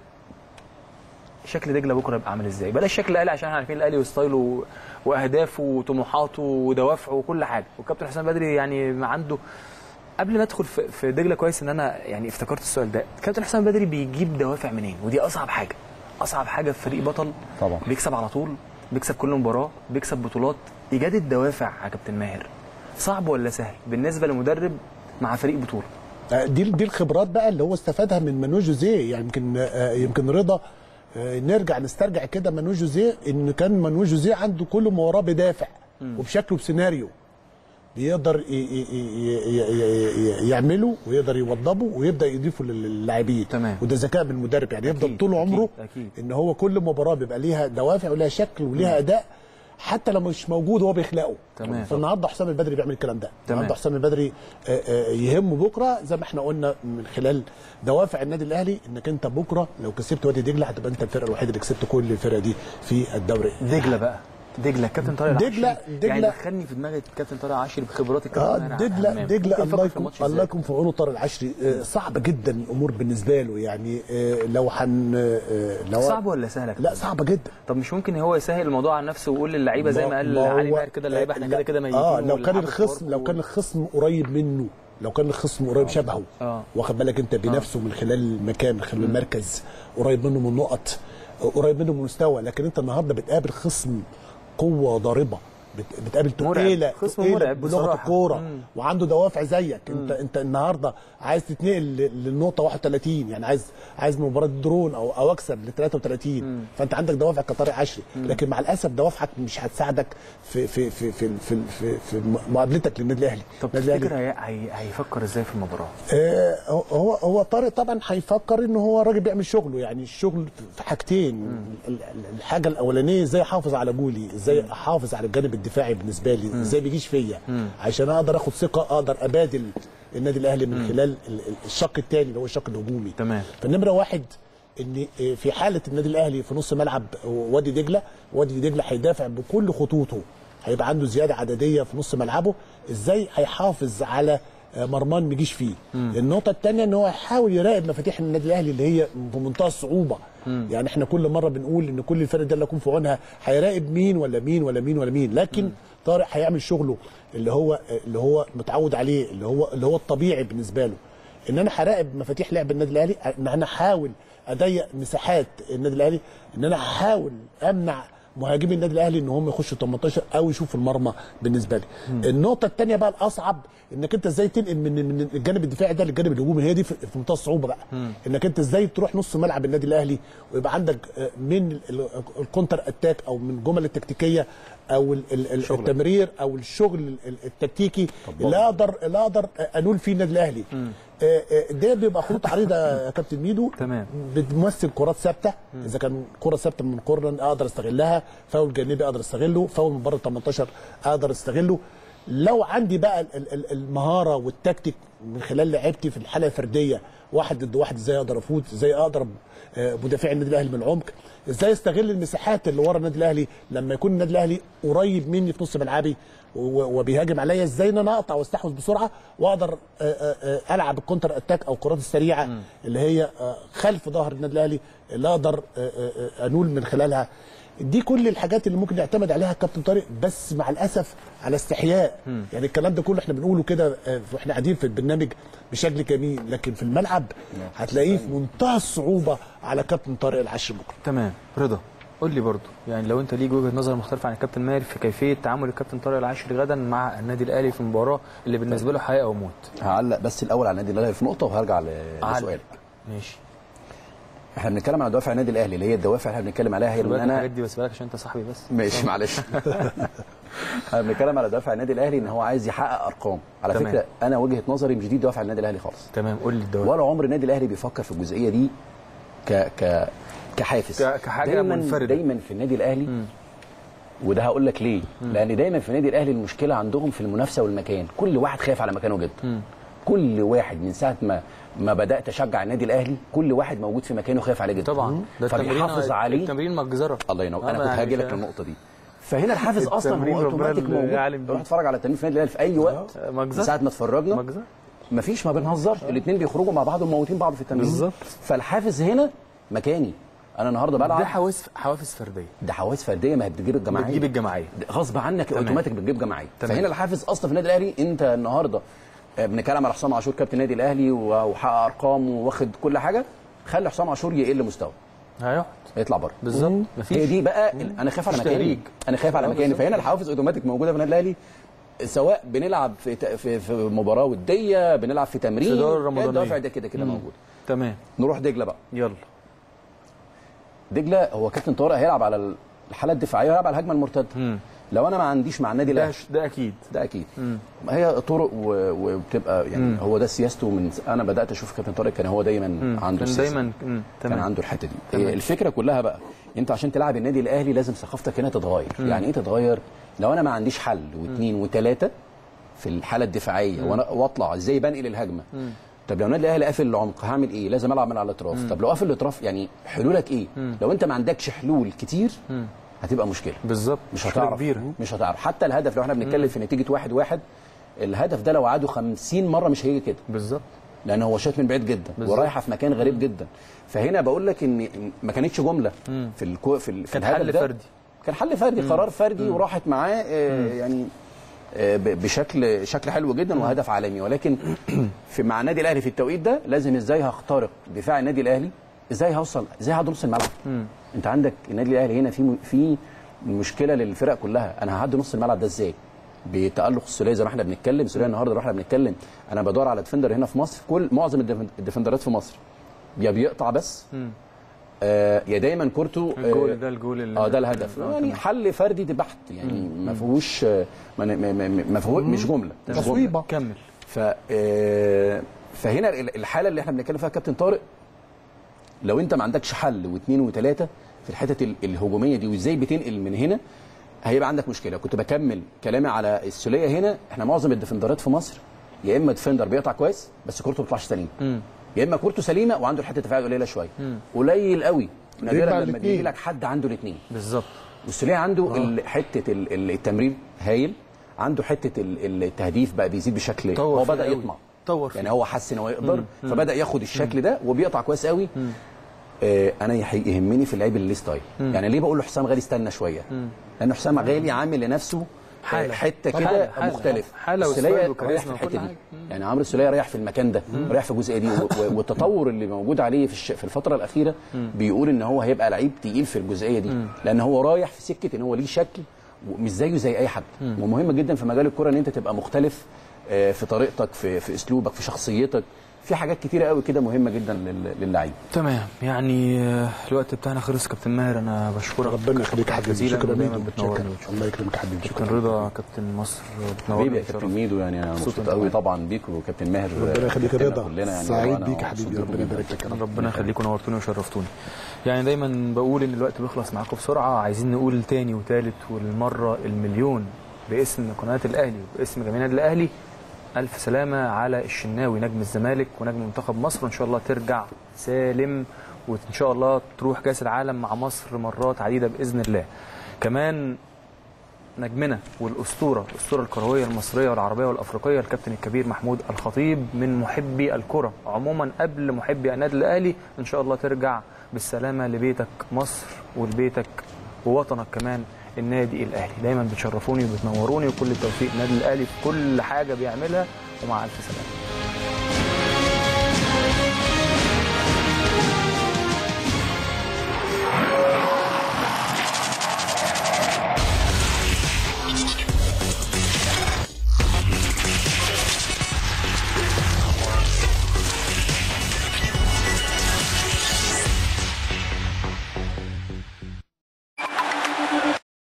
Speaker 1: شكل دجله بكره يبقى عامل ازاي بلاش شكل الاهلي عشان احنا عارفين الاهلي وستايله واهدافه وطموحاته ودوافعه وكل حاجه والكابتن حسام بدري يعني ما عنده قبل ما ادخل في في دجله كويس ان انا يعني افتكرت السؤال ده كابتن حسام بدري بيجيب دوافع منين ودي اصعب حاجه اصعب حاجه في فريق بطل
Speaker 4: طبعا.
Speaker 1: بيكسب على طول بيكسب كل مباراه بيكسب بطولات ايجاد الدوافع يا كابتن ماهر صعب ولا سهل بالنسبه لمدرب مع فريق بطوله
Speaker 3: آه، دي دي الخبرات بقى اللي هو استفادها من مانو جوزيه يعني يمكن آه، يمكن رضا آه، نرجع نسترجع كده مانو جوزيه ان كان مانو جوزيه عنده كل ما وراه بدافع وبشكل وبسيناريو بيقدر ي- ي- ي- ي- ي- يعمله ويقدر يوضبه ويبدا يضيفه للاعبين
Speaker 1: تمام.
Speaker 3: وده ذكاء من المدرب يعني يفضل
Speaker 1: أكيد،
Speaker 3: طول
Speaker 1: أكيد،
Speaker 3: عمره
Speaker 1: أكيد.
Speaker 3: ان هو كل مباراه بيبقى ليها دوافع وليها شكل وليها اداء حتى لو مش موجود هو بيخلقه
Speaker 1: تمام.
Speaker 3: فالنهارده حسام البدري بيعمل الكلام ده
Speaker 1: تمام.
Speaker 3: النهارده حسام البدري آه، آه، يهمه بكره زي ما احنا قلنا من خلال دوافع النادي الاهلي انك انت بكره لو كسبت وادي دجله هتبقى انت الفرقه الوحيده اللي كسبت كل الفرق دي في الدوري
Speaker 1: دجله بقى دجله كابتن طارق
Speaker 3: دجلة-
Speaker 1: العشري.
Speaker 3: دجلة-
Speaker 1: يعني دخلني في دماغ الكابتن طارق عشري بخبرات الكابتن
Speaker 3: اه
Speaker 1: طارق
Speaker 3: دجله
Speaker 1: همام.
Speaker 3: دجله
Speaker 1: ممكن
Speaker 3: الله
Speaker 1: يفكر في
Speaker 3: يكون
Speaker 1: الماتش
Speaker 3: الله
Speaker 1: إزاي؟
Speaker 3: يكون في عونه طارق العشري آه، صعب جدا الامور بالنسبه له يعني آه، لو هن آه، لو
Speaker 1: صعب ولا سهل يا كابتن؟
Speaker 3: لا صعبه جدا
Speaker 1: طب مش ممكن هو يسهل الموضوع عن نفسه ويقول للعيبه زي ما قال
Speaker 3: ما
Speaker 1: علي
Speaker 3: هو-
Speaker 1: ماهر كده اللعيبه احنا كده
Speaker 3: لا،
Speaker 1: كده ميتين
Speaker 3: اه لو كان
Speaker 1: واللعب
Speaker 3: الخصم
Speaker 1: الفرق
Speaker 3: لو كان الخصم قريب منه لو كان الخصم قريب شبهه
Speaker 1: آه.
Speaker 3: واخد بالك انت بنفسه من خلال المكان من خلال المركز قريب منه من النقط قريب منه من المستوى لكن انت النهارده بتقابل خصم قوه ضاربه بت- بتقابل
Speaker 1: مرعب.
Speaker 3: تقيله
Speaker 1: خصم
Speaker 3: تقيلة
Speaker 1: مرعب
Speaker 3: بلغه
Speaker 1: بصراحة.
Speaker 3: الكوره
Speaker 1: مم.
Speaker 3: وعنده دوافع زيك انت انت النهارده عايز تتنقل ل- للنقطه 31 يعني عايز عايز من مباراه درون او او اكسب ل 33 فانت عندك دوافع كطارق عشري لكن مع الاسف دوافعك مش هتساعدك في في في في في, في, في مقابلتك للنادي الاهلي
Speaker 1: طب
Speaker 3: النادي الأهلي
Speaker 1: تفتكر هي... هي... هيفكر ازاي في المباراه؟
Speaker 3: آه، هو هو طارق طبعا هيفكر ان هو راجل بيعمل شغله يعني الشغل في حاجتين ال- ال- الحاجه الاولانيه ازاي احافظ على جولي ازاي احافظ على الجانب الدفاعي بالنسبه لي ازاي بيجيش فيا عشان اقدر اخد ثقه اقدر ابادل النادي الاهلي من خلال ال- ال- الشق الثاني اللي هو الشق الهجومي
Speaker 1: تمام.
Speaker 3: فالنمره واحد ان في حاله النادي الاهلي في نص ملعب وادي دجله وادي دجله هيدافع بكل خطوطه هيبقى عنده زياده عدديه في نص ملعبه ازاي هيحافظ على مرمان ما يجيش فيه النقطه الثانيه ان هو يحاول يراقب مفاتيح النادي الاهلي اللي هي بمنتهى الصعوبه يعني احنا كل مره بنقول ان كل الفرق ده اللي يكون في عونها هيراقب مين ولا مين ولا مين ولا مين لكن طارق هيعمل شغله اللي هو اللي هو متعود عليه اللي هو اللي هو الطبيعي بالنسبه له ان انا هراقب مفاتيح لعب النادي الاهلي ان انا احاول اضيق مساحات النادي الاهلي ان انا احاول امنع مهاجمي النادي الاهلي ان هم يخشوا 18 او يشوفوا المرمى بالنسبه لي. النقطه الثانيه بقى الاصعب انك انت ازاي تنقل من من الجانب الدفاعي ده للجانب الهجومي هي دي في في منتهى الصعوبه بقى. انك انت ازاي تروح نص ملعب النادي الاهلي ويبقى عندك آه، من ال- الكونتر اتاك او من الجمل التكتيكيه او ال- ال- ال- التمرير او الشغل ال- ال- التكتيكي اللي اقدر اللي اقدر انول فيه النادي الاهلي. آه، آه، ده بيبقى خطوط عريضه يا كابتن ميدو
Speaker 1: تمام.
Speaker 3: بتمثل كرات ثابته اذا كان كره ثابته من كورنر اقدر استغلها فاول جانبي اقدر استغله فاول من بره ال 18 اقدر استغله لو عندي بقى ال- ال- ال- المهاره والتكتيك من خلال لعبتي في الحاله الفرديه واحد ضد واحد ازاي اقدر افوت ازاي اقدر آه، مدافعي النادي الاهلي من العمق ازاي استغل المساحات اللي ورا النادي الاهلي لما يكون النادي الاهلي قريب مني في نص ملعبي و- وبيهاجم عليا ازاي ان انا اقطع واستحوذ بسرعه واقدر آه، آه، آه، العب الكونتر اتاك او الكرات السريعه اللي هي آه، خلف ظهر النادي الاهلي اللي اقدر آه، آه، آه، انول من خلالها دي كل الحاجات اللي ممكن يعتمد عليها الكابتن طارق بس مع الاسف على استحياء يعني الكلام ده كله احنا بنقوله كده آه، واحنا قاعدين في البرنامج بشكل جميل لكن في الملعب هتلاقيه في منتهى الصعوبه على كابتن طارق العشر بكره
Speaker 1: تمام رضا قول لي برضو يعني لو انت ليك وجهه نظر مختلفه عن الكابتن ماهر في كيفيه تعامل الكابتن طارق العاشري غدا مع النادي الاهلي في المباراه اللي بالنسبه له حياه او موت
Speaker 4: هعلق بس الاول على النادي الاهلي في نقطه وهرجع ل-
Speaker 1: علق.
Speaker 4: لسؤالك
Speaker 1: ماشي
Speaker 4: احنا بنتكلم على دوافع النادي الاهلي اللي هي الدوافع اللي احنا بنتكلم عليها هي
Speaker 1: خلي
Speaker 4: ان
Speaker 1: بالك من
Speaker 4: انا
Speaker 1: الحاجات دي بس بالك عشان انت صاحبي بس
Speaker 4: ماشي معلش احنا بنتكلم على دوافع النادي الاهلي ان هو عايز يحقق ارقام على
Speaker 1: تمام.
Speaker 4: فكره انا وجهه نظري مش دي دوافع النادي الاهلي خالص
Speaker 1: تمام قول لي الدوري
Speaker 4: ولا عمر النادي الاهلي بيفكر في الجزئيه دي ك ك كحافز
Speaker 1: ك- كحاجة
Speaker 4: دايما
Speaker 1: منفردة.
Speaker 4: دايما في النادي الاهلي وده هقول لك ليه لان دايما في النادي الاهلي المشكله عندهم في المنافسه والمكان كل واحد خايف على مكانه جدا كل واحد من ساعه ما ما بدات اشجع النادي الاهلي كل واحد موجود في مكانه خايف عليه جدا
Speaker 1: طبعا ده التمرين
Speaker 4: فبيحافظ عليه
Speaker 1: التمرين مجزره
Speaker 4: الله ينور انا
Speaker 1: أنا
Speaker 4: كنت
Speaker 1: يعني
Speaker 4: هاجي لك
Speaker 1: مش-
Speaker 4: للنقطه دي فهنا الحافز اصلا
Speaker 1: التمرين
Speaker 4: هو
Speaker 1: ربنا
Speaker 4: اوتوماتيك
Speaker 1: اللي
Speaker 4: موجود
Speaker 1: يعلم بيه.
Speaker 4: روح اتفرج على التمرين في النادي الاهلي في اي وقت
Speaker 1: مجزرة.
Speaker 4: من ساعه ما اتفرجنا
Speaker 1: مجزره
Speaker 4: مفيش ما بنهزرش الاثنين بيخرجوا مع بعض وموتين بعض في التمرين
Speaker 1: بالظبط.
Speaker 4: فالحافز هنا مكاني انا النهارده
Speaker 1: ده
Speaker 4: بلعب
Speaker 1: حوافز حوافز فرديه
Speaker 4: ده حواس فرديه ما هي بتجيب الجماعيه
Speaker 1: بتجيب الجماعيه
Speaker 4: غصب عنك
Speaker 1: تمام.
Speaker 4: اوتوماتيك بتجيب جماعيه
Speaker 1: تمام.
Speaker 4: فهنا الحافز اصلا في النادي الاهلي انت النهارده آه، بنتكلم على حسام عاشور كابتن النادي الاهلي و- وحقق ارقام واخد كل حاجه خلي حسام عاشور يقل مستوى
Speaker 1: هيقعد
Speaker 4: يطلع بره
Speaker 1: بالظبط مفيش
Speaker 4: هي دي بقى ال- انا خايف على
Speaker 1: مش
Speaker 4: مكاني
Speaker 1: تهريج.
Speaker 4: انا خايف على
Speaker 1: آه،
Speaker 4: مكاني
Speaker 1: بالظبط.
Speaker 4: فهنا الحوافز اوتوماتيك موجوده في النادي الاهلي سواء بنلعب في ت- في, في مباراه وديه بنلعب في تمرين
Speaker 1: في دوري رمضانية.
Speaker 4: الدوافع ده كده كده
Speaker 1: مم.
Speaker 4: موجود
Speaker 1: تمام
Speaker 4: نروح دجله بقى
Speaker 1: يلا
Speaker 4: دجله هو كابتن طارق هيلعب على الحاله الدفاعيه ويلعب على الهجمه المرتده
Speaker 1: مم.
Speaker 4: لو انا ما عنديش مع النادي
Speaker 1: ده
Speaker 4: الاهلي
Speaker 1: ده اكيد
Speaker 4: ده اكيد ما هي طرق و- وبتبقى يعني
Speaker 1: مم.
Speaker 4: هو ده سياسته من انا بدات اشوف كابتن طارق كان هو دايما
Speaker 1: مم.
Speaker 4: عنده
Speaker 1: كان
Speaker 4: السياسة.
Speaker 1: دايما مم.
Speaker 4: كان
Speaker 1: تمام
Speaker 4: عنده الحته دي
Speaker 1: تمام.
Speaker 4: هي الفكره كلها بقى انت عشان تلعب النادي الاهلي لازم ثقافتك هنا تتغير يعني ايه تتغير لو انا ما عنديش حل واثنين وثلاثه في الحاله الدفاعيه وانا واطلع ازاي بنقل الهجمه طب لو النادي الاهلي قافل العمق هعمل ايه لازم العب من على الاطراف طب لو قافل الاطراف يعني حلولك ايه لو انت ما عندكش حلول كتير هتبقى مشكله
Speaker 1: بالظبط
Speaker 4: مش
Speaker 1: مشكلة
Speaker 4: هتعرف
Speaker 1: كبيره
Speaker 4: مش هتعرف حتى الهدف لو احنا بنتكلم في نتيجه واحد واحد الهدف ده لو عاده 50 مره مش هيجي كده
Speaker 1: بالظبط
Speaker 4: لان هو شاط من بعيد جدا
Speaker 1: بالظبط.
Speaker 4: ورايحه في مكان غريب جدا فهنا بقول لك ان ما كانتش جمله في الكو في, ال- في
Speaker 1: كان
Speaker 4: الهدف
Speaker 1: حل
Speaker 4: ده.
Speaker 1: فردي.
Speaker 4: كان حل فردي قرار فردي وراحت معاه آه يعني آه ب- بشكل شكل حلو جدا وهدف عالمي ولكن في مع النادي الاهلي في التوقيت ده لازم ازاي هخترق دفاع النادي الاهلي ازاي هوصل ازاي هعدي نص الملعب انت عندك النادي الاهلي هنا في م- في مشكله للفرق كلها انا هعدي نص الملعب ده ازاي بتالق السوليه زي ما احنا بنتكلم السوليه النهارده واحنا بنتكلم انا بدور على ديفندر هنا في مصر كل معظم الديفن- الديفندرات في مصر يا بيقطع بس آه يا دايما كورته
Speaker 1: الجول ده الجول اللي
Speaker 4: اه ده الهدف
Speaker 1: آه،
Speaker 4: يعني
Speaker 1: تمام.
Speaker 4: حل فردي ده بحت يعني ما فيهوش آه، ما ما- ما- ما فيهوش مش جمله مش جملة.
Speaker 3: تصويبه
Speaker 1: كمل
Speaker 4: ف آه، فهنا ال- الحاله اللي احنا بنتكلم فيها كابتن طارق لو انت ما عندكش حل واثنين وثلاثه في الحتت ال- الهجوميه دي وازاي بتنقل من هنا هيبقى عندك مشكله كنت بكمل كلامي على السوليه هنا احنا معظم الديفندرات في مصر يا اما ديفندر بيقطع كويس بس كورته ما بتطلعش سليم يا اما كورته سليمه وعنده الحته الدفاعيه قليله شويه قليل قوي
Speaker 3: بيبقى
Speaker 4: نادرا لما
Speaker 3: الاتنين.
Speaker 4: بيجي لك حد عنده الاثنين
Speaker 1: بالظبط
Speaker 4: والسوليه عنده ال- حته ال- ال- التمرير هايل عنده حته ال- التهديف بقى بيزيد بشكل
Speaker 1: طور
Speaker 4: هو
Speaker 1: فيه
Speaker 4: بدا
Speaker 1: قوي.
Speaker 4: يطمع
Speaker 1: طور فيه.
Speaker 4: يعني هو حس ان هو يقدر فبدا ياخد الشكل ده وبيقطع كويس قوي آه انا يح- يهمني في اللعيب اللي ليه ستايل يعني ليه بقول له حسام غالي استنى شويه لان حسام غالي عامل لنفسه
Speaker 1: حالة.
Speaker 4: حاله حته
Speaker 1: حالة،
Speaker 4: كده
Speaker 1: حالة.
Speaker 4: مختلف
Speaker 1: حالة
Speaker 4: السولية
Speaker 1: وستايل
Speaker 4: رايح
Speaker 1: وكاريزما
Speaker 4: في
Speaker 1: وكل
Speaker 4: الحته دي
Speaker 1: حاجة.
Speaker 4: يعني عمرو السوليه رايح في المكان ده رايح في الجزئيه دي و- و- والتطور اللي موجود عليه في الش- في الفتره الاخيره بيقول ان هو هيبقى لعيب تقيل في الجزئيه دي لان هو رايح في سكه ان هو ليه شكل ومش زيه زي اي حد ومهم جدا في مجال الكره ان انت تبقى مختلف آه، في طريقتك في في اسلوبك في شخصيتك في حاجات كتيره قوي كده مهمه جدا لل- للعيب
Speaker 1: تمام يعني آه، الوقت بتاعنا خلص كابتن ماهر انا بشكرك
Speaker 3: ربنا يخليك يا حبيبي
Speaker 1: جزيلا
Speaker 3: شكرا
Speaker 1: دايما
Speaker 3: ليك
Speaker 1: بتنورني
Speaker 3: شكرا. الله يكرمك يا حبيبي
Speaker 1: كابتن رضا كابتن مصر بتنورني
Speaker 4: حبيبي يا
Speaker 1: وتشرفني.
Speaker 4: كابتن ميدو يعني انا
Speaker 1: مبسوط
Speaker 4: مبسوط
Speaker 1: إن
Speaker 4: قوي
Speaker 1: أنت
Speaker 4: طبعا بيك وكابتن ماهر
Speaker 3: ربنا يخليك
Speaker 4: كلنا
Speaker 3: رضا
Speaker 4: كلنا يعني
Speaker 3: سعيد
Speaker 4: وأنا
Speaker 3: بيك يا حبيبي
Speaker 4: مبسوط
Speaker 3: ربنا
Speaker 4: بيكم
Speaker 3: يبارك لك يا رب
Speaker 1: ربنا يخليكم نورتوني وشرفتوني يعني دايما بقول ان الوقت بيخلص معاكم بسرعه عايزين نقول تاني وتالت والمره المليون باسم قناه الاهلي وباسم جميع النادي الاهلي الف سلامه على الشناوي نجم الزمالك ونجم منتخب مصر وان شاء الله ترجع سالم وان شاء الله تروح كاس العالم مع مصر مرات عديده باذن الله كمان نجمنا والاسطوره الاسطوره الكرويه المصريه والعربيه والافريقيه الكابتن الكبير محمود الخطيب من محبي الكره عموما قبل محبي النادي الاهلي ان شاء الله ترجع بالسلامه لبيتك مصر ولبيتك ووطنك كمان النادي الاهلي دايما بتشرفوني وبتنوروني وكل التوفيق النادي الاهلي في كل حاجه بيعملها ومع الف سلامه